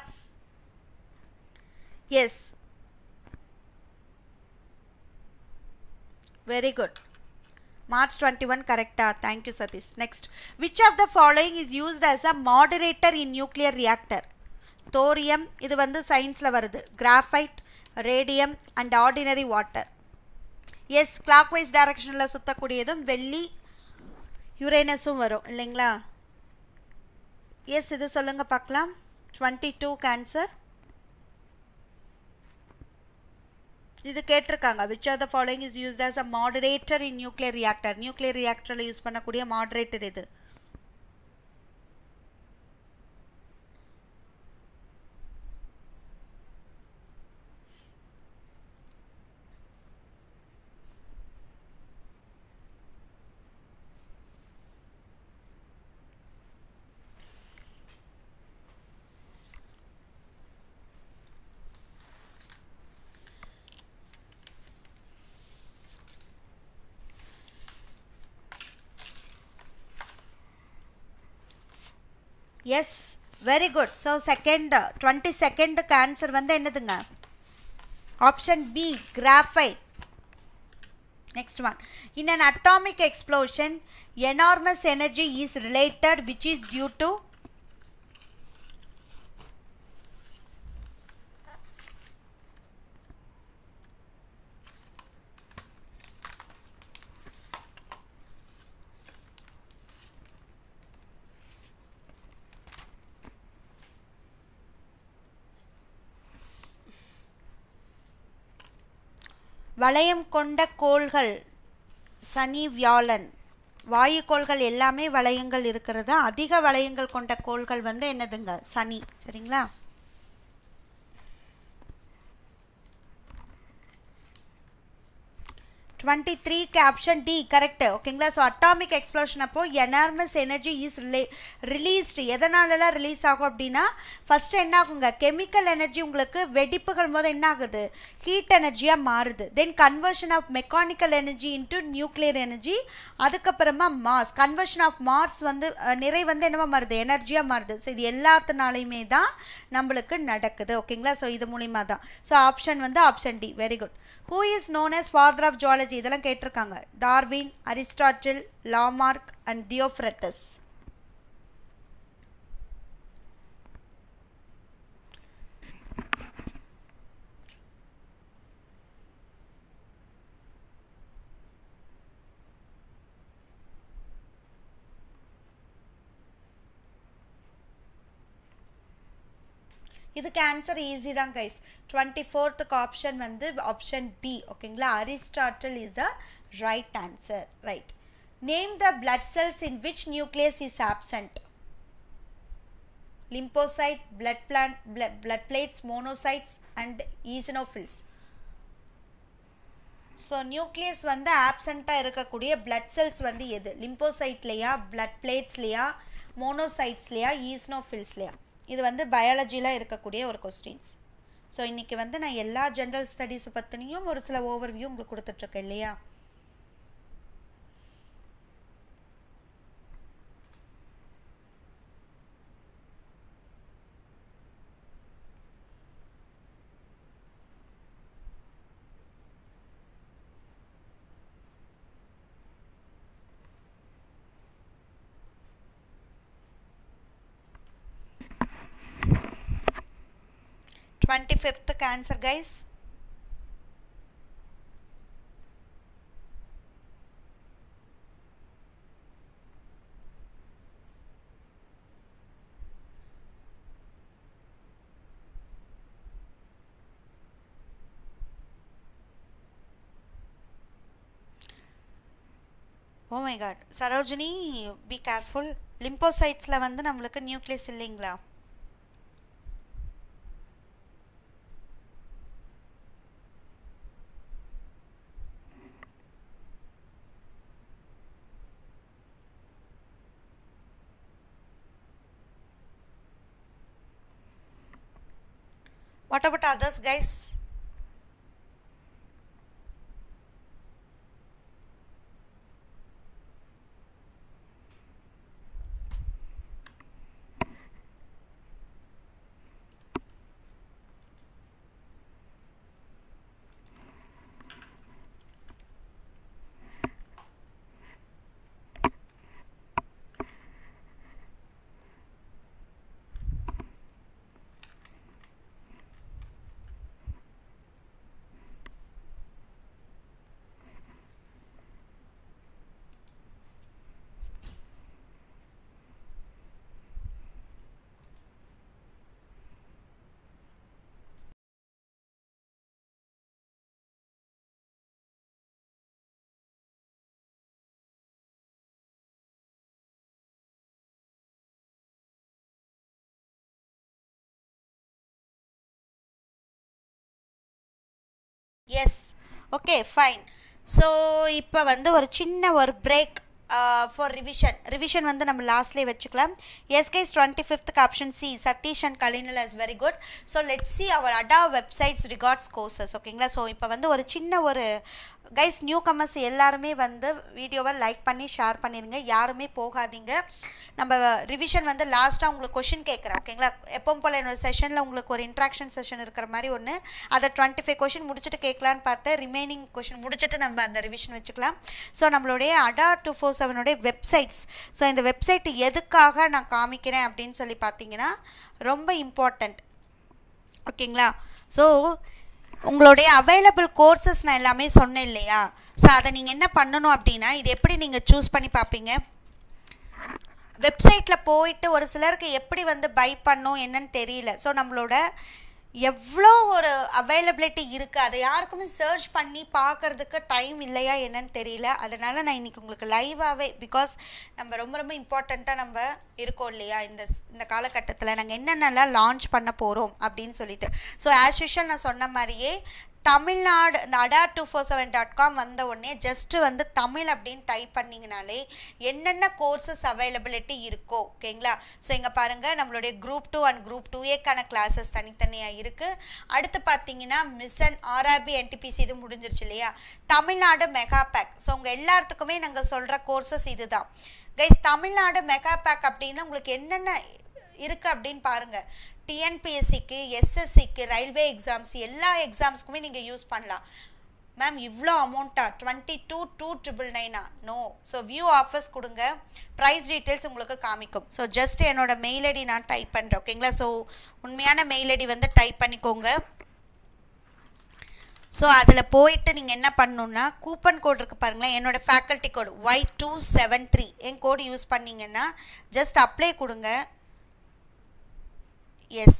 yes very good March twenty one கரெக்டா thank you Satish next which of the following is used as a moderator in nuclear reactor thorium இது வந்து சயின்ஸில் வருது graphite radium and ordinary water yes clockwise டைரக்ஷனில் சுற்றக்கூடியதும் வெள்ளி யுரேனஸும் வரும் இல்லைங்களா எஸ் இது சொல்லுங்கள் பார்க்கலாம் டுவெண்ட்டி டூ கேன்சர் இது கேட்டிருக்காங்க which are the following is used as a moderator in nuclear reactor nuclear ரியாக்டரில் யூஸ் பண்ணக்கூடிய மாடரேட்டர் இது yes very good so second twenty செகண்டுக்கு ஆன்சர் வந்து என்னதுங்க option B graphite next one in an atomic explosion enormous energy is related which is due to வளையம் கொண்ட கோள்கள் சனி வியாழன் வாயுக்கோள்கள் எல்லாமே வளையங்கள் இருக்கிறது அதிக வளையங்கள் கொண்ட கோள்கள் வந்து என்னதுங்க சனி சரிங்களா டுவெண்ட்டி த்ரீக்கு ஆப்ஷன் டி கரெக்ட் ஓகேங்களா ஸோ அட்டாமிக் எக்ஸ்ப்ளோஷன் அப்போ enormous energy is rele released எதனாலலாம் ரிலீஸ் ஆகும் அப்படின்னா ஃபஸ்ட்டு என்ன ஆகுங்க கெமிக்கல் எனர்ஜி உங்களுக்கு வெடிப்புகள் போது என்ன ஆகுது ஹீட் எனர்ஜியாக மாறுது then conversion of mechanical energy into nuclear energy அதுக்கப்புறமா மாஸ் கன்வர்ஷன் ஆஃப் மார்ஸ் வந்து அஹ், நிறை வந்து என்னவா மாறுது எனர்ஜியாக மாறுது ஸோ இது எல்லாத்தினாலையுமே தான் நம்மளுக்கு நடக்குது ஓகேங்களா ஸோ இது மூலிமா தான் ஸோ ஆப்ஷன் வந்து option D very good who is known as father of zoology இதெல்லாம் கேட்டிருக்காங்க Darwin Aristotle Lamarck and Theophrastus இதுக்கு ஆன்சர் ஈஸி தான் கைஸ் டுவெண்ட்டி ஃபோர்த்துக்கு ஆப்ஷன் வந்து ஆப்ஷன் பி ஓகேங்களா Aristotle is a right answer right name the blood cells in which nucleus is absent lymphocyte blood plan blood platelets monocytes and eosinophils so nucleus வந்து ஆப்சண்ட்டாக இருக்கக்கூடிய blood cells வந்து எது லிம்போசைட்லையா blood பிளேட்ஸ்லையா மோனோசைட்ஸ்லையா ஈஸ்னோஃபில்ஸ்லையா இது வந்து பயாலஜியில் இருக்கக்கூடிய ஒரு கொஸ்டின்ஸ் ஸோ இன்றைக்கி வந்து நான் எல்லா ஜென்ரல் ஸ்டடீஸை பற்றினையும் ஒரு சில ஓவர்வியூ உங்களுக்கு கொடுத்துட்ருக்கேன் இல்லையா டுவெண்ட்டி ஃபிஃப்த்துக்கு answer guys oh my God Sarojini be careful லிம்போசைட்ஸில் வந்து நம்மளுக்கு நியூக்ளியஸ் இல்லைங்களா What about others, guys? Yes okay fine so இப்போ வந்து ஒரு சின்ன ஒரு பிரேக் ஃபார் ரிவிஷன் ரிவிஷன் வந்து நம்ம லாஸ்ட்லேயே வச்சுக்கலாம் எஸ்கேஸ் டுவெண்ட்டி ஃபிஃப்த்துக்கு ஆப்ஷன் சி சதீஷ் அண்ட் கலினல் is very good so let see our Adda websites records courses ஓகேங்களா ஸோ இப்போ வந்து ஒரு சின்ன ஒரு கைஸ் நியூ கமர்ஸ் எல்லாருமே வந்து வீடியோவை லைக் பண்ணி ஷேர் பண்ணிடுங்க யாருமே போகாதீங்க நம்ம ரிவிஷன் வந்து லாஸ்ட்டாக உங்களுக்கு கொஷின் கேட்குறேன் ஓகேங்களா எப்பவும் போல் என்னோட செஷனில் உங்களுக்கு ஒரு இன்ட்ராக்ஷன் செஷன் இருக்கிற மாதிரி ஒன்று அதை டுவெண்ட்டி ஃபைவ் கொஷின் முடிச்சுட்டு கேட்கலான்னு பார்த்து ரிமைனிங் கொஷின் முடிச்சுட்டு நம்ம அந்த ரிவிஷன் வச்சுக்கலாம் ஸோ நம்மளுடைய அடா டூ ஃபோர் செவனுடைய வெப்சைட்ஸ் ஸோ இந்த வெப்சைட் எதுக்காக நான் காமிக்கிறேன் அப்படின்னு சொல்லி பார்த்தீங்கன்னா ரொம்ப இம்பார்ட்டண்ட் ஓகேங்களா ஸோ உங்களுடைய அவைலபிள் கோர்சஸ் நான் எல்லாமே சொன்னேன் இல்லையா ஸோ அதை நீங்கள் என்ன பண்ணணும் அப்படின்னா இது எப்படி நீங்கள் சூஸ் பண்ணி பார்ப்பீங்க வெப்சைட்டில் போயிட்டு ஒரு சிலருக்கு எப்படி வந்து பை பண்ணும் என்னன்னு தெரியல ஸோ நம்மளோட எவ்வளோ ஒரு அவைலபிலிட்டி இருக்குது அதை யாருக்குமே சர்ச் பண்ணி பார்க்கறதுக்கு டைம் இல்லையா என்னன்னு தெரியல அதனால் நான் இன்றைக்கி உங்களுக்கு லைவாகவே பிகாஸ் நம்ம ரொம்ப ரொம்ப இம்பார்ட்டண்ட்டாக நம்ம இருக்கோம் இல்லையா இந்த இந்த காலகட்டத்தில் நாங்கள் என்னென்னலாம் லான்ச் பண்ண போகிறோம் அப்படின்னு சொல்லிட்டு ஸோ ஆஸ் யூஷுவல் நான் சொன்ன மாதிரியே தமிழ்நாடு இந்த Adda two four seven dot com வந்த உடனே ஜஸ்ட்டு வந்து தமிழ் அப்படின்னு டைப் பண்ணிங்கனாலே என்னென்ன கோர்சஸ் அவைலபிலிட்டி இருக்கோ ஓகேங்களா ஸோ இங்கே பாருங்கள் நம்மளுடைய group two and group two ஏக்கான கிளாஸஸ் தனித்தனியாக இருக்குது அடுத்து பார்த்தீங்கன்னா மிஷன் ஆர்ஆர்பி என்டிபிசி இது முடிஞ்சிருச்சு இல்லையா தமிழ்நாடு மெகா பேக் ஸோ உங்கள் எல்லாத்துக்குமே நாங்கள் சொல்கிற கோர்சஸ் இதுதான் கைஸ் தமிழ்நாடு மெகா பேக் அப்படின்னா உங்களுக்கு என்னென்ன இருக்குது அப்படின்னு பாருங்கள் டிஎன்பிஎஸ்சிக்கு எஸ்எஸ்சிக்கு ரயில்வே எக்ஸாம்ஸ் எல்லா எக்ஸாம்ஸ்க்குமே நீங்கள் யூஸ் பண்ணலாம் மேம் இவ்வளோ அமௌண்ட்டா டுவெண்ட்டி டூ டூ ட்ரிபிள் நைனா நோ ஸோ வியூ ஆஃபர்ஸ் கொடுங்க ப்ரைஸ் டீட்டெயில்ஸ் உங்களுக்கு காமிக்கும் ஸோ ஜஸ்ட் என்னோட மெயில் ஐடி நான் டைப் பண்ணுறேன் ஓகேங்களா ஸோ உண்மையான மெயில் ஐடி வந்து டைப் பண்ணிக்கோங்க ஸோ அதில் போயிட்டு நீங்கள் என்ன பண்ணணுன்னா கூப்பன் கோட் இருக்குது பாருங்களேன் என்னோட faculty code Y two seven three N code use பண்ணிங்கன்னா ஜஸ்ட் அப்ளை கொடுங்க எஸ்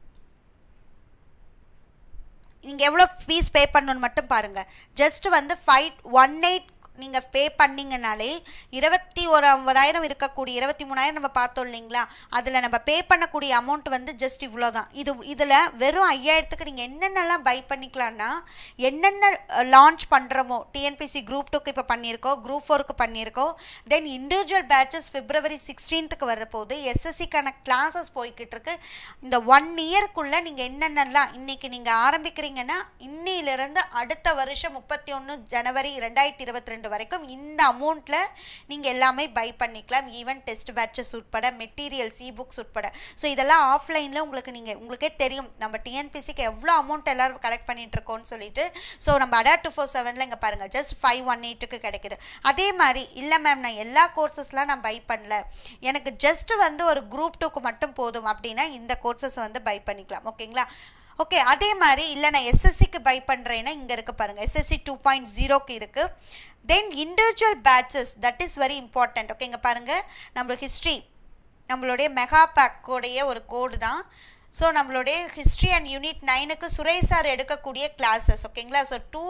நீங்கள் எவ்வளோ ஃபீஸ் பே பண்ணணுன்னு மட்டும் பாருங்கள் ஜஸ்ட் வந்து ஃபைவ் ஒன் எயிட் நீங்கள் பே பண்ணிங்கனாலே இருபத்தி ஒரு ஐம்பதாயிரம் இருக்கக்கூடிய இருபத்தி மூணாயிரம் நம்ம பார்த்தோம் இல்லைங்களா அதில் நம்ம பே பண்ணக்கூடிய அமௌண்ட் வந்து ஜஸ்ட் இவ்வளோ தான் இது இதில் வெறும் ஐயாயிரத்துக்கு நீங்கள் என்னென்னலாம் பை பண்ணிக்கலாம்னா என்னென்ன லான்ச் பண்ணுறோமோ டிஎன்பிசி குரூப் டூக்கு இப்போ பண்ணியிருக்கோம் குரூப் ஃபோருக்கு பண்ணியிருக்கோம் தென் இண்டிவிஜுவல் பேட்சஸ் பிப்ரவரி சிக்ஸ்டீன்த்துக்கு வரப்போகுது எஸ்எஸ்சிக்கான கிளாஸஸ் போய்கிட்டு இருக்கு இந்த ஒன் இயர்க்குள்ளே நீங்கள் என்னென்னலாம் இன்றைக்கி நீங்கள் ஆரம்பிக்கிறீங்கன்னா இன்னிலிருந்து அடுத்த வருஷம் முப்பத்தி ஒன்று ஜனவரி ரெண்டாயிரத்தி இருபத்தி ரெண்டு வரைக்கும் இந்த அமௌண்ட்டில் நீங்கள் எல்லாமே பை பண்ணிக்கலாம் ஈவன் டெஸ்ட் பேட்சஸ் உட்பட மெட்டீரியல்ஸ் இ புக்ஸ் உட்பட ஸோ இதெல்லாம் ஆஃப்லைனில் உங்களுக்கு நீங்கள் உங்களுக்கே தெரியும் நம்ம டிஎன்பிசிக்கு எவ்வளோ அமௌண்ட் எல்லோரும் கலெக்ட் பண்ணிட்டு இருக்கோம்னு சொல்லிட்டு ஸோ நம்ம அடா டூ ஃபோர் செவனில் இங்கே பாருங்கள் ஜஸ்ட் ஃபைவ் ஒன் எயிட்டுக்கு கிடைக்குது அதே மாதிரி இல்லை மேம் நான் எல்லா கோர்சஸ்லாம் நான் பை பண்ணல எனக்கு ஜஸ்ட் வந்து ஒரு குரூப் டூக்கு மட்டும் போதும் அப்படின்னா இந்த கோர்சஸ் வந்து பை பண்ணிக்கலாம் ஓகேங்களா ஓகே அதே மாதிரி இல்லை நான் எஸ்எஸ்சிக்கு பை பண்ணுறேன்னா இங்கே இருக்க பாருங்கள் எஸ்எஸ்சி டூ பாயிண்ட் ஜீரோக்கு இருக்குது then individual batches that is very important okay இங்கே பாருங்கள் நம்மளோட ஹிஸ்ட்ரி நம்மளுடைய மெகா பேக்கோடைய ஒரு கோடு தான் ஸோ நம்மளுடைய ஹிஸ்ட்ரி அண்ட் யூனிட் நைனுக்கு சுரேஷ் சார் எடுக்கக்கூடிய கிளாஸஸ் ஓகேங்களா so two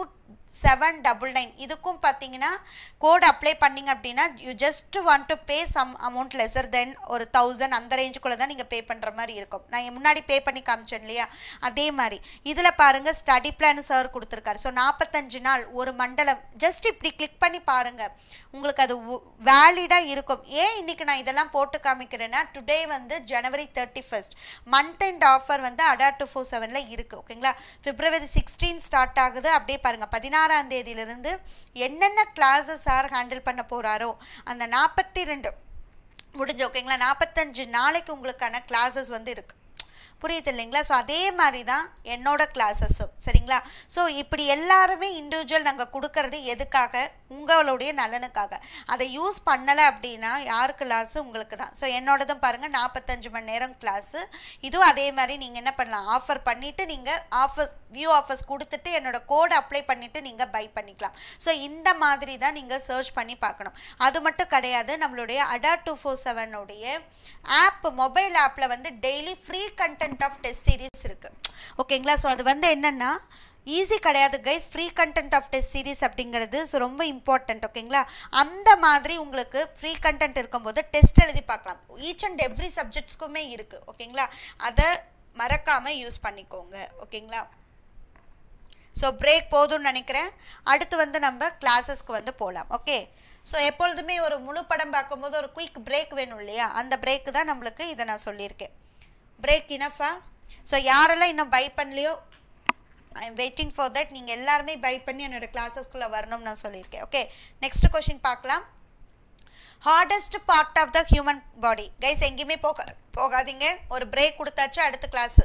seven double nine இதுக்கும் பார்த்தீங்கன்னா கோட் அப்ளை பண்ணிங்க அப்படின்னா you just want to pay some amount lesser then ஒரு தௌசண்ட் அந்த ரேஞ்சுக்குள்ளே தான் நீங்கள் பே பண்ணுற மாதிரி இருக்கும் நான் இங்க முன்னாடி பே பண்ணி காமிச்சேன் இல்லையா அதே மாதிரி இதில் பாருங்கள் ஸ்டடி பிளான் சார் கொடுத்துருக்காரு ஸோ நாற்பத்தஞ்சு நாள் ஒரு மண்டலம் ஜஸ்ட் இப்படி கிளிக் பண்ணி பாருங்கள் உங்களுக்கு அது வேலிடாக இருக்கும் ஏன் இன்னைக்கு நான் இதெல்லாம் போட்டு காமிக்கிறேன்னா டுடே வந்து ஜனவரி thirty first month and offer வந்து அடா டூ ஃபோர் செவனில் இருக்குது ஓகேங்களா பிப்ரவரி சிக்ஸ்டீன் ஸ்டார்ட் ஆகுது அப்படியே பாருங்கள் பதினாறாம் தேதியிலிருந்து என்னென்ன கிளாஸஸ் சார் ஹேண்டில் பண்ண போகிறாரோ அந்த நாற்பத்தி ரெண்டு முடிஞ்சு ஓகேங்களா நாற்பத்தஞ்சு நாளைக்கு உங்களுக்கான கிளாஸஸ் வந்து இருக்குது புரியுது இல்லைங்களா ஸோ அதே மாதிரி தான் என்னோட கிளாஸஸும் சரிங்களா ஸோ இப்படி எல்லாருமே இண்டிவிஜுவல் நாங்கள் கொடுக்கறது எதுக்காக உங்களுடைய நலனுக்காக அதை யூஸ் பண்ணலை அப்படின்னா யார் கிளாஸு உங்களுக்கு தான் ஸோ என்னோடதும் பாருங்கள் நாற்பத்தஞ்சு மணி நேரம் கிளாஸு இதுவும் அதே மாதிரி நீங்கள் என்ன பண்ணலாம் ஆஃபர் பண்ணிவிட்டு நீங்கள் ஆஃபர்ஸ் வியூ ஆஃபர்ஸ் கொடுத்துட்டு என்னோட கோட் அப்ளை பண்ணிவிட்டு நீங்கள் பை பண்ணிக்கலாம் ஸோ இந்த மாதிரி தான் நீங்கள் சர்ச் பண்ணி பார்க்கணும் அது மட்டும் கிடையாது நம்மளுடைய அடா டூ ஃபோர் செவனுடைய ஆப் மொபைல் ஆப்பில் வந்து daily free content of test series இருக்குது ஓகேங்களா ஸோ அது வந்து என்னென்னா ஈஸி கிடையாது guys free content of test series அப்படிங்கிறது ஸோ ரொம்ப இம்பார்ட்டண்ட் ஓகேங்களா அந்த மாதிரி உங்களுக்கு ஃப்ரீ கண்டென்ட் இருக்கும்போது டெஸ்ட் எழுதி பார்க்கலாம் ஈச் அண்ட் எவ்ரி சப்ஜெக்ட்ஸ்க்குமே இருக்குது ஓகேங்களா அதை மறக்காமல் யூஸ் பண்ணிக்கோங்க ஓகேங்களா ஸோ பிரேக் போதும்னு நினைக்கிறேன் அடுத்து வந்து நம்ம கிளாஸஸ்க்கு வந்து போகலாம் ஓகே ஸோ எப்பொழுதுமே ஒரு முழு படம் பார்க்கும்போது ஒரு குயிக் பிரேக் வேணும் இல்லையா அந்த பிரேக் தான் நம்மளுக்கு இதை நான் சொல்லியிருக்கேன் பிரேக் இனஃபா ஸோ யாரெல்லாம் இன்னும் பை பண்ணலையோ I am waiting for that நீங்கள் எல்லாருமே பை பண்ணி என்னோடய கிளாஸஸ்க்குள்ளே வரணும்னு நான் சொல்லியிருக்கேன் ஓகே நெக்ஸ்ட் கொஷின் பார்க்கலாம் hardest part of the human body guys எங்கேயுமே போக போகாதீங்க ஒரு பிரேக் கொடுத்தாச்சு அடுத்த class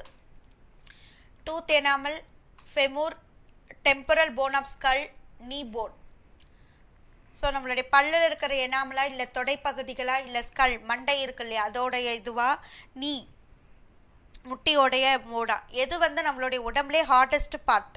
tooth enamel femur temporal bone of skull knee bone so நம்மளுடைய பல்லில் இருக்கிற எனாமலா இல்லை தொடைப்பகுதிகளா இல்லை ஸ்கல் மண்டை இருக்கு இல்லையா அதோடைய இதுவா நீ முட்டியோடைய மோடா எது வந்து நம்மளுடைய உடம்புலே hardest part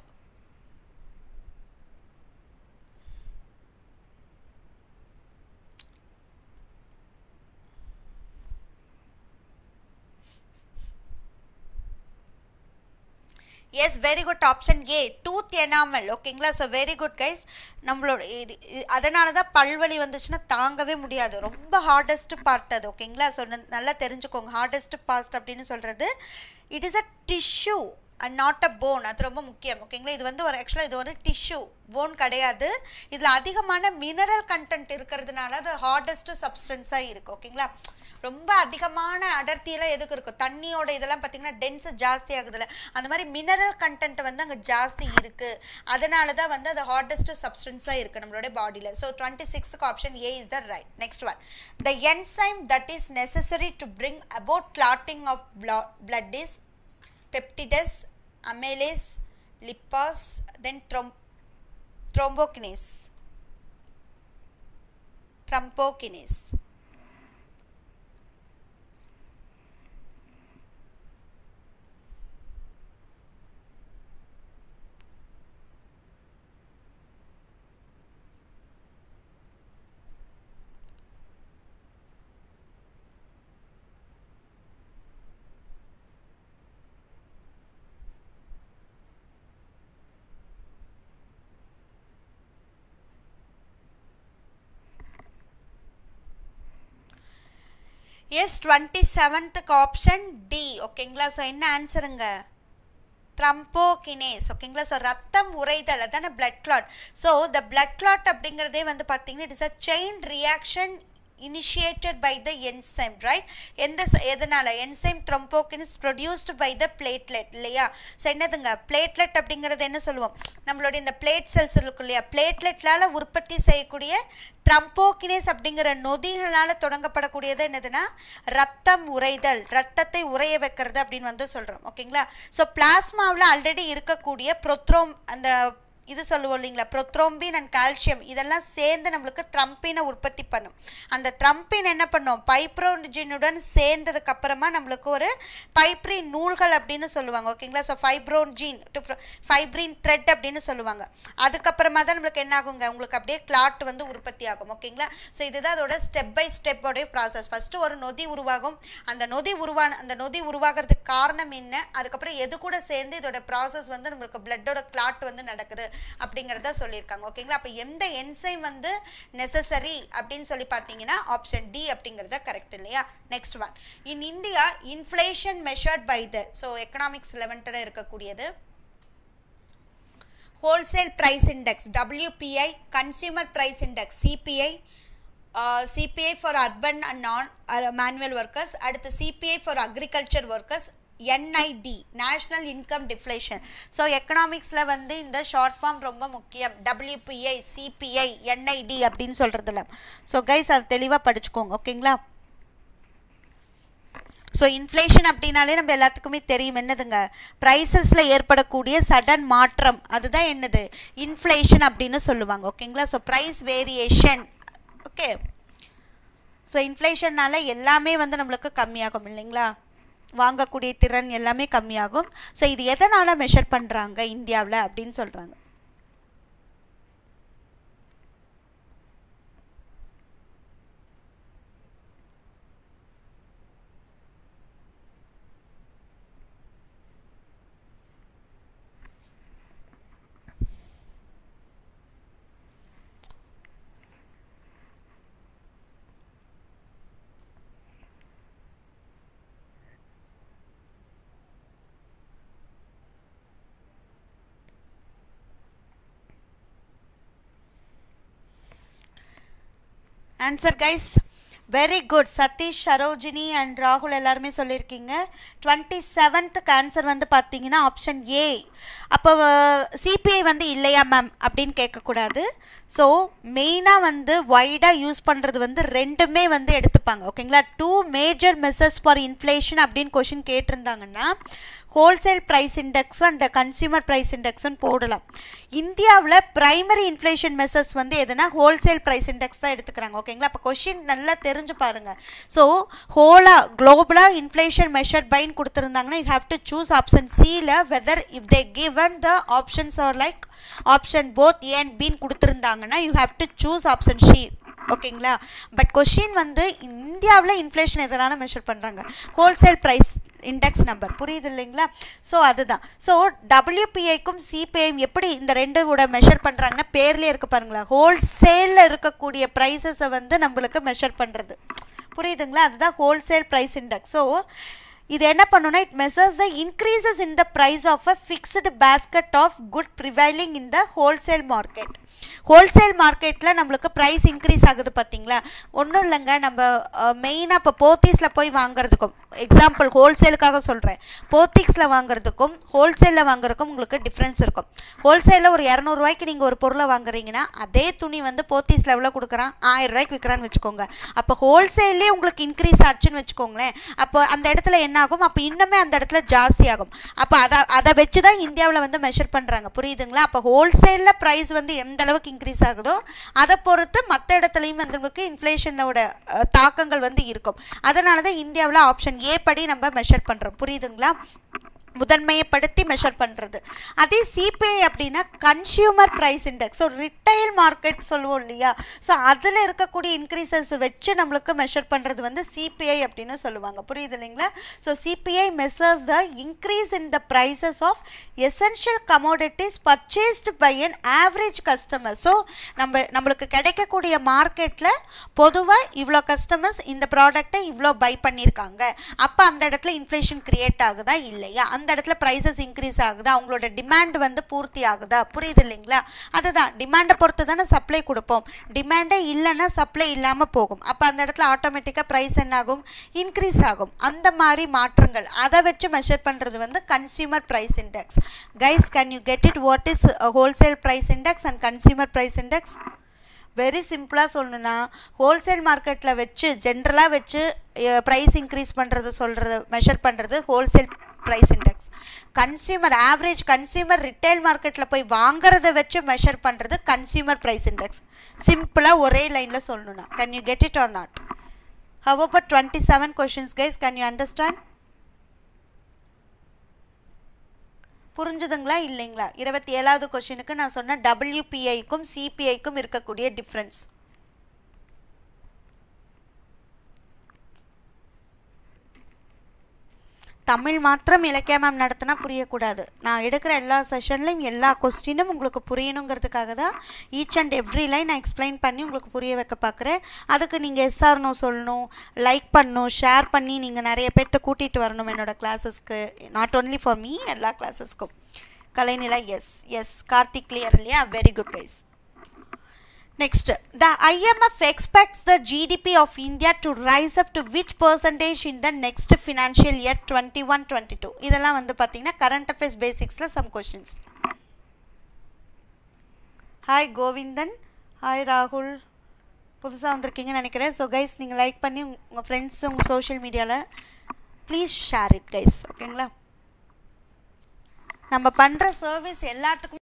yes very good option A tooth enamel ஓகேங்களா ஸோ வெரி குட் கைஸ் நம்மளோட இது இது- அதனால தான் பல்வலி வந்துச்சுன்னா தாங்கவே முடியாது ரொம்ப ஹார்டஸ்ட் பார்ட் அது ஓகேங்களா ஸோ நல்லா தெரிஞ்சுக்கோங்க ஹார்டஸ்ட் பார்ட் அப்படின்னு சொல்கிறது it is a tissue and not a bone அது ரொம்ப முக்கியம் ஓகேங்களா இது வந்து ஒரு ஆக்சுவலாக இது ஒரு டிஷ்யூ போன் கிடையாது இதில் அதிகமான மினரல் கண்டென்ட் இருக்கிறதுனால அது ஹார்டஸ்ட் சப்ஸ்டன்ஸாக இருக்குது ஓகேங்களா ரொம்ப அதிகமான அடர்த்தியெல்லாம் எதுக்கு இருக்கும் தண்ணியோட இதெல்லாம் பார்த்தீங்கன்னா டென்ஸ் ஜாஸ்தி ஆகுதுல்ல அந்த மாதிரி மினரல் கண்டென்ட் வந்து அங்கே ஜாஸ்தி இருக்குது அதனால தான் வந்து அது ஹார்டஸ்ட் சப்ஸ்டன்ஸாக இருக்குது நம்மளோட பாடியில் ஸோ டுவெண்ட்டி சிக்ஸ்க்கு option A is the right next one the enzyme that is necessary to bring about clotting of blood is peptides, amylase, lipase, then trom- thrombokinase. Thrombokinase. Yes twenty செவன்த்துக்கு option D ஓகேங்களா so என்ன ஆன்சருங்க thrombokinase ஓகேங்களா so ரத்தம் உறைதல் அதான blood clot so the blood clot அப்படிங்கிறதே வந்து பார்த்தீங்கன்னா it is a chain reaction initiated by the enzyme right எந்த ச- எதனால enzyme thrombokin is produced by the platelet இல்லையா ஸோ என்னதுங்க பிளேட்லெட் அப்படிங்கிறது என்ன சொல்லுவோம் நம்மளுடைய இந்த பிளேட் செல்ஸ் இருக்கு இல்லையா பிளேட்லெட்லால் உற்பத்தி செய்யக்கூடிய த்ரம்போக்கினேஸ் அப்படிங்கிற நொதிகளால் தொடங்கப்படக்கூடியது என்னதுன்னா ரத்தம் உறைதல் ரத்தத்தை உறைய வைக்கிறது அப்படின்னு வந்து சொல்கிறோம் ஓகேங்களா ஸோ பிளாஸ்மாவில் ஆல்ரெடி இருக்கக்கூடிய ப்ரொத்ரோம் அந்த இது சொல்லுவோம் இல்லைங்களா ப்ரொத்ரோம்பின் அண்ட் கால்சியம் இதெல்லாம் சேர்ந்து நம்மளுக்கு த்ரம்பினை உற்பத்தி பண்ணும் அந்த த்ரம்பின் என்ன பண்ணும் பைப்ரோன்ஜினுடன் சேர்ந்ததுக்கு அப்புறமா நம்மளுக்கு ஒரு பைப்ரின் நூல்கள் அப்படின்னு சொல்லுவாங்க ஓகேங்களா ஸோ ஃபைப்ரோன்ஜின் ஃபைப்ரின் த்ரெட் அப்படின்னு சொல்லுவாங்க அதுக்கப்புறமா தான் நம்மளுக்கு என்ன ஆகுங்க உங்களுக்கு அப்படியே கிளாட் வந்து உற்பத்தி ஆகும் ஓகேங்களா ஸோ இதுதான் அதோட ஸ்டெப் பை ஸ்டெப்போடைய ப்ராசஸ் ஃபஸ்ட்டு ஒரு நொதி உருவாகும் அந்த நொதி உருவான அந்த நொதி உருவாகிறதுக்கு காரணம் என்ன அதுக்கப்புறம் எது கூட சேர்ந்து இதோட ப்ராசஸ் வந்து நம்மளுக்கு பிளட்டோட கிளாட் வந்து நடக்குது அப்படிங்கிறத சொல்லியிருக்காங்க ஓகேங்களா அப்போ எந்த என்சைம் வந்து நெசசரி அப்படின்னு சொல்லி பார்த்தீங்கன்னா ஆப்ஷன் டி அப்படிங்கிறத கரெக்ட் இல்லையா next one in India inflation measured by the so economics லெவன்த்தில் இருக்கக்கூடியது wholesale price index WPI consumer price index CPI uh, CPI for urban and non uh, manual workers அடுத்து CPI for agriculture workers NID national income deflation so எக்கனாமிக்ஸில் வந்து இந்த short form ரொம்ப முக்கியம் WPI CPI NID அப்படின்னு சொல்கிறதுல so guys அது தெளிவாக படிச்சுக்கோங்க ஓகேங்களா ஸோ இன்ஃப்ளேஷன் அப்படின்னாலே நம்ம எல்லாத்துக்குமே தெரியும் என்னதுங்க ப்ரைஸஸில் ஏற்படக்கூடிய சடன் மாற்றம் அதுதான் என்னது இன்ஃப்ளேஷன் அப்படின்னு சொல்லுவாங்க ஓகேங்களா so price variation okay so இன்ஃப்ளேஷன்னால எல்லாமே வந்து நம்மளுக்கு கம்மியாகும் இல்லைங்களா வாங்கக்கூடிய திறன் எல்லாமே கம்மியாகும் ஸோ இது எதனால் மெஷர் பண்ணுறாங்க இந்தியாவில் அப்படின்னு சொல்கிறாங்க answer guys very good Satish Sarojini and ராகுல் எல்லாருமே சொல்லியிருக்கீங்க டுவெண்ட்டி செவன்த்துக்கு ஆன்சர் வந்து பார்த்தீங்கன்னா ஆப்ஷன் ஏ அப்போ சிபிஐ வந்து இல்லையா மேம் அப்படின்னு கேட்கக்கூடாது ஸோ மெயினாக வந்து வைடாக யூஸ் பண்ணுறது வந்து ரெண்டுமே வந்து எடுத்துப்பாங்க ஓகேங்களா two major measures for inflation அப்படின்னு கொஷின் கேட்டிருந்தாங்கன்னா ஹோல்சேல் ப்ரைஸ் இண்டெக்ஸும் அண்ட் கன்சியூமர் ப்ரைஸ் இண்டெக்ஸும் போடலாம் இந்தியாவில் ப்ரைமரி இன்ஃப்ளேஷன் மெசர்ஸ் வந்து எதுனா ஹோல்சேல் ப்ரைஸ் இண்டெக்ஸ் தான் எடுத்துக்கிறாங்க ஓகேங்களா அப்போ கொஷின் நல்லா தெரிஞ்சு பாருங்கள் ஸோ ஹோலாக குளோபலாக இன்ஃப்ளேஷன் மெஷர்ட் பைன் கொடுத்துருந்தாங்கன்னா you have to choose option சியில் whether if they given the options are like option both ஏன் பின்னு கொடுத்துருந்தாங்கன்னா you have to choose option C ஓகேங்களா பட் கொஷின் வந்து இந்தியாவில் இன்ஃப்ளேஷன் எதனால் மெஷர் பண்ணுறாங்க ஹோல்சேல் ப்ரைஸ் இண்டெக்ஸ் நம்பர் புரியுது இல்லைங்களா ஸோ அதுதான் ஸோ டபிள்யூபிஐக்கும் சிபிஐயும் எப்படி இந்த ரெண்டோட மெஷர் பண்ணுறாங்கன்னா பேர்லேயே இருக்க பாருங்களா ஹோல்சேலில் இருக்கக்கூடிய ப்ரைஸஸை வந்து நம்மளுக்கு மெஷர் பண்ணுறது புரியுதுங்களா அதுதான் ஹோல்சேல் ப்ரைஸ் இண்டெக்ஸ் ஸோ இது என்ன பண்ணுன்னா it measures the increases in the price of a fixed basket of good prevailing in the wholesale market wholesale மார்க்கெட்டில் நம்மளுக்கு ப்ரைஸ் இன்க்ரீஸ் ஆகுது பார்த்தீங்களா ஒன்றும் இல்லைங்க நம்ம மெயினாக இப்போ போத்தீஸில் போய் வாங்குறதுக்கும் எக்ஸாம்பிள் ஹோல்சேலுக்காக சொல்கிறேன் போத்தீஸில் வாங்குறதுக்கும் ஹோல்சேலில் வாங்குறதுக்கும் உங்களுக்கு டிஃப்ரென்ஸ் இருக்கும் ஹோல்சேலில் ஒரு இரநூறுவாய்க்கு நீங்கள் ஒரு பொருளை வாங்குறீங்கன்னா அதே துணி வந்து போத்தீஸில் எவ்வளோ கொடுக்குறான் ஆயிரம் ரூபாய்க்கு விற்கிறான்னு வச்சுக்கோங்க அப்போ ஹோல்சேல்லே உங்களுக்கு இன்க்ரீஸ் ஆச்சுன்னு வச்சுக்கோங்களேன் அப்போ அந்த இடத்துல என்ன ஆகும் அப்போ இன்னுமே அந்த இடத்துல ஜாஸ்தி ஆகும் அப்போ அதை அதை வச்சு தான் இந்தியாவில் வந்து மெஷர் பண்ணுறாங்க புரியுதுங்களா அப்போ ஹோல்சேலில் ப்ரைஸ் வந்து எந்த அளவுக்கு இன்க்ரீஸ் ஆகுதோ அதை பொறுத்து மற்ற இடத்துலையும் வந்து நமக்கு இன்ஃப்ளேஷனோட தாக்கங்கள் வந்து இருக்கும் அதனால தான் இந்தியாவில் ஆப்ஷன் ஏ படி நம்ம மெஷர் பண்ணுறோம் புரியுதுங்களா முதன்மையப்படுத்தி மெஷர் பண்ணுறது அதே சிபிஐ அப்படின்னா consumer price index so retail market சொல்லுவோம் இல்லையா ஸோ அதில் இருக்கக்கூடிய இன்க்ரீசஸ் வச்சு நம்மளுக்கு மெஷர் பண்ணுறது வந்து சிபிஐ அப்படின்னு சொல்லுவாங்க புரியுது இல்லைங்களா so CPI measures the increase in the prices of essential commodities purchased by an average customer so நம்ம நம்மளுக்கு கிடைக்கக்கூடிய மார்க்கெட்டில் பொதுவாக இவ்வளோ கஸ்டமர்ஸ் இந்த ப்ராடக்டை இவ்வளோ பை பண்ணியிருக்காங்க அப்போ அந்த இடத்துல இன்ஃப்ளேஷன் கிரியேட் ஆகுதா இல்லையா அந்த இடத்துல ப்ரைஸஸ் இன்க்ரீஸ் ஆகுதா அவங்களோட டிமாண்ட் வந்து பூர்த்தி ஆகுதா புரியுது இல்லைங்களா அதுதான் டிமாண்டை பொறுத்து தானே சப்ளை கொடுப்போம் டிமாண்டே இல்லைன்னா சப்ளை இல்லாமல் போகும் அப்போ அந்த இடத்துல ஆட்டோமேட்டிக்காக ப்ரைஸ் என்ன ஆகும் இன்க்ரீஸ் ஆகும் அந்த மாதிரி மாற்றங்கள் அதை வச்சு மெஷர் பண்ணுறது வந்து consumer price index guys can you get it what is wholesale price index and consumer price index very சிம்பிளாக சொல்லணுன்னா ஹோல்சேல் மார்க்கெட்டில் வச்சு ஜென்ரலாக வச்சு ப்ரைஸ் இன்க்ரீஸ் பண்ணுறது சொல்கிறது மெஷர் பண்ணுறது wholesale price index consumer average consumer retail மார்க்கெட்டில் போய் வாங்குறத வச்சு மெஷர் பண்ணுறது கன்சியூமர் ப்ரைஸ் இண்டெக்ஸ் சிம்பிளாக ஒரே லைனில் சொல்லணும்னா can you get it or not how about twenty seven questions guys can you understand புரிஞ்சுதுங்களா இல்லைங்களா இருபத்தி ஏழாவது கொஷினுக்கு நான் சொன்ன டபிள்யூபிஐக்கும் சிபிஐக்கும் இருக்கக்கூடிய டிஃப்ரென்ஸ் தமிழ் மாத்திரம் இலக்கிய மேம் நடத்தினா புரியக்கூடாது நான் எடுக்கிற எல்லா செஷன்லையும் எல்லா கொஸ்டினும் உங்களுக்கு புரியணுங்கிறதுக்காக தான் ஈச் அண்ட் எவ்ரி லைன் நான் எக்ஸ்பிளைன் பண்ணி உங்களுக்கு புரிய வைக்க பார்க்குறேன் அதுக்கு நீங்கள் எஸ்ஆர்னோ சொல்லணும் லைக் பண்ணணும் ஷேர் பண்ணி நீங்கள் நிறைய பேர்த்த கூட்டிகிட்டு வரணும் என்னோடய கிளாஸஸ்க்கு நாட் ஓன்லி ஃபார் மீ எல்லா கிளாஸஸ்க்கும் Kalainila yes yes Karthik clear இல்லையா very good guys Next, the IMF expects the GDP of India to rise up to which percentage in the next financial year 21-22? இதெல்லாம் வந்து பார்த்தீங்கன்னா current affairs basicsல some questions. Hi Govindan hi ராகுல் புதுசாக வந்திருக்கீங்கன்னு நினைக்கிறேன் so guys நீங்கள் like பண்ணி உங்கள் ஃப்ரெண்ட்ஸ் உங்கள் சோஷியல் மீடியாவில் ப்ளீஸ் ஷேர் இட் கைஸ் ஓகேங்களா நம்ம பண்ணுற சர்வீஸ் எல்லாத்துக்கும்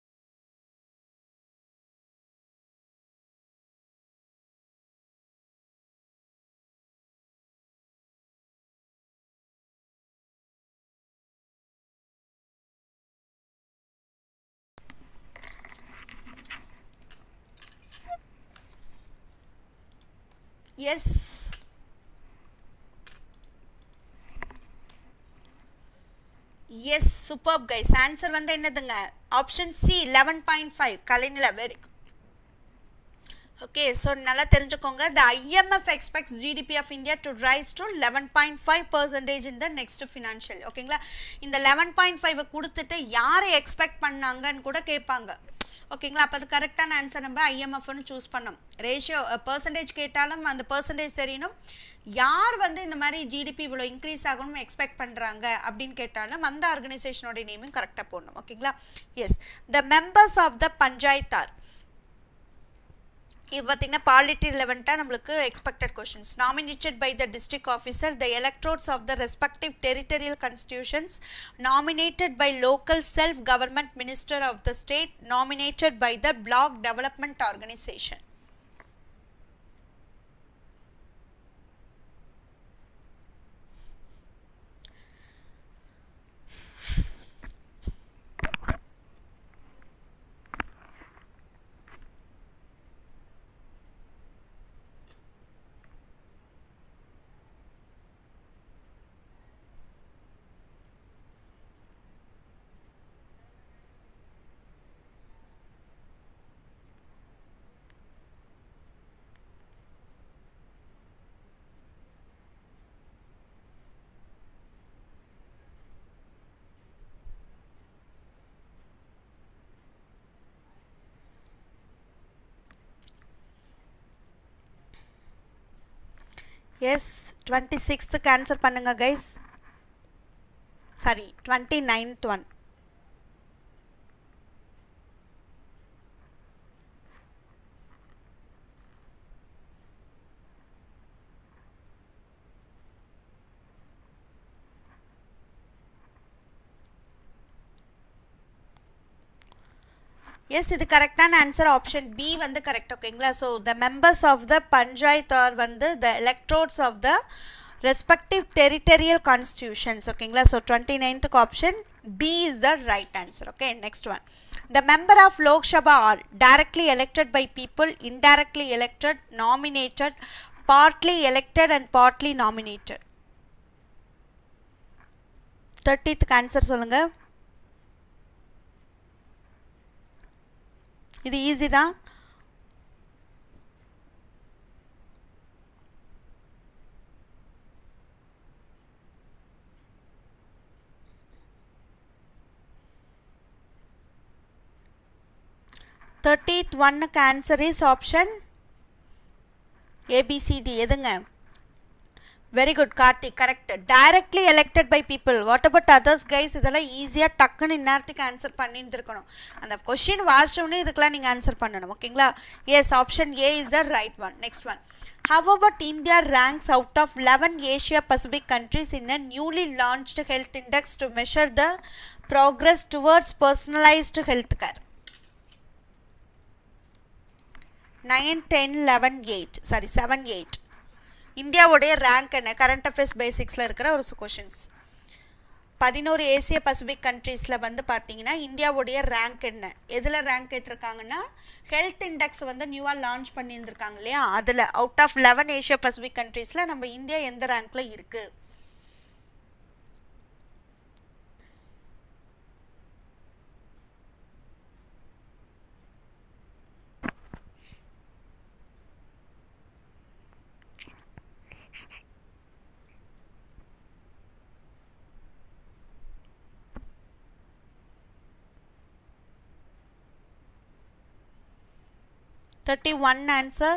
yes yes super guys answer வந்து என்னதுங்க option C eleven point five Kalainila very okay so நல்லா தெரிஞ்சுக்கோங்க the IMF expects GDP of India to rise to eleven point five percentage in the next financial ஓகேங்களா இந்த eleven point ஃபைவை கொடுத்துட்டு யாரை expect பண்ணாங்கன்னு கூட கேட்பாங்க ஓகேங்களா அப்போ அது கரெக்டான ஆன்சர் நம்ம ஐஎம்எஃப்னு சூஸ் பண்ணோம் ரேஷியோ பர்சன்டேஜ் கேட்டாலும் அந்த பர்சன்டேஜ் தெரியணும் யார் வந்து இந்த மாதிரி ஜிடிபி இவ்வளோ இன்க்ரீஸ் ஆகணும்னு எக்ஸ்பெக்ட் பண்ணுறாங்க அப்படின்னு கேட்டாலும் அந்த ஆர்கனைசேஷனோட நேமும் கரெக்டாக போடணும் ஓகேங்களா yes the members of the பஞ்சாயத்தார் இது பார்த்தீங்கன்னா பாலிட்டி ரிலவெண்ட்டாக நம்மளுக்கு expected questions nominated by the district officer the electorates of the respective territorial constituencies nominated by local self government minister of the state nominated by the block development organisation yes twenty சிக்ஸ்த்துக்கு answer பண்ணுங்க guys sorry twenty ninth one yes இது கரெக்டான answer option B வந்து correct ஓகேங்களா so the members of the panchayat R வந்து the electorates of the respective territorial constituencies ஓகேங்களா so twenty நைன்த்துக்கு option B is the right answer okay next one the member of Lok Sabha are directly elected by people indirectly elected nominated partly elected and partly nominated தேர்ட்டித்துக்கு answer சொல்லுங்கள் இது easy தான் thirtieth ஒன்னுக்கு answer is option A B C D எதுங்க very good Karthik correct directly elected by people what about others guys இதெல்லாம் ஈஸியாக டக்குன்னு இந்நேரத்துக்கு ஆன்சர் பண்ணிட்டு இருக்கணும் அந்த கொஷின் வாசிச்சோடனே இதுக்கெல்லாம் நீங்கள் ஆன்சர் பண்ணணும் ஓகேங்களா yes option A is the right one next one How about India ranks out of 11 Asia Pacific countries in a newly launched health index to measure the progress towards personalized health care? 9, 10, 11, 8. Sorry, 7, 8. இந்தியாவுடைய rank என்ன current affairs பேசிக்ஸில் இருக்கிற ஒரு questions பதினோரு ஏசிய Pacific கண்ட்ரீஸில் வந்து பார்த்தீங்கன்னா இந்தியாவுடைய ரேங்க் என்ன எதில் ரேங்க் கேட்டிருக்காங்கன்னா ஹெல்த் இண்டெக்ஸ் வந்து நியூவாக லான்ச் பண்ணியிருந்திருக்காங்க இல்லையா அதில் out of eleven Asia Pacific கண்ட்ரீஸில் நம்ம இந்தியா எந்த ரேங்க்கில் இருக்குது தேர்ட்டி ஒன் ஆன்சர்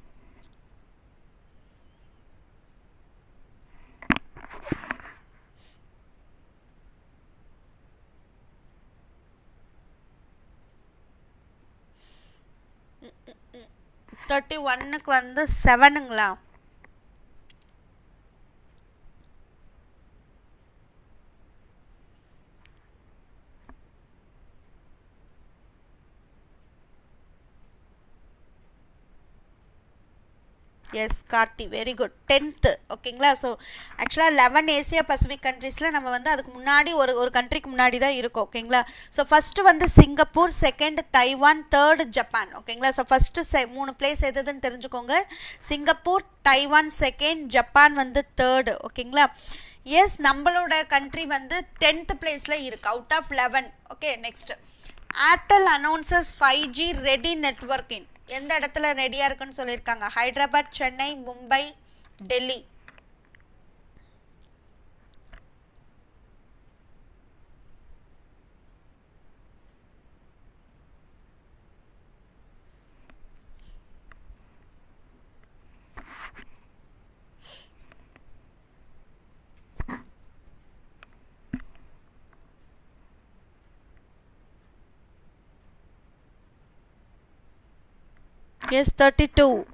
தேர்ட்டி ஒன்னுக்கு வந்து செவனுங்களா yes Karthi very good tenth ஓகேங்களா ஸோ ஆக்சுவலாக லெவன் ஏசியா பசிபிக் கண்ட்ரீஸில் நம்ம வந்து அதுக்கு முன்னாடி ஒரு ஒரு கண்ட்ரிக்கு முன்னாடி தான் இருக்கோம் ஓகேங்களா ஸோ ஃபஸ்ட்டு வந்து Singapore second Taiwan third Japan ஓகேங்களா ஸோ ஃபஸ்ட்டு செ மூணு பிளேஸ் எதுன்னு தெரிஞ்சுக்கோங்க சிங்கப்பூர் தைவான் செகண்ட் ஜப்பான் வந்து தேர்டு ஓகேங்களா எஸ் நம்மளோட கண்ட்ரி வந்து டென்த் பிளேஸில் இருக்குது out of eleven okay next Airtel announces five G ready networking எந்த இடத்துல ரெடியாக இருக்குன்னு சொல்லியிருக்காங்க ஹைதராபாத் சென்னை மும்பை டெல்லி Yes, 32.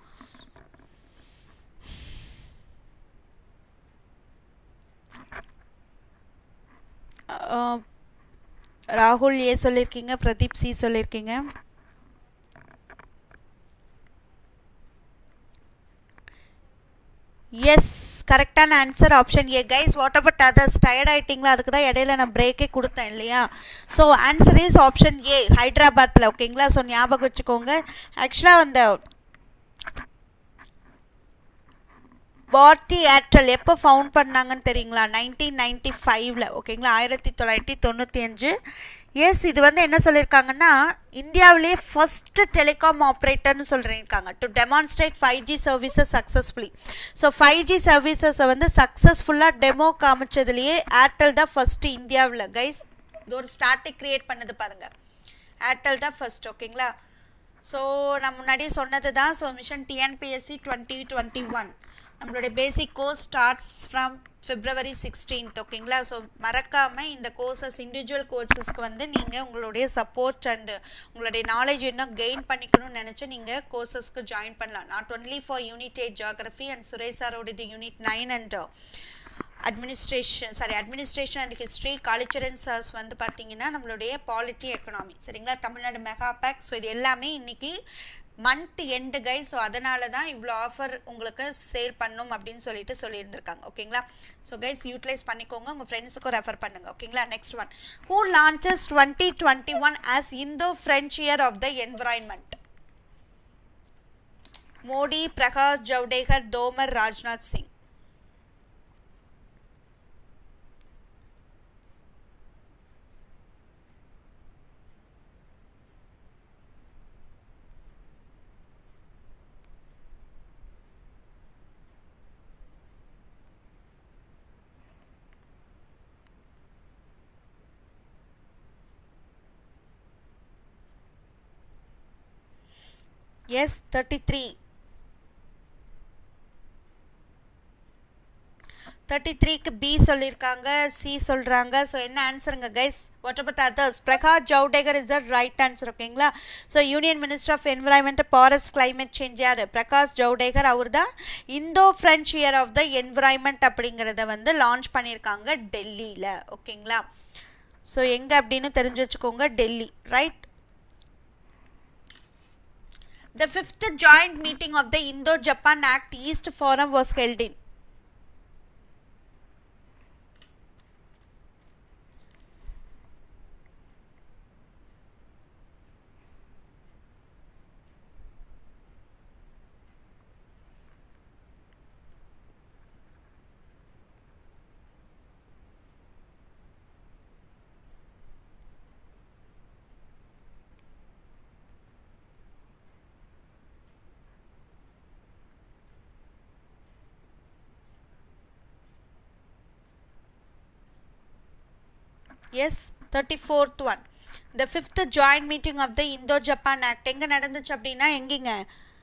Uh, ராகுல் ஏ சொல்லியிருக்கீங்க பிரதீப் சி சொல்லியிருக்கீங்க எஸ் கரெக்டான answer option A guys what about others tired ஆகிட்டிங்களா அதுக்கு தான் இடையில நான் பிரேக்கே கொடுத்தேன் இல்லையா so answer is option A ஹைதராபாத்தில் ஓகேங்களா ஸோ ஞாபகம் வச்சுக்கோங்க ஆக்சுவலாக அந்த பாரதி ஏர்டெல் எப்போ ஃபவுண்ட் பண்ணாங்கன்னு தெரியுங்களா நைன்டீன் நைன்டி ஃபைவ்ல ஓகேங்களா ஆயிரத்தி தொள்ளாயிரத்தி தொண்ணூற்றி அஞ்சு எஸ் இது வந்து என்ன சொல்லியிருக்காங்கன்னா இந்தியாவிலே ஃபஸ்ட்டு டெலிகாம் ஆப்ரேட்டர்னு சொல்லியிருக்காங்க to demonstrate five G services successfully so five G சர்வீசஸை வந்து சக்ஸஸ்ஃபுல்லாக டெமோ காமிச்சதுலேயே ஏர்டெல் தான் ஃபஸ்ட்டு இந்தியாவில் கைஸ் இது ஒரு ஸ்டார்டிக் க்ரியேட் பண்ணது பாருங்கள் ஏர்டெல் தான் ஃபஸ்ட் ஓகேங்களா ஸோ நான் முன்னாடியே சொன்னது தான் so mission TNPSC twenty twenty one நம்மளுடைய basic course starts from February sixteenth ஓகேங்களா ஸோ மறக்காமல் இந்த கோர்சஸ் இண்டிவிஜுவல் கோர்சஸ்க்கு வந்து நீங்கள் உங்களுடைய சப்போர்ட் அண்டு உங்களுடைய நாலேஜ் இன்னும் கெயின் பண்ணிக்கணும்னு நினச்சி நீங்கள் கோர்சஸ்க்கு ஜாயின் பண்ணலாம் not only for unit eight geography and Suresh சாரோட இது unit nine and administration sorry administration and history Kalicharan sir's வந்து பார்த்தீங்கன்னா நம்மளுடைய பாலிட்டி எக்கனாமி சரிங்களா தமிழ்நாடு மெகா பேக் ஸோ இது எல்லாமே இன்னைக்கு மந்த் எண்டு கை ஸோ அதனால தான் இவ்வளோ ஆஃபர் உங்களுக்கு சேல் பண்ணும் அப்படின்னு சொல்லிட்டு சொல்லியிருந்திருக்காங்க ஓகேங்களா ஸோ கைஸ் யூட்டிலைஸ் பண்ணிக்கோங்க உங்கள் ஃப்ரெண்ட்ஸுக்கும் ரெஃபர் பண்ணுங்க ஓகேங்களா next one who launches twenty twenty one as Indo French year of the environment Modi Prakash Javadekar Tomar Rajnath Singh yes thirty three thirty த்ரீக்கு பி சொல்லியிருக்காங்க சி சொல்கிறாங்க ஸோ என்ன ஆன்சருங்க guys what about others Prakash Javadekar is the right answer ஓகேங்களா so union minister of environment forest climate change யார் பிரகாஷ் ஜவ்டேகர் அவர் தான் Indo French year of the environment அப்படிங்கிறத வந்து லான்ச் பண்ணியிருக்காங்க டெல்லியில் ஓகேங்களா ஸோ எங்கே அப்படின்னு தெரிஞ்சு வச்சுக்கோங்க Delhi right The fifth joint meeting of the Indo-Japan Act East Forum was held in Yes, 34th one. The fifth joint meeting of the Indo Japan act எங்கே நடந்துச்சு அப்படின்னா எங்கேங்க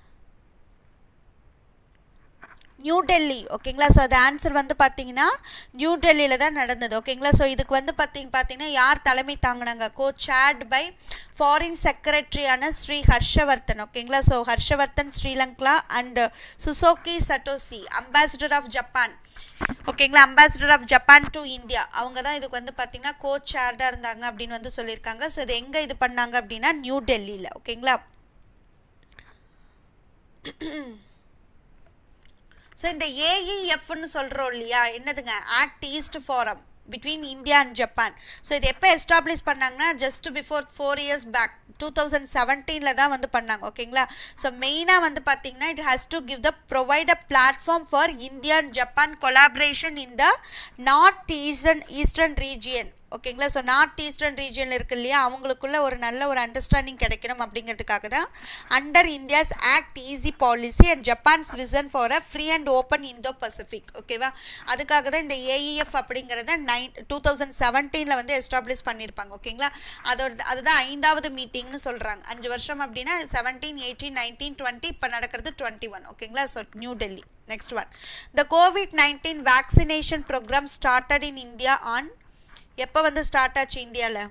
நியூ டெல்லி ஓகேங்களா ஸோ அது ஆன்சர் வந்து பார்த்தீங்கன்னா நியூ டெல்லியில் தான் நடந்தது ஓகேங்களா ஸோ இதுக்கு வந்து பார்த்தீங்க பார்த்தீங்கன்னா யார் தலைமை தாங்கினாங்க கோ சேட் பை ஃபாரின் செக்ரட்டரியான ஸ்ரீ ஹர்ஷவர்தன் ஓகேங்களா so Harshvardhan Sri Lanka and Suzuki Satoshi ambassador of Japan ஓகேங்களா ambassador of Japan to India அவங்க தான் இதுக்கு வந்து பார்த்தீங்கன்னா கோ சேர்டாக இருந்தாங்க அப்படின்னு வந்து சொல்லியிருக்காங்க ஸோ இது எங்கே இது பண்ணாங்க அப்படின்னா நியூ டெல்லியில் ஓகேங்களா ஸோ இந்த ஏஇஎஃப்னு சொல்கிறோம் இல்லையா என்னதுங்க act east forum between India and Japan so இது எப்போ எஸ்டாப்ளிஷ் பண்ணாங்கன்னா just before four years back two thousand செவன்டீனில் தான் வந்து பண்ணாங்க ஓகேங்களா ஸோ மெயினாக வந்து பார்த்தீங்கன்னா it has to give the provide a platform for India and Japan collaboration in the north eastern eastern region ஓகேங்களா ஸோ நார்த் ஈஸ்டர்ன் ரீஜியனில் இருக்கு இல்லையா அவங்களுக்குள்ள ஒரு நல்ல ஒரு அண்டர்ஸ்டாண்டிங் கிடைக்கணும் அப்படிங்கிறதுக்காக தான் under India's act easy policy and Japan's vision for a free and open Indo Pacific ஓகேவா அதுக்காக தான் இந்த ஏஇஎஃப் அப்படிங்கிறத நைன் டூ தௌசண்ட் செவன்டீனில் வந்து எஸ்டாப்ளிஷ் பண்ணியிருப்பாங்க ஓகேங்களா அதோட அதுதான் ஐந்தாவது மீட்டிங்னு சொல்கிறாங்க அஞ்சு வருஷம் அப்படின்னா செவன்டீன் எயிட்டீன் நைன்டீன் டுவெண்ட்டி இப்போ நடக்கிறது டுவெண்ட்டி ஒன் ஓகேங்களா so New Delhi next one the covid nineteen vaccination programme started in India on எப்போ வந்து ஸ்டார்ட் ஆச்சு இந்தியாவில்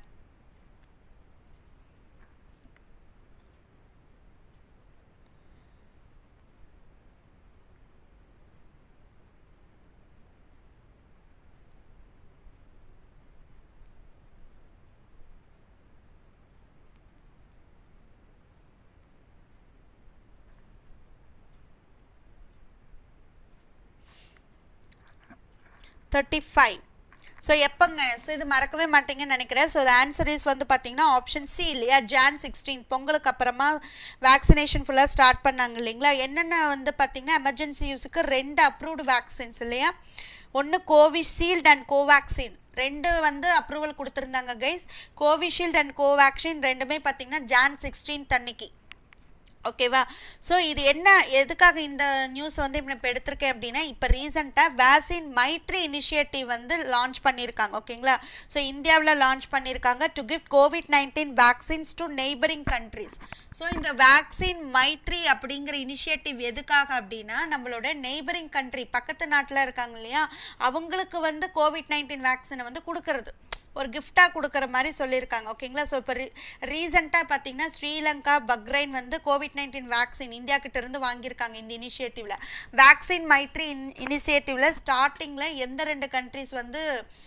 தேர்ட்டி ஃபைவ் ஸோ எப்போங்க ஸோ இது மறக்கவே மாட்டீங்கன்னு நினைக்கிறேன் ஸோ ஆன்சர் இஸ் வந்து பார்த்தீங்கன்னா ஆப்ஷன் சி இல்லையா ஜான் சிக்ஸ்டீன் பொங்கலுக்கு அப்புறமா வேக்சினேஷன் ஃபுல்லாக ஸ்டார்ட் பண்ணாங்க இல்லைங்களா என்னென்ன வந்து பார்த்தீங்கன்னா எமர்ஜென்சி யூஸுக்கு ரெண்டு அப்ரூவ்டு வேக்சின்ஸ் இல்லையா ஒன்று கோவிஷீல்டு அண்ட் கோவேக்சின் ரெண்டு வந்து அப்ரூவல் கொடுத்துருந்தாங்க கைஸ் கோவிஷீல்டு அண்ட் கோவேக்சின் ரெண்டுமே பார்த்தீங்கன்னா ஜான் சிக்ஸ்டீன் அன்னைக்கு ஓகேவா ஸோ இது என்ன எதுக்காக இந்த நியூஸ் வந்து இப்போ எடுத்திருக்கேன் அப்படின்னா இப்போ ரீசெண்டாக வேக்சின் மைத்ரி இனிஷியேட்டிவ் வந்து லான்ச் பண்ணியிருக்காங்க ஓகேங்களா ஸோ இந்தியாவில் லான்ச் பண்ணியிருக்காங்க to give covid nineteen vaccines to neighbouring countries so இந்த வேக்சின் மைத்ரி அப்படிங்கிற இனிஷியேட்டிவ் எதுக்காக அப்படின்னா நம்மளோட நெய்பரிங் கண்ட்ரி பக்கத்து நாட்டில் இருக்காங்க இல்லையா அவங்களுக்கு வந்து கோவிட் நைன்டீன் வேக்சினை வந்து கொடுக்கறது ஒரு கிஃப்டாக கொடுக்குற மாதிரி சொல்லியிருக்காங்க ஓகேங்களா ஸோ இப்போ ரீ ரீசெண்டாக பார்த்தீங்கன்னா ஸ்ரீலங்கா பக்ரைன் வந்து கோவிட் நைன்டீன் வேக்சின் இந்தியா கிட்ட இருந்து வாங்கியிருக்காங்க இந்த இனிஷியேட்டிவில் வேக்சின் மைத்ரி இன் இனிஷியேட்டிவில் ஸ்டார்டிங்கில் எந்த ரெண்டு கண்ட்ரிஸ் வந்து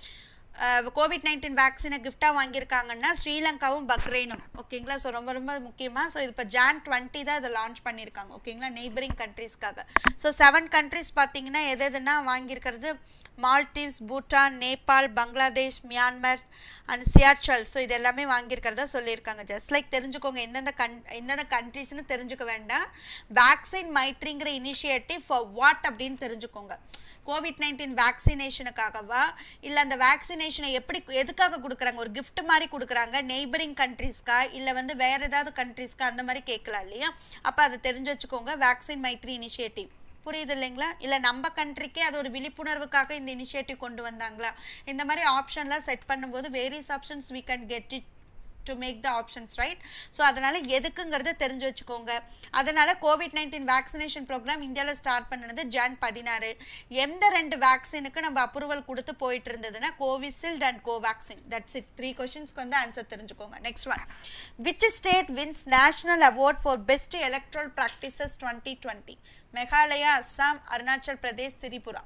கோவிட் நைன்டீன் வேக்சினை கிஃப்டாக வாங்கியிருக்காங்கன்னா ஸ்ரீலங்காவும் பக்ரைனும் ஓகேங்களா ஸோ ரொம்ப ரொம்ப முக்கியமாக ஸோ இது இப்போ ஜான் டுவெண்ட்டி தான் இதை லான்ச் பண்ணியிருக்காங்க ஓகேங்களா நெய்பரிங் கண்ட்ரீஸ்க்காக ஸோ செவன் கண்ட்ரிஸ் பார்த்தீங்கன்னா எது எதுனா வாங்கியிருக்கிறது Maldives Bhutan Nepal Bangladesh Myanmar and Seychelles so இது எல்லாமே வாங்கியிருக்கிறதா சொல்லியிருக்காங்க ஜஸ்ட் லைக் தெரிஞ்சுக்கோங்க எந்தெந்த கன் எந்தெந்த கண்ட்ரிஸ்னு தெரிஞ்சுக்க வேண்டாம் வேக்சின் மைத்ரிங்கிற இனிஷியேட்டிவ் ஃபார் வாட் அப்படின்னு தெரிஞ்சுக்கோங்க கோவிட் நைன்டீன் வேக்சினேஷனுக்காகவா இல்லை அந்த வேக்சினேஷனை எப்படி எதுக்காக கொடுக்குறாங்க ஒரு கிஃப்ட் மாதிரி கொடுக்குறாங்க நெய்பரிங் கண்ட்ரீஸ்க்கா இல்லை வந்து வேறு ஏதாவது கண்ட்ரீஸ்க்கா அந்த மாதிரி கேட்கலாம் இல்லையா அப்போ அதை தெரிஞ்சு வச்சுக்கோங்க வேக்சின் மைத்ரி இனிஷியேட்டிவ் புரியுது இல்லைங்களா இல்லை நம்ம கண்ட்ரிக்கே அது ஒரு விழிப்புணர்வுக்காக இந்த இனிஷியேட்டிவ் கொண்டு வந்தாங்களா இந்த மாதிரி ஆப்ஷன்லாம் செட் பண்ணும்போது various options we can get it to make the options right so அதனால் எதுக்குங்கிறத தெரிஞ்சு வச்சுக்கோங்க அதனால் கோவிட் நைன்டீன் வேக்சினேஷன் ப்ரோக்ராம் இந்தியாவில் ஸ்டார்ட் பண்ணது ஜான் பதினாறு எந்த ரெண்டு வேக்சினுக்கு நம்ம அப்ரூவல் கொடுத்து போயிட்டு இருந்ததுன்னா Covishield and Covaxin that's it three கொஷின்ஸ்க்கு வந்து ஆன்சர் தெரிஞ்சுக்கோங்க next one which state wins national award for best electoral practices twenty twenty Meghalaya Assam Arunachal Pradesh Tripura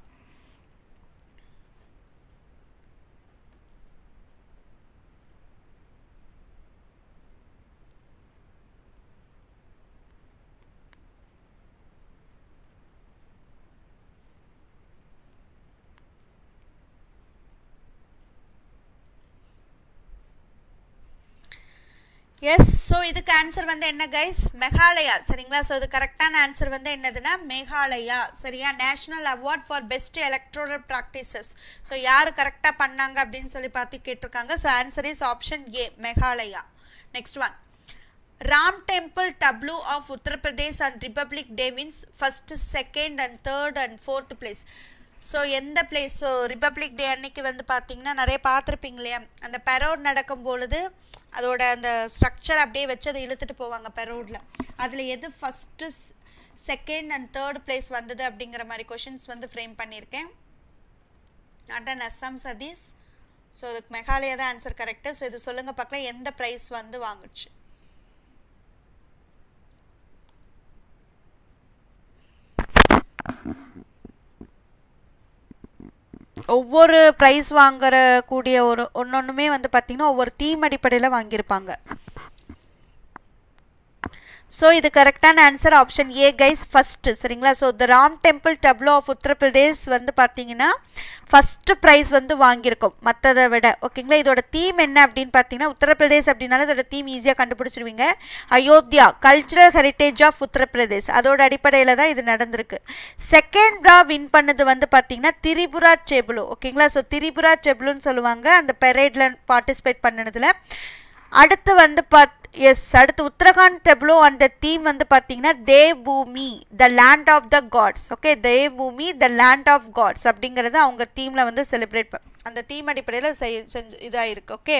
S so இதுக்கு ஆன்சர் வந்து என்ன கைஸ் மெகாலயா சரிங்களா ஸோ இது கரெக்டான ஆன்சர் வந்து என்னதுன்னா மேகாலயா சரியா national award for best electoral practices so யார் கரெக்டாக பண்ணாங்க அப்படின்னு சொல்லி பார்த்து கேட்டிருக்காங்க so answer is option A Meghalaya next one Ram temple tableau of Uttar Pradesh and republic day wins first second and third and fourth place so எந்த பிளேஸ் ஸோ ரிப்பப்ளிக் டே அன்னைக்கு வந்து பார்த்தீங்கன்னா நிறைய பார்த்துருப்பீங்க இல்லையா அந்த பெரோட் நடக்கும் பொழுது அதோட அந்த ஸ்ட்ரக்சர் அப்படியே வச்சு அதை இழுத்துட்டு போவாங்க பெரோடில் அதில் எது first second and third place வந்தது அப்படிங்கிற மாதிரி கொஷின்ஸ் வந்து ஃப்ரேம் பண்ணியிருக்கேன் அட்டன் அஸ்ஸாம் சதீஷ் ஸோ இதுக்கு மெகாலயா தான் ஆன்சர் கரெக்டு ஸோ இது சொல்லுங்கள் பார்க்கலாம் எந்த ப்ரைஸ் வந்து வாங்குச்சு ஒவ்வொரு ப்ரைஸ் வாங்குற கூடிய ஒரு ஒன்னொன்றுமே வந்து பார்த்திங்கன்னா ஒவ்வொரு தீம் அடிப்படையில் வாங்கியிருப்பாங்க ஸோ இது கரெக்டான answer option A guys first சரிங்களா so the Ram temple tableau of Uttar Pradesh வந்து பார்த்தீங்கன்னா ஃபஸ்ட்டு ப்ரைஸ் வந்து வாங்கியிருக்கோம் மற்றதை விட ஓகேங்களா இதோட தீம் என்ன அப்படின்னு பார்த்தீங்கன்னா உத்தரப்பிரதேஷ் அப்படின்னால இதோட தீம் ஈஸியாக கண்டுபிடிச்சிருவீங்க Ayodhya cultural heritage of Uttar Pradesh அதோட அடிப்படையில் தான் இது நடந்திருக்கு செகண்ட் ட்ரா வின் பண்ணது வந்து பார்த்தீங்கன்னா திரிபுரா டெபிளோ ஓகேங்களா ஸோ திரிபுரா டெபிளுன்னு சொல்லுவாங்க அந்த பெரேடில் பார்ட்டிசிபேட் பண்ணினதில் அடுத்து வந்து பாத் எஸ் அடுத்து உத்தரகாண்ட் டெப்ளோ அந்த தீம் வந்து பார்த்தீங்கன்னா Dev Bhoomi the land of the gods okay Dev Bhoomi the land of God's அப்படிங்கிறது அவங்க தீமில் வந்து செலிப்ரேட் பண் அந்த தீம் அடிப்படையில் செய் செஞ்சு இதாக இருக்குது ஓகே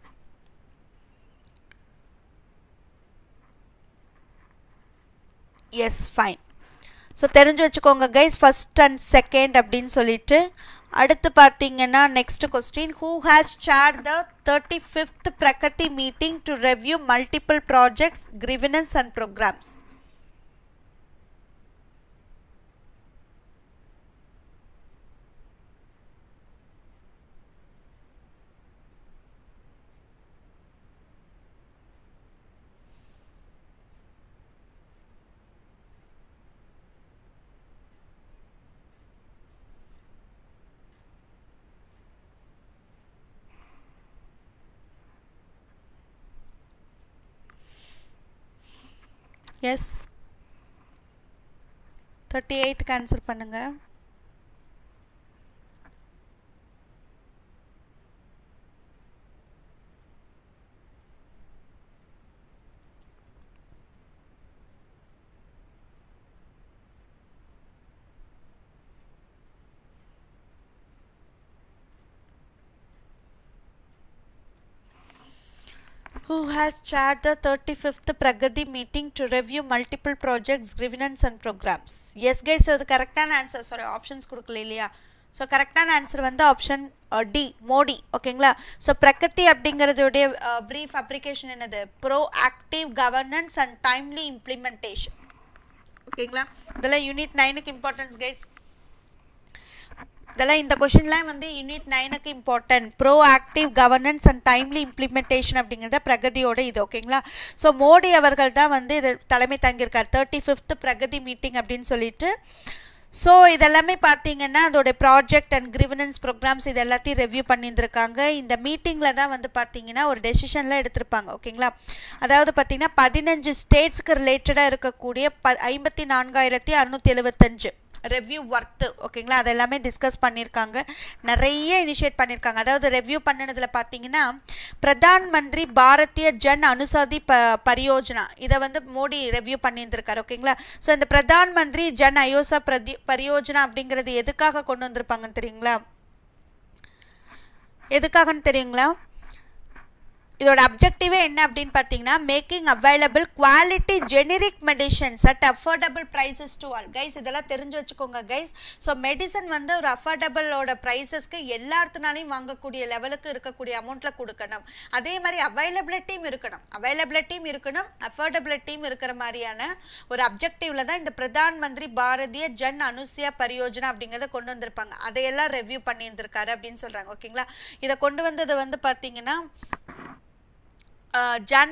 எஸ் ஃபைன் ஸோ தெரிஞ்சு வச்சுக்கோங்க கைஸ் ஃபஸ்ட் அண்ட் செகண்ட் அப்படின்னு சொல்லிட்டு அடுத்து பார்த்தீங்கன்னா next question who has chaired the thirty fifth Pragati meeting to review multiple projects grievances and programmes yes thirty எயிட்டுக்கு ஆன்சர் பண்ணுங்கள் who has chaired the 35th Pragati meeting to review multiple projects, grievance and programs. Yes guys, so the கரெக்டான answer sorry options கொடுக்கல இல்லையா so கரெக்டான answer வந்து option D Modi ஓகேங்களா so Pragati அப்படிங்கிறதுடைய brief application என்னது proactive governance and timely implementation ஓகேங்களா இதெல்லாம் யூனிட் நைனுக்கு இம்பார்ட்டன்ஸ் கைஸ் இதெல்லாம் இந்த கொஷின்லாம் வந்து யூனிட் நைனுக்கு important proactive governance and timely implementation அப்படிங்கிறத பிரகதியோட இது ஓகேங்களா ஸோ மோடி அவர்கள் தான் வந்து இது தலைமை தங்கியிருக்கார் தேர்ட்டி ஃபிஃப்த் பிரகதி மீட்டிங் அப்படின்னு சொல்லிட்டு ஸோ இதெல்லாமே பார்த்தீங்கன்னா அதோட ப்ராஜெக்ட் அண்ட் கிரிவனன்ஸ் ப்ரோக்ராம்ஸ் இது எல்லாத்தையும் ரெவ்யூ பண்ணியிருந்திருக்காங்க இந்த மீட்டிங்கில் தான் வந்து பார்த்தீங்கன்னா ஒரு டெசிஷன்லாம் எடுத்திருப்பாங்க ஓகேங்களா அதாவது பார்த்தீங்கன்னா பதினஞ்சு ஸ்டேட்ஸ்க்கு ரிலேட்டடாக இருக்கக்கூடிய ப ஐம்பத்தி நான்காயிரத்தி அறுநூற்றி எழுபத்தஞ்சு ரெவ்யூ ஒர்த்து ஓகேங்களா அது எல்லாமே டிஸ்கஸ் பண்ணியிருக்காங்க நிறைய இனிஷியேட் பண்ணியிருக்காங்க அதாவது ரெவ்யூ பண்ணினதில் பார்த்தீங்கன்னா பிரதான் மந்திரி பாரதிய ஜன் அனுசாதி ப பரியோஜனா இதை வந்து மோடி ரெவ்யூ பண்ணியிருந்திருக்காரு ஓகேங்களா ஸோ இந்த பிரதான் மந்திரி ஜன் அயோசா பிரதி பரியோஜனா அப்படிங்கிறது எதுக்காக கொண்டு வந்திருப்பாங்கன்னு தெரியுங்களா எதுக்காகன்னு தெரியுங்களா இதோட அப்ஜெக்டிவே என்ன அப்படின்னு பார்த்தீங்கன்னா making available quality generic medicines at affordable prices to all guys இதெல்லாம் தெரிஞ்சு வச்சுக்கோங்க கைஸ் ஸோ மெடிசன் வந்து ஒரு அஃபோர்டபுளோட ப்ரைஸஸ்க்கு எல்லாத்துனாலையும் வாங்கக்கூடிய லெவலுக்கு இருக்கக்கூடிய அமௌண்ட்டில் கொடுக்கணும் அதே மாதிரி அவைலபிலிட்டியும் இருக்கணும் அவைலபிலிட்டியும் இருக்கணும் அஃபோர்டபிலிட்டியும் இருக்கிற மாதிரியான ஒரு அப்ஜெக்டிவ்ல தான் இந்த பிரதான் மந்திரி பாரதிய ஜன் அனுசியா பரியோஜனா அப்படிங்கிறத கொண்டு வந்திருப்பாங்க அதையெல்லாம் ரெவ்யூ பண்ணியிருந்திருக்காரு அப்படின்னு சொல்கிறாங்க ஓகேங்களா இதை கொண்டு வந்தது வந்து பார்த்தீங்கன்னா Jan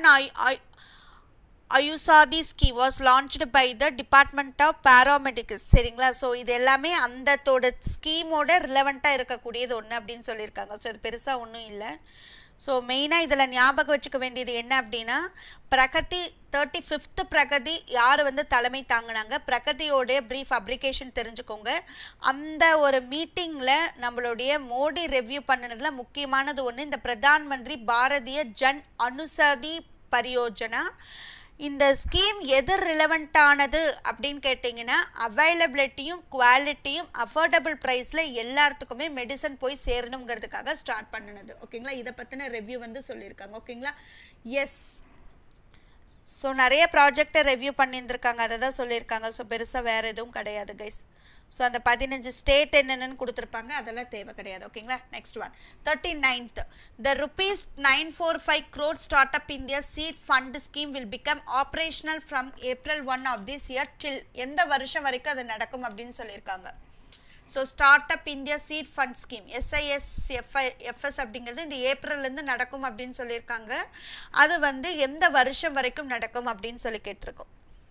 Aushadhi scheme was launched by the department of paramedicals சரிங்களா ஸோ இது எல்லாமே அந்தத்தோட ஸ்கீமோட ரிலவெண்ட்டாக இருக்கக்கூடியது ஒன்று அப்படின்னு சொல்லியிருக்காங்க ஸோ இது பெருசாக ஒன்றும் இல்லை ஸோ மெயினாக இதில் ஞாபகம் வச்சுக்க வேண்டியது என்ன அப்படின்னா பிரகதி தேர்ட்டி ஃபிஃப்த்து பிரகதி யார் வந்து தலைமை தாங்கினாங்க பிரகதியோடைய ப்ரீஃப் அப்ளிகேஷன் தெரிஞ்சுக்கோங்க அந்த ஒரு மீட்டிங்கில் நம்மளுடைய மோடி ரெவ்யூ பண்ணினதில் முக்கியமானது ஒன்று இந்த பிரதான் மந்திரி பாரதிய ஜன் அனுசதி பரியோஜனா இந்த ஸ்கீம் எது ரிலவெண்ட்டானது அப்படின்னு கேட்டிங்கன்னா அவைலபிலிட்டியும் குவாலிட்டியும் அஃபோர்டபுள் ப்ரைஸில் எல்லாத்துக்குமே மெடிசன் போய் சேரணுங்கிறதுக்காக ஸ்டார்ட் பண்ணினது ஓகேங்களா இதை பற்றின ரிவ்யூ வந்து சொல்லியிருக்காங்க ஓகேங்களா எஸ் ஸோ நிறைய ப்ராஜெக்டை ரெவ்யூ பண்ணியிருந்திருக்காங்க அதை தான் சொல்லியிருக்காங்க ஸோ பெருசாக வேறு எதுவும் கிடையாது கைஸ் ஸோ அந்த பதினஞ்சு ஸ்டேட் என்னென்னு கொடுத்துருப்பாங்க அதெல்லாம் தேவை கிடையாது ஓகேங்களா next one thirty ninth the rupees nine four five crore start up India seed fund scheme will become operational from April one of this year till எந்த வருஷம் வரைக்கும் அது நடக்கும் அப்படின்னு சொல்லியிருக்காங்க so start up India seed fund scheme SIS FI FS அப்படிங்கிறது இந்த ஏப்ரல்லேருந்து நடக்கும் அப்படின்னு சொல்லியிருக்காங்க அது வந்து எந்த வருஷம் வரைக்கும் நடக்கும் அப்படின்னு சொல்லி கேட்டிருக்கோம்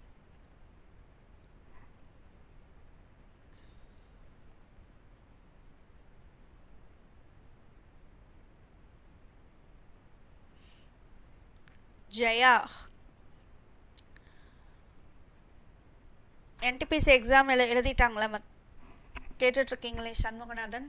ஜெயா என்டிபிசி எக்ஸாம் எழு எழுதிட்டாங்களா மத் கேட்டுட்ருக்கீங்களே Shanmuganathan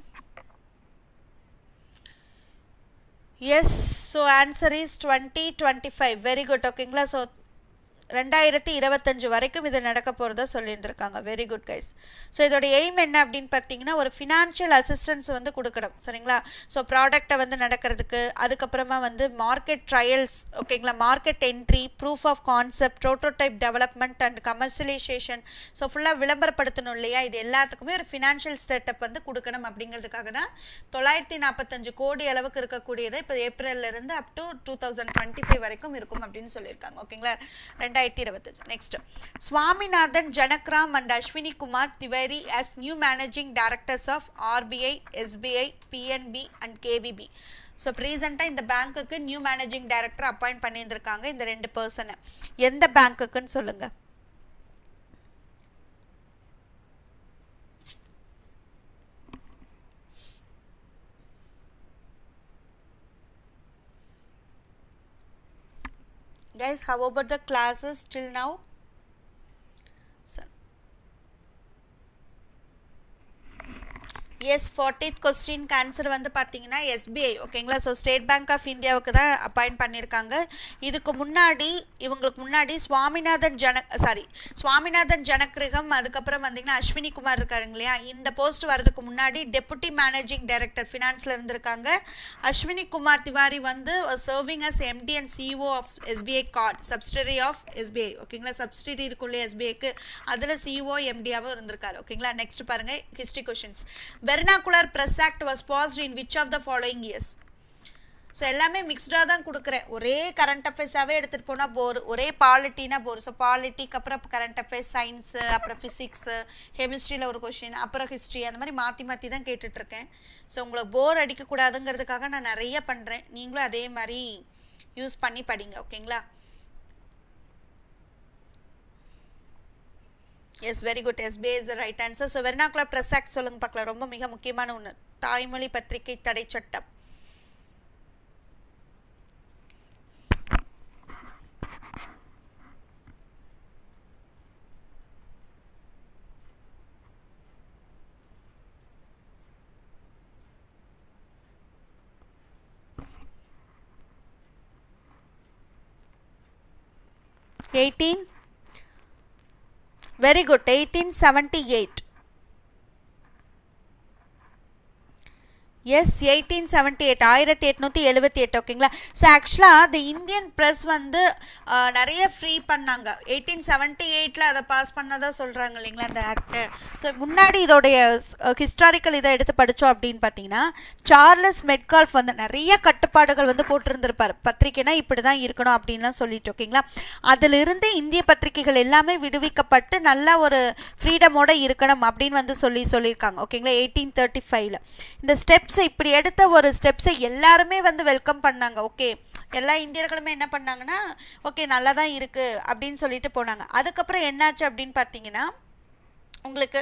yes so answer is twenty twenty five very good ஓகேங்களா ஸோ ரெண்டாயிரத்தி இருபத்தஞ்சு வரைக்கும் இது நடக்க போகிறதா சொல்லியிருந்திருக்காங்க வெரி குட் கைஸ் ஸோ இதோட எய்ம் என்ன அப்படின்னு பார்த்தீங்கன்னா ஒரு ஃபினான்ஷியல் அசிஸ்டன்ஸ் வந்து கொடுக்கணும் சரிங்களா ஸோ ப்ராடக்டை வந்து நடக்கிறதுக்கு அதுக்கப்புறமா வந்து மார்க்கெட் ட்ரையல்ஸ் ஓகேங்களா market entry proof of concept prototype development and commercialisation so ஃபுல்லாக விளம்பரப்படுத்தணும் இல்லையா இது எல்லாத்துக்குமே ஒரு ஃபினான்ஷியல் ஸ்டேட்டப் வந்து கொடுக்கணும் அப்படிங்கிறதுக்காக தான் தொள்ளாயிரத்தி நாற்பத்தஞ்சு கோடி அளவுக்கு இருக்கக்கூடியது இப்போ ஏப்ரல்லேருந்து up to two thousand twenty five வரைக்கும் இருக்கும் அப்படின்னு சொல்லியிருக்காங்க ஓகேங்களா ரெண்டாயிரத்தி இருபத்தஞ்சு next Swaminathan Janakiraman and Ashwini Kumar Tiwari as new managing directors of RBI SBI PNB and KVB so ப்ரீசெண்டாக இந்த பேங்க்குக்கு நியூ மேனேஜிங் டைரக்டர் அப்பாயிண்ட் பண்ணியிருந்திருக்காங்க இந்த ரெண்டு பர்சனை எந்த பேங்க்குக்குன்னு சொல்லுங்கள் guys how about the classes till now so, yes fortieth கொஸ்டின்க்கு ஆன்சர் வந்து பார்த்தீங்கன்னா எஸ்பிஐ ஓகேங்களா ஸோ ஸ்டேட் பேங்க் ஆஃப் இந்தியாவுக்கு தான் அப்பாயிண்ட் பண்ணியிருக்காங்க இதுக்கு முன்னாடி இவங்களுக்கு முன்னாடி சுவாமிநாதன் ஜன சாரி சுவாமிநாதன் ஜனக்ரிகம் அதுக்கப்புறம் வந்தீங்கன்னா அஸ்வினி குமார் இருக்காருங்க இல்லையா இந்த போஸ்ட் வரதுக்கு முன்னாடி டெபுட்டி மேனேஜிங் டைரக்டர் ஃபினான்ஸில் இருந்திருக்காங்க அஸ்வினி குமார் திவாரி வந்து serving as MD and CEO of SBI card subsidiary of SBI ஓகேங்களா சப்சிடரி இருக்குள்ள எஸ்பிஐக்கு அதில் சிஓ எம்டியாவும் இருந்திருக்காரு ஓகேங்களா நெக்ஸ்ட் பாருங்க history questions vernacular press act was passed in which of the following years so எல்லாமே மிக்ஸ்டாக தான் கொடுக்குறேன் ஒரே கரண்ட் அஃபேர்ஸாகவே எடுத்துகிட்டு போனால் போர் ஒரே பாலிட்டினா போர் ஸோ பாலிட்டிக்கு அப்புறம் கரண்ட் அஃபேர்ஸ் சயின்ஸு அப்புறம் ஃபிசிக்ஸு கெமிஸ்ட்ரியில் ஒரு கொஷின் அப்புறம் ஹிஸ்ட்ரி அந்த மாதிரி மாற்றி மாற்றி தான் கேட்டுட்ருக்கேன் ஸோ உங்களுக்கு போர் அடிக்கக்கூடாதுங்கிறதுக்காக நான் நிறைய பண்ணுறேன் நீங்களும் அதே மாதிரி யூஸ் பண்ணி படிங்க ஓகேங்களா yes very good SBI is the right answer so vernacular press act சொல்லுங்க பார்க்கலாம் ரொம்ப மிக முக்கியமான ஒன்று தாய்மொழி பத்திரிகை தடை சட்டம் eighteen very good eighteen seventy eight yes eighteen seventy eight ஆயிரத்தி எட்நூற்றி எழுபத்தி எட்டு ஓகேங்களா ஸோ ஆக்சுவலாக த இந்தியன் ப்ரெஸ் வந்து ஆஹ், நிறைய ஃப்ரீ பண்ணாங்க எயிட்டீன் செவன்ட்டி எயிட்டில் அதை பாஸ் பண்ணதாக சொல்கிறாங்க இல்லைங்களா அந்த ஆக்டு ஸோ முன்னாடி இதோடைய ஹிஸ்டாரிக்கல் இதை எடுத்து படித்தோம் அப்படின்னு பார்த்தீங்கன்னா சார்லஸ் மெட்கால்ஃப் வந்து நிறைய கட்டுப்பாடுகள் வந்து போட்டிருந்திருப்பார் பத்திரிக்கைனா இப்படி தான் இருக்கணும் அப்படின்லாம் சொல்லிட்டு ஓகேங்களா அதிலிருந்து இந்திய பத்திரிகைகள் எல்லாமே விடுவிக்கப்பட்டு நல்ல ஒரு ஃப்ரீடமோட இருக்கணும் அப்படின்னு வந்து சொல்லி சொல்லியிருக்காங்க ஓகேங்களா எயிட்டீன் தேர்ட்டி ஃபைவ்ல இந்த ஸ்டெப்ஸை இப்படி எடுத்த ஒரு ஸ்டெப்ஸை எல்லாருமே வந்து வெல்கம் பண்ணாங்க ஓகே எல்லா இந்தியர்களுமே என்ன பண்ணாங்கன்னா ஓகே நல்லா தான் இருக்குது அப்படின்னு சொல்லிட்டு போனாங்க அதுக்கப்புறம் என்னாச்சு அப்படின்னு பார்த்தீங்கன்னா உங்களுக்கு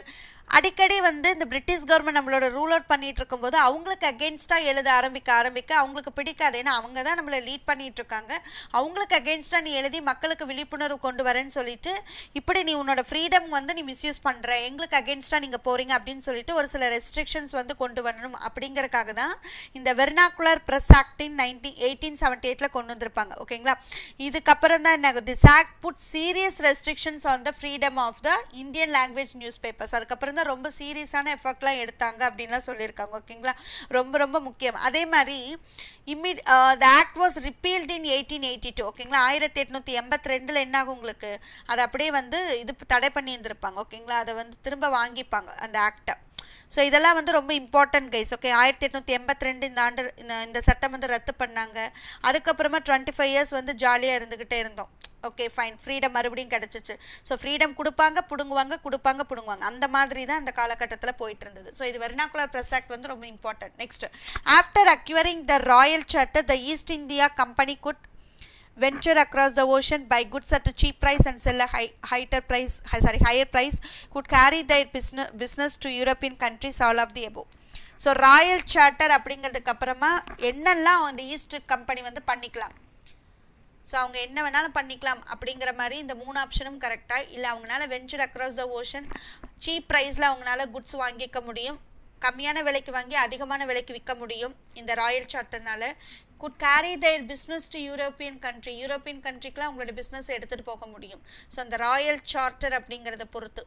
அடிக்கடி வந்து இந்த பிரிட்டிஷ் கவர்மெண்ட் நம்மளோட ரூல் அவுட் பண்ணிட்டு இருக்கும்போது அவங்களுக்கு அகேன்ஸ்டாக எழுத ஆரம்பிக்க ஆரம்பிக்க அவங்களுக்கு பிடிக்காது ஏன்னா அவங்க தான் நம்மளை லீட் பண்ணிட்டு இருக்காங்க அவங்களுக்கு அகேன்ஸ்டாக நீ எழுதி மக்களுக்கு விழிப்புணர்வு கொண்டு வரேன்னு சொல்லிட்டு இப்படி நீ உன்னோட ஃப்ரீடம் வந்து நீ மிஸ்யூஸ் பண்ணுற எங்களுக்கு அகேன்ஸ்டாக நீங்கள் போகிறீங்க அப்படின்னு சொல்லிட்டு ஒரு சில ரெஸ்ட்ரிக்ஷன்ஸ் வந்து கொண்டு வரணும் அப்படிங்கறக்காக தான் இந்த வெர்னாக்குலர் ப்ரெஸ் ஆக்டின் நைன்டீன் எயிட்டீன் செவன்டி எயிட்டில் கொண்டு வந்திருப்பாங்க ஓகேங்களா இதுக்கப்புறம் தான் என்ன this act put serious restrictions on the freedom of the Indian language newspapers அதுக்கப்புறம் தான் ரொம்ப சீரியஸான எஃபெக்ட்லாம் எடுத்தாங்க அப்படின்லாம் சொல்லியிருக்காங்க ஓகேங்களா ரொம்ப ரொம்ப முக்கியம் அதே மாதிரி இம்மிட் the act was repealed in eighteen eighty two ஓகேங்களா ஆயிரத்தி எட்நூற்றி எண்பத்தி ரெண்டில் என்ன ஆகும் உங்களுக்கு அதை அப்படியே வந்து இது தடை பண்ணி இருந்திருப்பாங்க ஓகேங்களா அதை வந்து திரும்ப வாங்கிப்பாங்க அந்த ஆக்டை ஸோ இதெல்லாம் வந்து ரொம்ப இம்பார்ட்டன்ட் கைஸ் ஓகே ஆயிரத்தி எட்நூற்றி எண்பத்தி ரெண்டு இந்த ஆண்டு இந்த இந்த சட்டம் வந்து ரத்து பண்ணாங்க அதுக்கப்புறமா டுவெண்ட்டி ஃபைவ் இயர்ஸ் வந்து ஜாலியாக இருந்துக்கிட்டே இருந்தோம் ஓகே ஃபைன் ஃப்ரீடம் மறுபடியும் கிடச்சிச்சு ஸோ ஃப்ரீடம் கொடுப்பாங்க பிடுங்குவாங்க கொடுப்பாங்க பிடுங்குவாங்க அந்த மாதிரி தான் அந்த காலகட்டத்தில் போயிட்டு இருந்தது ஸோ இது வெர்னாக்குலர் ப்ரெஸ் ஆக்ட் வந்து ரொம்ப important next after acquiring the royal charter the east India company good venture across the ocean buy goods at a cheap price and sell a high, higher price hi- sorry higher price could carry their business business to european countries all of the above so royal charter அப்படிங்கிறதுக்கு அப்புறமா என்னெல்லாம் அந்த east company வந்து பண்ணிக்கலாம் so அவங்க என்ன வேணாலும் பண்ணிக்கலாம் அப்படிங்கிற மாதிரி இந்த மூணு ஆப்ஷனும் கரெக்டாக இல்லை அவங்களால venture across the ocean cheap ப்ரைஸில் அவங்களால குட்ஸ் வாங்கிக்க முடியும் கம்மியான விலைக்கு வாங்கி அதிகமான விலைக்கு விற்க முடியும் இந்த ராயல் சார்ட்டர்னால good carry their business to European country European கண்ட்ரிக்கெலாம் அவங்களோட பிஸ்னஸ் எடுத்துகிட்டு போக முடியும் ஸோ அந்த ராயல் சார்ட்டர் அப்படிங்கிறத பொறுத்து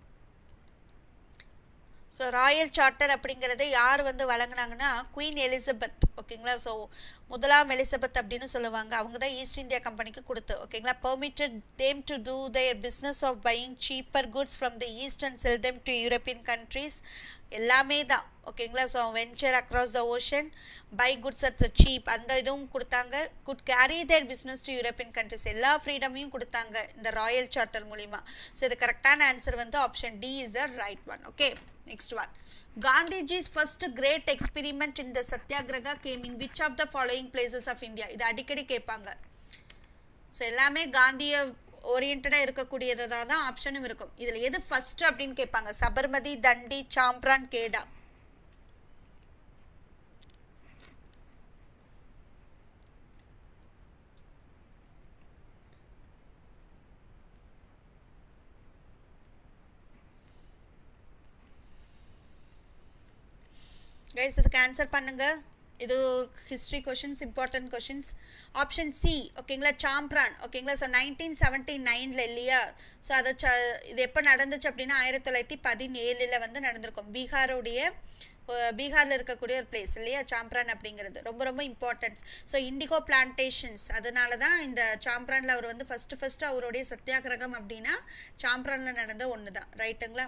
ஸோ ராயல் சார்ட்டர் அப்படிங்கிறத யார் வந்து வழங்கினாங்கன்னா குயின் எலிசபெத் ஓகேங்களா ஸோ முதலாம் எலிசபெத் அப்படின்னு சொல்லுவாங்க அவங்க தான் ஈஸ்ட் இந்தியா கம்பெனிக்கு கொடுத்து ஓகேங்களா permitted them to do their business of buying cheaper goods from the east and sell them to European countries எல்லாமே தான் ஓகேங்களா so venture across the ocean buy goods at the cheap அந்த இதுவும் கொடுத்தாங்க good carry their business to European countries எல்லா ஃப்ரீடமையும் கொடுத்தாங்க இந்த ராயல் சார்ட்டர் மூலிமா ஸோ இது கரெக்டான ஆன்சர் வந்து option D is the right one okay next one Gandhiji's first great experiment in the satyagraha came in which of the following places of India இது அடிக்கடி கேட்பாங்க ஸோ எல்லாமே காந்திய ஓரியன்டாக இருக்கக்கூடியதாக தான் ஆப்ஷனும் இருக்கும் இதில் எது ஃபர்ஸ்ட் அப்படின்னு கேட்பாங்க சபர்மதி தண்டி சாம்ப்ரான் கேடா கைஸ் இதுக்கு ஆன்சர் பண்ணுங்க இது history questions important questions option C ஓகேங்களா சாம்ப்ரான் ஓகேங்களா ஸோ நைன்டீன் செவன்ட்டி நைனில் இல்லையா ஸோ அதை ச இது எப்போ நடந்துச்சு அப்படின்னா ஆயிரத்தி தொள்ளாயிரத்தி பதினேழில் வந்து நடந்திருக்கும் பீகாருடைய அஹ், பீகார்ல இருக்கக்கூடிய ஒரு பிளேஸ் இல்லையா சாம்ப்ரான் அப்படிங்கிறது ரொம்ப ரொம்ப இம்பார்ட்டன்ஸ் ஸோ இண்டிகோ பிளான்டேஷன்ஸ் அதனால தான் இந்த சாம்ப்ரானில் அவர் வந்து ஃபஸ்ட்டு ஃபஸ்ட்டு அவருடைய சத்தியாகிரகம் அப்படின்னா சாம்ப்ரானில் நடந்த ஒன்று தான் ரைட்டுங்களா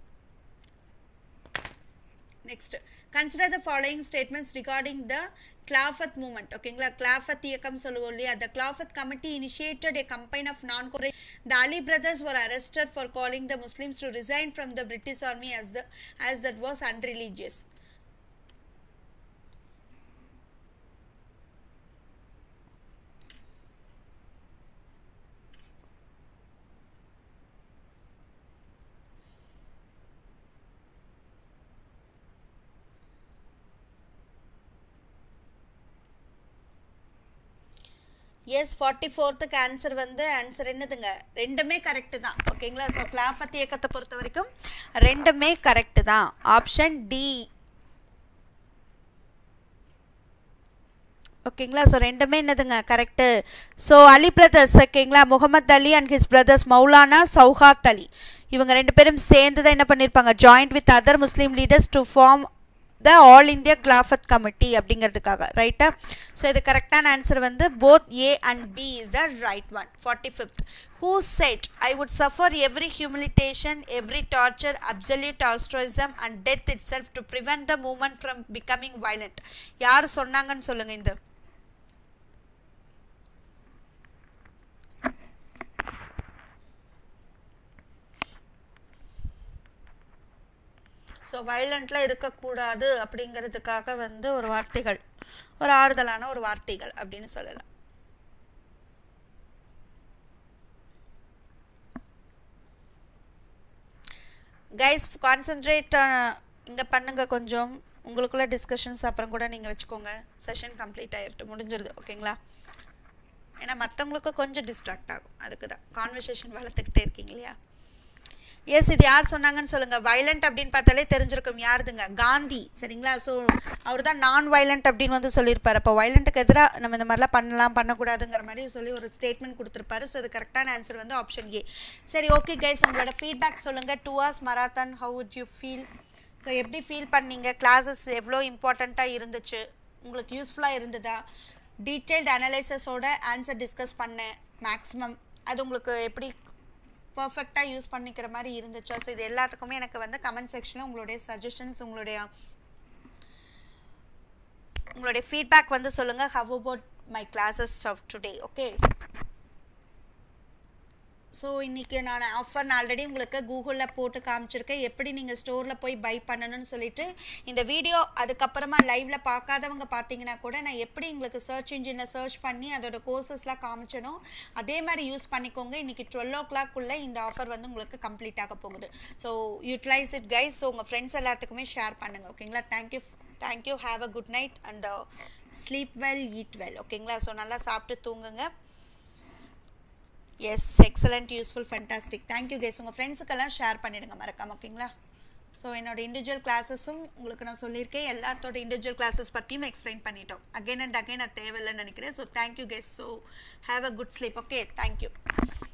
next consider the following statements regarding the Khilafat movement ஓகேங்களா கிளாஃபத் இயக்கம் சொல்லுவோம் இல்லையா the Khilafat committee initiated a campaign of non கோரே the Ali brothers were arrested for calling the muslims to resign from the british army as the as that was unreligious yes forty ஃபோர்த்துக்கு answer வந்து answer என்னதுங்க ரெண்டுமே correct தான் ஓகேங்களா so Khilafat இயக்கத்தை பொறுத்த வரைக்கும் ரெண்டுமே கரெக்டு தான் ஆப்ஷன் டி ஓகேங்களா ஸோ ரெண்டுமே என்னதுங்க கரெக்டு ஸோ அலி பிரதர்ஸ் ஓகேங்களா Muhammad Ali and his brothers Maulana Shaukat Ali இவங்க ரெண்டு பேரும் சேர்ந்து தான் என்ன பண்ணியிருப்பாங்க joint with other Muslim leaders to form the all India Khilafat committee அப்படிங்கிறதுக்காக ரைட்டா ஸோ இது கரெக்டான ஆன்சர் வந்து both A and B is the right one forty fifth who said I would suffer every humiliation every torture absolute ostracism and death itself to prevent the movement from becoming violent யார் சொன்னாங்கன்னு சொல்லுங்க இந்த so வயலண்ட்லாம் இருக்கக்கூடாது அப்படிங்கிறதுக்காக வந்து ஒரு வார்த்தைகள் ஒரு ஆறுதலான ஒரு வார்த்தைகள் அப்படின்னு சொல்லலாம் கைஸ் கான்சென்ட்ரேட் இங்கே பண்ணுங்க கொஞ்சம் உங்களுக்குள்ள டிஸ்கஷன்ஸ் அப்புறம் கூட நீங்கள் வச்சுக்கோங்க செஷன் கம்ப்ளீட் ஆகிருட்டு முடிஞ்சிருது ஓகேங்களா ஏன்னா மற்றவங்களுக்கு கொஞ்சம் டிஸ்ட்ராக்ட் ஆகும் அதுக்கு தான் கான்வர்சேஷன் வளர்த்துக்கிட்டே இருக்கீங்க இல்லையா எஸ் இது யார் சொன்னாங்கன்னு சொல்லுங்கள் வைலண்ட் அப்படின்னு பார்த்தாலே தெரிஞ்சிருக்கும் யாருதுங்க காந்தி சரிங்களா ஸோ அவர் தான் நான் வைலண்ட் அப்படின்னு வந்து சொல்லியிருப்பார் அப்போ வைலண்ட்டுக்கு எதிராக நம்ம இந்த மாதிரிலாம் பண்ணலாம் பண்ணக்கூடாதுங்கிற மாதிரி சொல்லி ஒரு ஸ்டேட்மெண்ட் கொடுத்துருப்பாரு ஸோ இது கரெக்டான ஆன்சர் வந்து ஆப்ஷன் ஏ சரி ஓகே கைஸ் உங்களோட ஃபீட்பேக் சொல்லுங்கள் two hours marathon how would you feel so எப்படி ஃபீல் பண்ணீங்க கிளாஸஸ் எவ்வளோ இம்பார்ட்டண்ட்டாக இருந்துச்சு உங்களுக்கு யூஸ்ஃபுல்லாக இருந்ததா டீட்டெயில்டு அனலைசஸோட ஆன்சர் டிஸ்கஸ் பண்ணேன் மேக்ஸிமம் அது உங்களுக்கு எப்படி பர்ஃபெக்டாக யூஸ் பண்ணிக்கிற மாதிரி இருந்துச்சா ஸோ இது எல்லாத்துக்குமே எனக்கு வந்து கமெண்ட் செக்ஷனில் உங்களுடைய சஜஷன்ஸ் உங்களுடைய உங்களுடைய ஃபீட்பேக் வந்து சொல்லுங்கள் how about my classes of today okay so இன்றைக்கி நான் ஆஃபர் நான் ஆல்ரெடி உங்களுக்கு கூகுளில் போட்டு காமிச்சிருக்கேன் எப்படி நீங்கள் ஸ்டோரில் போய் பை பண்ணணும்னு சொல்லிட்டு இந்த வீடியோ அதுக்கப்புறமா லைவில் பார்க்காதவங்க பார்த்தீங்கன்னா கூட நான் எப்படி உங்களுக்கு சர்ச் இன்ஜினில் சர்ச் பண்ணி அதோட கோர்சஸ்லாம் காமிச்சனோ அதே மாதிரி யூஸ் பண்ணிக்கோங்க இன்றைக்கி டுவெல் ஓ கிளாக்குள்ளே இந்த ஆஃபர் வந்து உங்களுக்கு கம்ப்ளீட் ஆக போகுது so utilise it guys so உங்கள் ஃப்ரெண்ட்ஸ் எல்லாத்துக்குமே ஷேர் பண்ணுங்கள் ஓகேங்களா thank you thank you have a good night and sleep well eat well ஓகேங்களா ஸோ நல்லா சாப்பிட்டு தூங்குங்க yes excellent useful fantastic thank you guys உங்கள் ஃப்ரெண்ட்ஸுக்கெல்லாம் ஷேர் பண்ணிடுங்க மறக்காம ஓகேங்களா ஸோ என்னோட இண்டிவிஜுவல் கிளாஸஸும் உங்களுக்கு நான் சொல்லியிருக்கேன் எல்லாத்தோட இண்டிவிஜுவல் கிளாஸஸ் பற்றியும் எக்ஸ்பிளைன் பண்ணிட்டோம் அகைன் அண்ட் அகைன் அது தேவையில்லைன்னு நினைக்கிறேன் so thank you guys so have a good sleep okay thank you